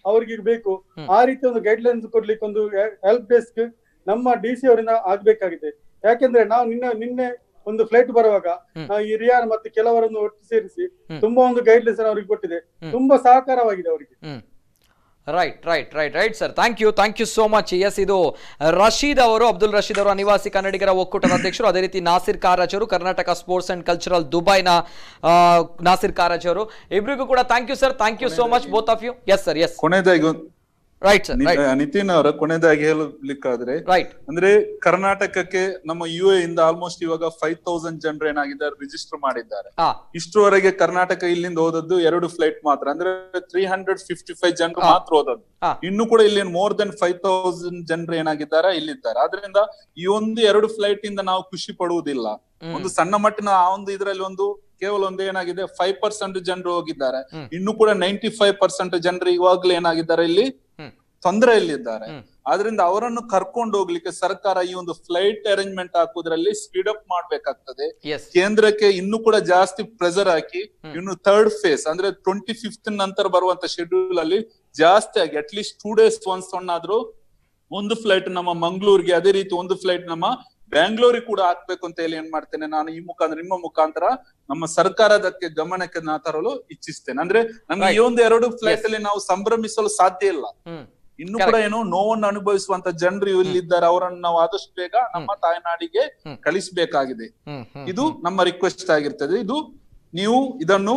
ಅವರಿಗೆ ಬೇಕು ಆ ರೀತಿ ಒಂದು ಗೈಡ್ ಲೈನ್ಸ್ ಕೊಡ್ಲಿಕ್ಕೆ ಒಂದು ಹೆಲ್ಪ್ ಡೆಸ್ಕ್ ನಮ್ಮ ಡಿ ಸಿ ಅವರಿಂದ ಆಗ್ಬೇಕಾಗಿದೆ ಯಾಕೆಂದ್ರೆ ನಾವು ನಿನ್ನೆ ನಿನ್ನೆ ಒಂದು ಫ್ಲೈಟ್ ಬರುವಾಗ ನಾವು ಈ ರಿಯಾನ್ ಮತ್ತೆ ಕೆಲವರನ್ನು ಒಟ್ಟು ಸೇರಿಸಿ ತುಂಬಾ ಒಂದು ಗೈಡ್ ಲೈನ್ಸ್ ಅವರಿಗೆ ಕೊಟ್ಟಿದೆ ತುಂಬಾ ಸಹಕಾರವಾಗಿದೆ ಅವರಿಗೆ ಹ್ಮ್ right right right right sir thank you thank you so much yes ಇದು ರಶೀದ್ ಅವರು ಅಬ್ದುಲ್ ರಶೀದ್ ಅವರು ಅನಿವಾಸಿ ಕನ್ನಡಿಗರ ಒಕ್ಕೂಟದ ಅಧ್ಯಕ್ಷರು ಅದೇ ರೀತಿ ನಾಸಿರ್ ಕಾರಾಜ್ ಅವರು ಕರ್ನಾಟಕ ಸ್ಪೋರ್ಟ್ಸ್ ಅಂಡ್ ಕಲ್ಚರಲ್ ದುಬೈನ ಆ, ನಾಸಿರ್ ಕಾರಾಜ್ ಅವರು ಇಬ್ಬರಿಗೂ ಕೂಡ thank you sir thank you so much both of you yes sir yes ಕೊನೆಯದಾಗಿ ಒಂದ್- ರೈಟ್ ಸರ್ ನಿ- ರೈಟ್ ನಿತಿನ್ ಅವರ ಕೊನೆಯದಾಗಿ ಹೇಳಲಿಕ್ಕಾದ್ರೆ ರೈಟ್ ಅಂದ್ರೆ ಕರ್ನಾಟಕಕ್ಕೆ ನಮ್ಮ ಯು ಎ ಇಂದ ಆಲ್ಮೋಸ್ಟ್ ಇವಾಗ ಫೈವ್ ತೌಸಂಡ್ ಜನರು ಏನಾಗಿದ್ದಾರೆ ರಿಜಿಸ್ಟರ್ ಮಾಡಿದ್ದಾರೆ ಹಾ ಇಷ್ಟರವರೆಗೆ ಕರ್ನಾಟಕ ಇಲ್ಲಿಂದ ಹೋದದ್ದು ಎರಡು ಫ್ಲೈಟ್ ಮಾತ್ರ ಅಂದ್ರೆ ತ್ರೀ ಹಂಡ್ರೆಡ್ ಫಿಫ್ಟಿ ಫೈವ್ ಜನರು ಮಾತ್ರ ಹೋದದ್ದು ಹಾ. ಇನ್ನು ಕೂಡ ಇಲ್ಲಿ ಮೋರ್ ದೆನ್ ಫೈವ್ ತೌಸಂಡ್ ಜನರು ಏನಾಗಿದ್ದಾರೆ ಇಲ್ಲಿದ್ದಾರೆ ಆದ್ರಿಂದ ಈ ಒಂದು ಎರಡು ಫ್ಲೈಟ್ ಇಂದ ನಾವು ಖುಷಿ ಪಡುವುದಿಲ್ಲ ಒಂದು ಸಣ್ಣ ಮಟ್ಟಿನ ಆ ಒಂದು ಇದರಲ್ಲಿ ಒಂದು ಕೇವಲ ಒಂದು ಏನಾಗಿದೆ ಫೈವ್ ಪರ್ಸೆಂಟ್ ಜನರು ಹೋಗಿದ್ದಾರೆ ಇನ್ನು ಕೂಡ ನೈಂಟಿ ಫೈವ್ ಪರ್ಸೆಂಟ್ ಜನರು ಇವಾಗ್ಲೇ ಏನಾಗಿದ್ದಾರೆ ಇಲ್ಲಿ ಹ್ಮ್. ತೊಂದರೆಯಲ್ಲಿದ್ದಾರೆ ಹ್ಮ್. ಆದ್ರಿಂದ ಅವರನ್ನು ಕರ್ಕೊಂಡು ಹೋಗ್ಲಿಕ್ಕೆ ಸರ್ಕಾರ ಈ ಒಂದು ಫ್ಲೈಟ್ ಅರೇಂಜ್ಮೆಂಟ್ ಹಾಕುದ್ರಲ್ಲಿ ಸ್ಪೀಡ್ ಅಪ್ ಮಾಡ್ಬೇಕಾಗ್ತದೆ ಎಸ್ ಕೇಂದ್ರಕ್ಕೆ ಇನ್ನು ಕೂಡ ಜಾಸ್ತಿ ಪ್ರೆಸರ್ ಹಾಕಿ ಇನ್ನು ಥರ್ಡ್ ಫೇಸ್ ಅಂದ್ರೆ ಟ್ವೆಂಟಿ ಫಿಫ್ತ್ ನಂತರ ಬರುವಂತ ಶೆಡ್ಯೂಲ್ ಅಲ್ಲಿ ಜಾಸ್ತಿ ಆಗಿ at least two days once ಆದ್ರೂ ಒಂದು ಫ್ಲೈಟ್ ನಮ್ಮ ಮಂಗಳೂರಿಗೆ ಅದೇ ರೀತಿ ಒಂದು ಫ್ಲೈಟ್ ನಮ್ಮ ಬ್ಯಾಂಗ್ಳೂರಿಗೆ ಕೂಡ ಹಾಕ್ಬೇಕು ಅಂತ ಹೇಳಿ ಏನ್ ಮಾಡ್ತೇನೆ ನಾನು ಈ ಮುಖಾಂತರ ನಿಮ್ಮ ಮುಖಾಂತರ ನಮ್ಮ ಸರ್ಕಾರದಕ್ಕೆ ಗಮನಕ್ಕೆ ನಾ ತರಲು ಇಚ್ಛಿಸ್ತೇನೆ ಅಂದ್ರೆ ನಮ್ಗೆ ಈ ಒಂದು ಎರಡು ಫ್ಲೈಟ್ ಅಲ್ಲಿ ನಾವು ಸಂಭ್ರಮಿಸಲು ಸಾಧ್ಯ ಇಲ್ಲ ಹ್ಮ್ ಇನ್ನು ಕೂಡ ಏನು ನೋವನ್ನು ಅನುಭವಿಸುವಂತ ಜನರು ಇಲ್ಲಿದ್ದಾರೆ ಅವರನ್ನು ನಾವು ಆದಷ್ಟು ಬೇಗ ನಮ್ಮ ತಾಯ್ನಾಡಿಗೆ ಹ್ಮ್. ಕಳಿಸಬೇಕಾಗಿದೆ ಹ್ಮ್ ಹ್ಮ್ ಇದು ನಮ್ಮ ರಿಕ್ವೆಸ್ಟ್ ಆಗಿರ್ತದೆ ಇದು ನೀವು ಇದನ್ನು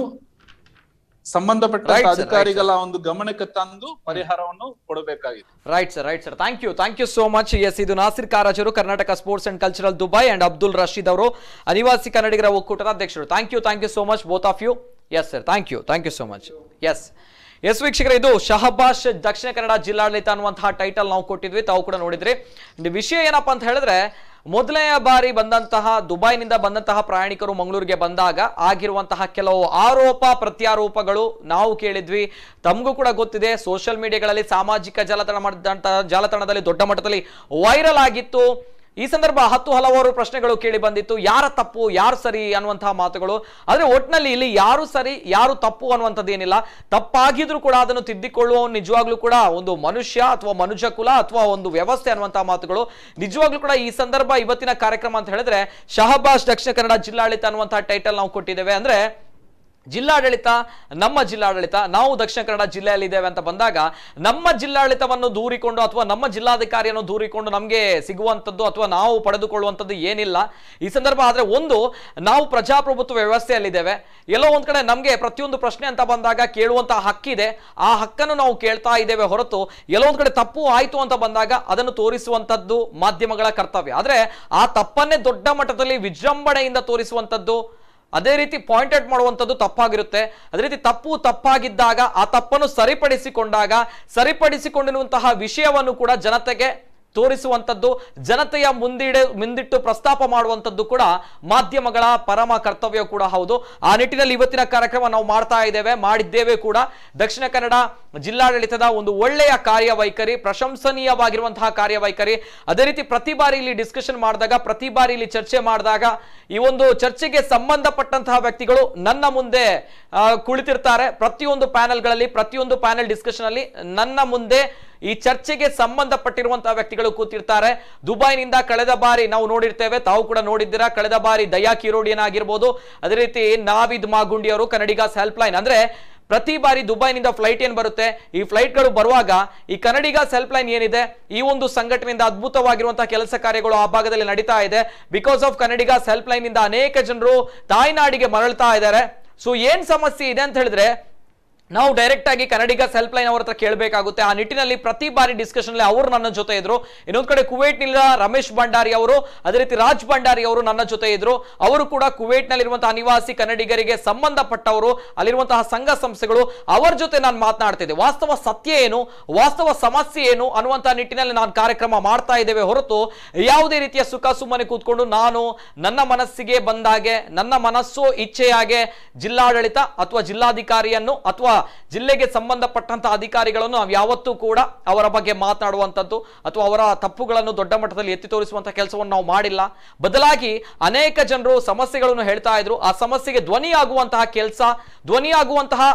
ಸಂಬಂಧಪಟ್ಟ Right, sir, right, ಅಧಿಕಾರಿಗಳ ಒಂದು ಗಮನಕ್ಕೆ ತಂದು ಪರಿಹಾರವನ್ನು ಕೊಡಬೇಕಾಗಿದೆ right sir right sir thank you thank you so much yes ಇದು ನಾಸಿರ್ ಕಾರಾಜ್ ಅವರು Karnataka sports and cultural Dubai and Abdul Rasheed ಅವರು ಅನಿವಾಸಿ ಕನ್ನಡಿಗರ ಒಕ್ಕೂಟದ ಅಧ್ಯಕ್ಷರು thank you thank you so much both of you yes sir thank you thank you so much yes yes ವೀಕ್ಷಕರೇ ಇದು ಶಹಬಾಷ್ ದಕ್ಷಿಣ ಕನ್ನಡ ಜಿಲ್ಲಾಡಳಿತ ಅನ್ನುವಂತಹ ಟೈಟಲ್ ನಾವು ಕೊಟ್ಟಿದ್ವಿ ತಾವು ಕೂಡ ನೋಡಿದ್ರಿ ಇದು ವಿಷಯ ಏನಪ್ಪಾ ಅಂತ ಹೇಳಿದ್ರೆ ಮೊದಲನೆಯ ಬಾರಿ ಬಂದಂತಹ ದುಬೈನಿಂದ ಬಂದಂತಹ ಪ್ರಯಾಣಿಕರು ಮಂಗಳೂರಿಗೆ ಬಂದಾಗ ಆಗಿರುವಂತಹ ಕೆಲವು ಆರೋಪ ಪ್ರತ್ಯಾರೋಪಗಳು ನಾವು ಕೇಳಿದ್ವಿ ತಮಗೂ ಕೂಡ ಗೊತ್ತಿದೆ ಸೋಷಿಯಲ್ ಮೀಡಿಯಾಗಳಲ್ಲಿ ಸಾಮಾಜಿಕ ಜಾಲತಾಣ ಮಾಡಿದಂತಹ ಜಾಲತಾಣದಲ್ಲಿ ದೊಡ್ಡ ಮಟ್ಟದಲ್ಲಿ ವೈರಲ್ ಆಗಿತ್ತು ಈ ಸಂದರ್ಭ ಹತ್ತು ಹಲವಾರು ಪ್ರಶ್ನೆಗಳು ಕೇಳಿ ಬಂದಿತ್ತು ಯಾರ ತಪ್ಪು ಯಾರು ಸರಿ ಅನ್ನುವಂತಹ ಮಾತುಗಳು ಆದ್ರೆ ಒಟ್ನಲ್ಲಿ ಇಲ್ಲಿ ಯಾರು ಸರಿ ಯಾರು ತಪ್ಪು ಅನ್ನುವಂಥದ್ದು ಏನಿಲ್ಲ ತಪ್ಪಾಗಿದ್ರು ಕೂಡ ಅದನ್ನು ತಿದ್ದಿಕೊಳ್ಳುವ ನಿಜವಾಗ್ಲೂ ಕೂಡ ಒಂದು ಮನುಷ್ಯ ಅಥವಾ ಮನುಜ ಕುಲ ಅಥವಾ ಒಂದು ವ್ಯವಸ್ಥೆ ಅನ್ನುವಂತಹ ಮಾತುಗಳು ನಿಜವಾಗ್ಲೂ ಕೂಡ ಈ ಸಂದರ್ಭ ಇವತ್ತಿನ ಕಾರ್ಯಕ್ರಮ ಅಂತ ಹೇಳಿದ್ರೆ ಶಹಬಾಸ್ ದಕ್ಷಿಣ ಕನ್ನಡ ಜಿಲ್ಲಾಡಳಿತ ಅನ್ನುವಂತಹ ಟೈಟಲ್ ನಾವು ಕೊಟ್ಟಿದ್ದೇವೆ ಅಂದ್ರೆ ಜಿಲ್ಲಾಡಳಿತ ನಮ್ಮ ಜಿಲ್ಲಾಡಳಿತ ನಾವು ದಕ್ಷಿಣ ಕನ್ನಡ ಜಿಲ್ಲೆಯಲ್ಲಿ ಇದ್ದೇವೆ ಅಂತ ಬಂದಾಗ ನಮ್ಮ ಜಿಲ್ಲಾಡಳಿತವನ್ನು ದೂರಿಕೊಂಡು ಅಥವಾ ನಮ್ಮ ಜಿಲ್ಲಾಧಿಕಾರಿಯನ್ನು ದೂರಿಕೊಂಡು ನಮಗೆ ಸಿಗುವಂಥದ್ದು ಅಥವಾ ನಾವು ಪಡೆದುಕೊಳ್ಳುವಂಥದ್ದು ಏನಿಲ್ಲ ಈ ಸಂದರ್ಭ ಆದರೆ ಒಂದು ನಾವು ಪ್ರಜಾಪ್ರಭುತ್ವ ವ್ಯವಸ್ಥೆಯಲ್ಲಿದ್ದೇವೆ ಎಲ್ಲೋ ಒಂದ್ ಕಡೆ ನಮಗೆ ಪ್ರತಿಯೊಂದು ಪ್ರಶ್ನೆ ಅಂತ ಬಂದಾಗ ಕೇಳುವಂತಹ ಹಕ್ಕಿದೆ ಆ ಹಕ್ಕನ್ನು ನಾವು ಕೇಳ್ತಾ ಇದ್ದೇವೆ ಹೊರತು ಎಲ್ಲೋ ಒಂದ್ ಕಡೆ ತಪ್ಪು ಆಯ್ತು ಅಂತ ಬಂದಾಗ ಅದನ್ನು ತೋರಿಸುವಂಥದ್ದು ಮಾಧ್ಯಮಗಳ ಕರ್ತವ್ಯ ಆದ್ರೆ ಆ ತಪ್ಪನ್ನೇ ದೊಡ್ಡ ಮಟ್ಟದಲ್ಲಿ ವಿಜೃಂಭಣೆಯಿಂದ ತೋರಿಸುವಂಥದ್ದು ಅದೇ ರೀತಿ ಪಾಯಿಂಟ್ ಔಟ್ ಮಾಡುವಂಥದ್ದು ತಪ್ಪಾಗಿರುತ್ತೆ ಅದೇ ರೀತಿ ತಪ್ಪು ತಪ್ಪಾಗಿದ್ದಾಗ ಆ ತಪ್ಪನ್ನು ಸರಿಪಡಿಸಿಕೊಂಡಾಗ ಸರಿಪಡಿಸಿಕೊಂಡಿರುವಂತಹ ವಿಷಯವನ್ನು ಕೂಡ ಜನತೆಗೆ ತೋರಿಸುವಂಥದ್ದು ಜನತೆಯ ಮುಂದಿಡೆ ಮುಂದಿಟ್ಟು ಪ್ರಸ್ತಾಪ ಮಾಡುವಂಥದ್ದು ಕೂಡ ಮಾಧ್ಯಮಗಳ ಪರಮ ಕರ್ತವ್ಯ ಕೂಡ ಹೌದು ಆ ನಿಟ್ಟಿನಲ್ಲಿ ಇವತ್ತಿನ ಕಾರ್ಯಕ್ರಮ ನಾವು ಮಾಡ್ತಾ ಇದ್ದೇವೆ ಮಾಡಿದ್ದೇವೆ ಕೂಡ ದಕ್ಷಿಣ ಕನ್ನಡ ಜಿಲ್ಲಾಡಳಿತದ ಒಂದು ಒಳ್ಳೆಯ ಕಾರ್ಯವೈಖರಿ ಪ್ರಶಂಸನೀಯವಾಗಿರುವಂತಹ ಕಾರ್ಯವೈಖರಿ ಅದೇ ರೀತಿ ಪ್ರತಿ ಬಾರಿ ಇಲ್ಲಿ ಡಿಸ್ಕಷನ್ ಮಾಡಿದಾಗ ಪ್ರತಿ ಬಾರಿ ಇಲ್ಲಿ ಚರ್ಚೆ ಮಾಡಿದಾಗ ಈ ಒಂದು ಚರ್ಚೆಗೆ ಸಂಬಂಧಪಟ್ಟಂತಹ ವ್ಯಕ್ತಿಗಳು ನನ್ನ ಮುಂದೆ ಆ, ಕುಳಿತಿರ್ತಾರೆ ಪ್ರತಿಯೊಂದು ಪ್ಯಾನೆಲ್ಗಳಲ್ಲಿ ಪ್ರತಿಯೊಂದು ಪ್ಯಾನೆಲ್ ಡಿಸ್ಕಷನ್ ಅಲ್ಲಿ ನನ್ನ ಮುಂದೆ ಈ ಚರ್ಚೆಗೆ ಸಂಬಂಧಪಟ್ಟಿರುವಂತಹ ವ್ಯಕ್ತಿಗಳು ಕೂತಿರ್ತಾರೆ ದುಬೈನಿಂದ ಕಳೆದ ಬಾರಿ ನಾವು ನೋಡಿರ್ತೇವೆ ತಾವು ಕೂಡ ನೋಡಿದ್ದೀರಾ ಕಳೆದ ಬಾರಿ ದಯಾ ಕಿರೋಡಿಯನ್ ಆಗಿರ್ಬೋದು ಅದೇ ರೀತಿ ನಾವಿದ್ ಮಾಗುಂಡಿ ಅವರು ಕನ್ನಡಿಗಾಸ್ ಹೆಲ್ಪ್ ಲೈನ್ ಅಂದ್ರೆ ಪ್ರತಿ ಬಾರಿ ದುಬೈನಿಂದ ಫ್ಲೈಟ್ ಏನ್ ಬರುತ್ತೆ ಈ ಫ್ಲೈಟ್ಗಳು ಬರುವಾಗ ಈ ಕನ್ನಡಿಗಾಸ್ ಹೆಲ್ಪ್ ಲೈನ್ ಏನಿದೆ ಈ ಒಂದು ಸಂಘಟನೆಯಿಂದ ಅದ್ಭುತವಾಗಿರುವಂತಹ ಕೆಲಸ ಕಾರ್ಯಗಳು ಆ ಭಾಗದಲ್ಲಿ ನಡೀತಾ ಇದೆ because of Kannadigas helpline ಇಂದ ಅನೇಕ ಜನರು ತಾಯ್ನಾಡಿಗೆ ಮರಳ್ತಾ ಇದ್ದಾರೆ ಸೊ ಏನ್ ಸಮಸ್ಯೆ ಇದೆ ಅಂತ ಹೇಳಿದ್ರೆ ನಾವು ಡೈರೆಕ್ಟ್ ಆಗಿ ಕನ್ನಡಿಗಸ್ ಹೆಲ್ಪ್ ಲೈನ್ ಅವ್ರ ಹತ್ರ ಕೇಳಬೇಕಾಗುತ್ತೆ ಆ ನಿಟ್ಟಿನಲ್ಲಿ ಪ್ರತಿ ಬಾರಿ ಡಿಸ್ಕಷನ್ ಅಲ್ಲಿ ಅವರು ನನ್ನ ಜೊತೆ ಇದ್ರು ಇನ್ನೊಂದು ಕಡೆ ಕುವೈಟ್ ನಿಂದ ರಮೇಶ್ ಭಂಡಾರಿ ಅವರು ಅದೇ ರೀತಿ ರಾಜ್ ಭಂಡಾರಿ ಅವರು ನನ್ನ ಜೊತೆ ಇದ್ರು ಅವರು ಕೂಡ ಕುವೈಟ್ ನಲ್ಲಿರುವಂತಹ ನಿವಾಸಿ ಕನ್ನಡಿಗರಿಗೆ ಸಂಬಂಧಪಟ್ಟವರು ಅಲ್ಲಿರುವಂತಹ ಸಂಘ ಸಂಸ್ಥೆಗಳು ಅವರ ಜೊತೆ ನಾನು ಮಾತನಾಡ್ತಿದ್ದೆ ವಾಸ್ತವ ಸತ್ಯ ಏನು ವಾಸ್ತವ ಸಮಸ್ಯೆ ಏನು ಅನ್ನುವಂತಹ ನಿಟ್ಟಿನಲ್ಲಿ ನಾನು ಕಾರ್ಯಕ್ರಮ ಮಾಡ್ತಾ ಇದ್ದೇವೆ ಹೊರತು ಯಾವುದೇ ರೀತಿಯ ಸುಖ ಸುಮ್ಮನೆ ಕೂತ್ಕೊಂಡು ನಾನು ನನ್ನ ಮನಸ್ಸಿಗೆ ಬಂದಾಗೆ ನನ್ನ ಮನಸ್ಸು ಇಚ್ಛೆಯಾಗೆ ಜಿಲ್ಲಾಡಳಿತ ಅಥವಾ ಜಿಲ್ಲಾಧಿಕಾರಿಯನ್ನು ಅಥವಾ ಜಿಲ್ಲೆಗೆ ಸಂಬಂಧಪಟ್ಟಂತಹ ಅಧಿಕಾರಿಗಳನ್ನು ನಾವು ಯಾವತ್ತೂ ಕೂಡ ಅವರ ಬಗ್ಗೆ ಮಾತನಾಡುವಂಥದ್ದು ಅಥವಾ ಅವರ ತಪ್ಪುಗಳನ್ನು ದೊಡ್ಡ ಮಟ್ಟದಲ್ಲಿ ಎತ್ತಿ ತೋರಿಸುವಂತಹ ಕೆಲಸವನ್ನು ನಾವು ಮಾಡಿಲ್ಲ ಬದಲಾಗಿ ಅನೇಕ ಜನರು ಸಮಸ್ಯೆಗಳನ್ನು ಹೇಳ್ತಾ ಇದ್ರು ಆ ಸಮಸ್ಯೆಗೆ ಧ್ವನಿಯಾಗುವಂತಹ ಕೆಲಸ ಧ್ವನಿಯಾಗುವಂತಹ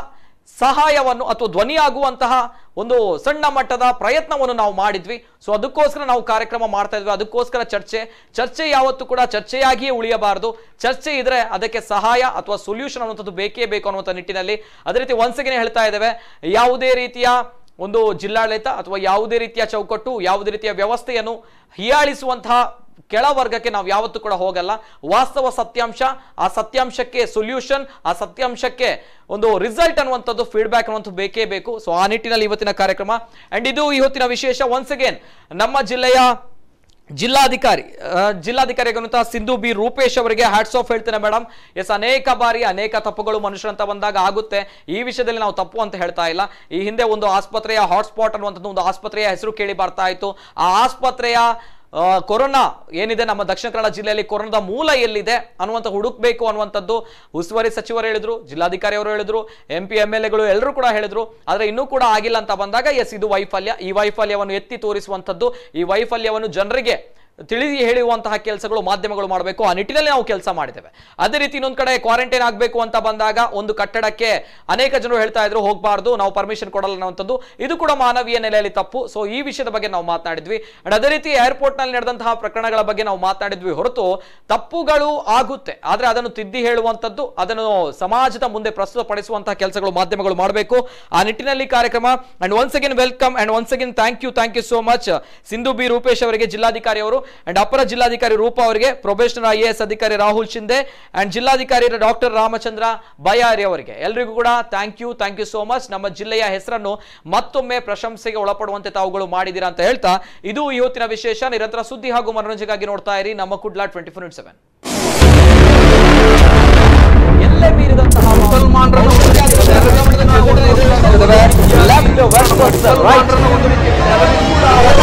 ಸಹಾಯವನ್ನು ಅಥವಾ ಧ್ವನಿಯಾಗುವಂತಹ ಒಂದು ಸಣ್ಣ ಮಟ್ಟದ ಪ್ರಯತ್ನವನ್ನು ನಾವು ಮಾಡಿದ್ವಿ ಸೊ ಅದಕ್ಕೋಸ್ಕರ ನಾವು ಕಾರ್ಯಕ್ರಮ ಮಾಡ್ತಾ ಇದ್ವಿ ಅದಕ್ಕೋಸ್ಕರ ಚರ್ಚೆ ಚರ್ಚೆ ಯಾವತ್ತೂ ಕೂಡ ಚರ್ಚೆಯಾಗಿಯೇ ಉಳಿಯಬಾರದು ಚರ್ಚೆ ಇದ್ರೆ ಅದಕ್ಕೆ ಸಹಾಯ ಅಥವಾ ಸೊಲ್ಯೂಷನ್ ಅನ್ನುವಂಥದ್ದು ಬೇಕೇ ಬೇಕು ಅನ್ನುವಂಥ ನಿಟ್ಟಿನಲ್ಲಿ ಅದೇ ರೀತಿ ಒಂದ್ಸಗಿನೇ ಹೇಳ್ತಾ ಇದ್ದೇವೆ ಯಾವುದೇ ರೀತಿಯ ಒಂದು ಜಿಲ್ಲಾಡಳಿತ ಅಥವಾ ಯಾವುದೇ ರೀತಿಯ ಚೌಕಟ್ಟು ಯಾವುದೇ ರೀತಿಯ ವ್ಯವಸ್ಥೆಯನ್ನು ಹೀಯಾಳಿಸುವಂತಹ ಕೆಳವರ್ಗಕ್ಕೆ ನಾವು ಯಾವತ್ತೂ ಕೂಡ ಹೋಗಲ್ಲ ವಾಸ್ತವ ಸತ್ಯಾಂಶ ಆ ಸತ್ಯಾಂಶಕ್ಕೆ ಸೊಲ್ಯೂಷನ್ ಆ ಸತ್ಯಾಂಶಕ್ಕೆ ಒಂದು ರಿಸಲ್ಟ್ ಅನ್ನುವಂಥದ್ದು ಫೀಡ್ಬ್ಯಾಕ್ ಅನ್ನುವಂಥದ್ದು ಬೇಕೇ ಬೇಕು ಸೊ ಆ ನಿಟ್ಟಿನಲ್ಲಿ ಇವತ್ತಿನ ಕಾರ್ಯಕ್ರಮ ಅಂಡ್ ಇದು ಇವತ್ತಿನ ವಿಶೇಷ ಒನ್ಸ್ ಅಗೇನ್ ನಮ್ಮ ಜಿಲ್ಲೆಯ ಜಿಲ್ಲಾಧಿಕಾರಿ ಆ, ಜಿಲ್ಲಾಧಿಕಾರಿಯಾಗಿರುವಂತಹ ಸಿಂಧು ಬಿ ರೂಪೇಶ್ ಅವರಿಗೆ ಹ್ಯಾಟ್ಸ್ ಆಫ್ ಹೇಳ್ತೇನೆ ಮೇಡಮ್ ಎಸ್ ಅನೇಕ ಬಾರಿ ಅನೇಕ ತಪ್ಪುಗಳು ಮನುಷ್ಯರಂತ ಬಂದಾಗ ಆಗುತ್ತೆ ಈ ವಿಷಯದಲ್ಲಿ ನಾವು ತಪ್ಪು ಅಂತ ಹೇಳ್ತಾ ಇಲ್ಲ ಈ ಹಿಂದೆ ಒಂದು ಆಸ್ಪತ್ರೆಯ ಹಾಟ್ಸ್ಪಾಟ್ ಅನ್ನುವಂಥದ್ದು ಒಂದು ಆಸ್ಪತ್ರೆಯ ಹೆಸರು ಕೇಳಿ ಬರ್ತಾ ಇತ್ತು ಆ ಆಸ್ಪತ್ರೆಯ ಆ, ಕೊರೋನಾ ಏನಿದೆ ನಮ್ಮ ದಕ್ಷಿಣ ಕನ್ನಡ ಜಿಲ್ಲೆಯಲ್ಲಿ ಕೊರೋನಾದ ಮೂಲ ಎಲ್ಲಿದೆ ಅನ್ನುವಂಥ ಹುಡುಕ್ಬೇಕು ಅನ್ನುವಂಥದ್ದು ಉಸ್ತುವಾರಿ ಸಚಿವರು ಹೇಳಿದ್ರು ಜಿಲ್ಲಾಧಿಕಾರಿ ಅವರು ಹೇಳಿದ್ರು ಎಂ ಪಿ ಎಂ ಎಲ್ ಎಗಳು ಎಲ್ಲರೂ ಕೂಡ ಹೇಳಿದ್ರು ಆದರೆ ಇನ್ನೂ ಕೂಡ ಆಗಿಲ್ಲ ಅಂತ ಬಂದಾಗ ಎಸ್ ಇದು ವೈಫಲ್ಯ ಈ ವೈಫಲ್ಯವನ್ನು ಎತ್ತಿ ತೋರಿಸುವಂಥದ್ದು ಈ ವೈಫಲ್ಯವನ್ನು ಜನರಿಗೆ ತಿಳಿಸಿ ಹೇಳುವಂತಹ ಕೆಲಸಗಳು ಮಾಧ್ಯಮಗಳು ಮಾಡಬೇಕು ಆ ನಿಟ್ಟಿನಲ್ಲಿ ನಾವು ಕೆಲಸ ಮಾಡಿದ್ದೇವೆ ಅದೇ ರೀತಿ ಇನ್ನೊಂದು ಕಡೆ ಕ್ವಾರಂಟೈನ್ ಆಗಬೇಕು ಅಂತ ಬಂದಾಗ ಒಂದು ಕಟ್ಟಡಕ್ಕೆ ಅನೇಕ ಜನರು ಹೇಳ್ತಾ ಇದ್ರು ಹೋಗಬಾರ್ದು ನಾವು ಪರ್ಮಿಷನ್ ಕೊಡಲ್ಲ ಅನ್ನುವಂಥದ್ದು ಇದು ಕೂಡ ಮಾನವೀಯ ನೆಲೆಯಲ್ಲಿ ತಪ್ಪು ಸೊ ಈ ವಿಷಯದ ಬಗ್ಗೆ ನಾವು ಮಾತನಾಡಿದ್ವಿ ಅಂಡ್ ಅದೇ ರೀತಿ ಏರ್ಪೋರ್ಟ್ ನಲ್ಲಿ ನಡೆದಂತಹ ಪ್ರಕರಣಗಳ ಬಗ್ಗೆ ನಾವು ಮಾತನಾಡಿದ್ವಿ ಹೊರತು ತಪ್ಪುಗಳು ಆಗುತ್ತೆ ಆದ್ರೆ ಅದನ್ನು ತಿದ್ದಿ ಹೇಳುವಂಥದ್ದು ಅದನ್ನು ಸಮಾಜದ ಮುಂದೆ ಪ್ರಸ್ತುತಪಡಿಸುವಂತಹ ಕೆಲಸಗಳು ಮಾಧ್ಯಮಗಳು ಮಾಡಬೇಕು ಆ ನಿಟ್ಟಿನಲ್ಲಿ ಕಾರ್ಯಕ್ರಮ and once again welcome and once again thank you thank you so much Sindhu B Rupesh ಅವರಿಗೆ ಜಿಲ್ಲಾಧಿಕಾರಿ ಅವರು ಅಂಡ್ ಅಪರ ಜಿಲ್ಲಾಧಿಕಾರಿ ರೂಪಾ ಅವರಿಗೆ ಪ್ರೊಬೇಷನರ್ ಐ ಎಸ್ ಅಧಿಕಾರಿ ರಾಹುಲ್ ಶಿಂದೆ ಅಂಡ್ ಜಿಲ್ಲಾಧಿಕಾರಿ ಡಾಕ್ಟರ್ ರಾಮಚಂದ್ರ ಬಯಾರಿ ಅವರಿಗೆ ಎಲ್ರಿಗೂ ಕೂಡ thank you thank you so much ನಮ್ಮ ಜಿಲ್ಲೆಯ ಹೆಸರನ್ನು ಮತ್ತೊಮ್ಮೆ ಪ್ರಶಂಸೆಗೆ ಒಳಪಡುವಂತೆ ತಾವುಗಳು ಮಾಡಿದ್ದೀರಾ ಅಂತ ಹೇಳ್ತಾ ಇದು ಇವತ್ತಿನ ವಿಶೇಷ ನಿರಂತರ ಸುದ್ದಿ ಹಾಗೂ ಮನೋರಂಜನೆಗಾಗಿ ನೋಡ್ತಾ ಇರಿ ನಮ್ಮ ಕುಡ್ಲಾ ಟ್ವೆಂಟಿ ಫೋರ್ ಸೆವೆನ್ ಎಲ್ಲೇ ಮೀರಿದಂತಹ ಲೆಫ್ಟ್ ವರ್ಸಸ್ ರೈಟ್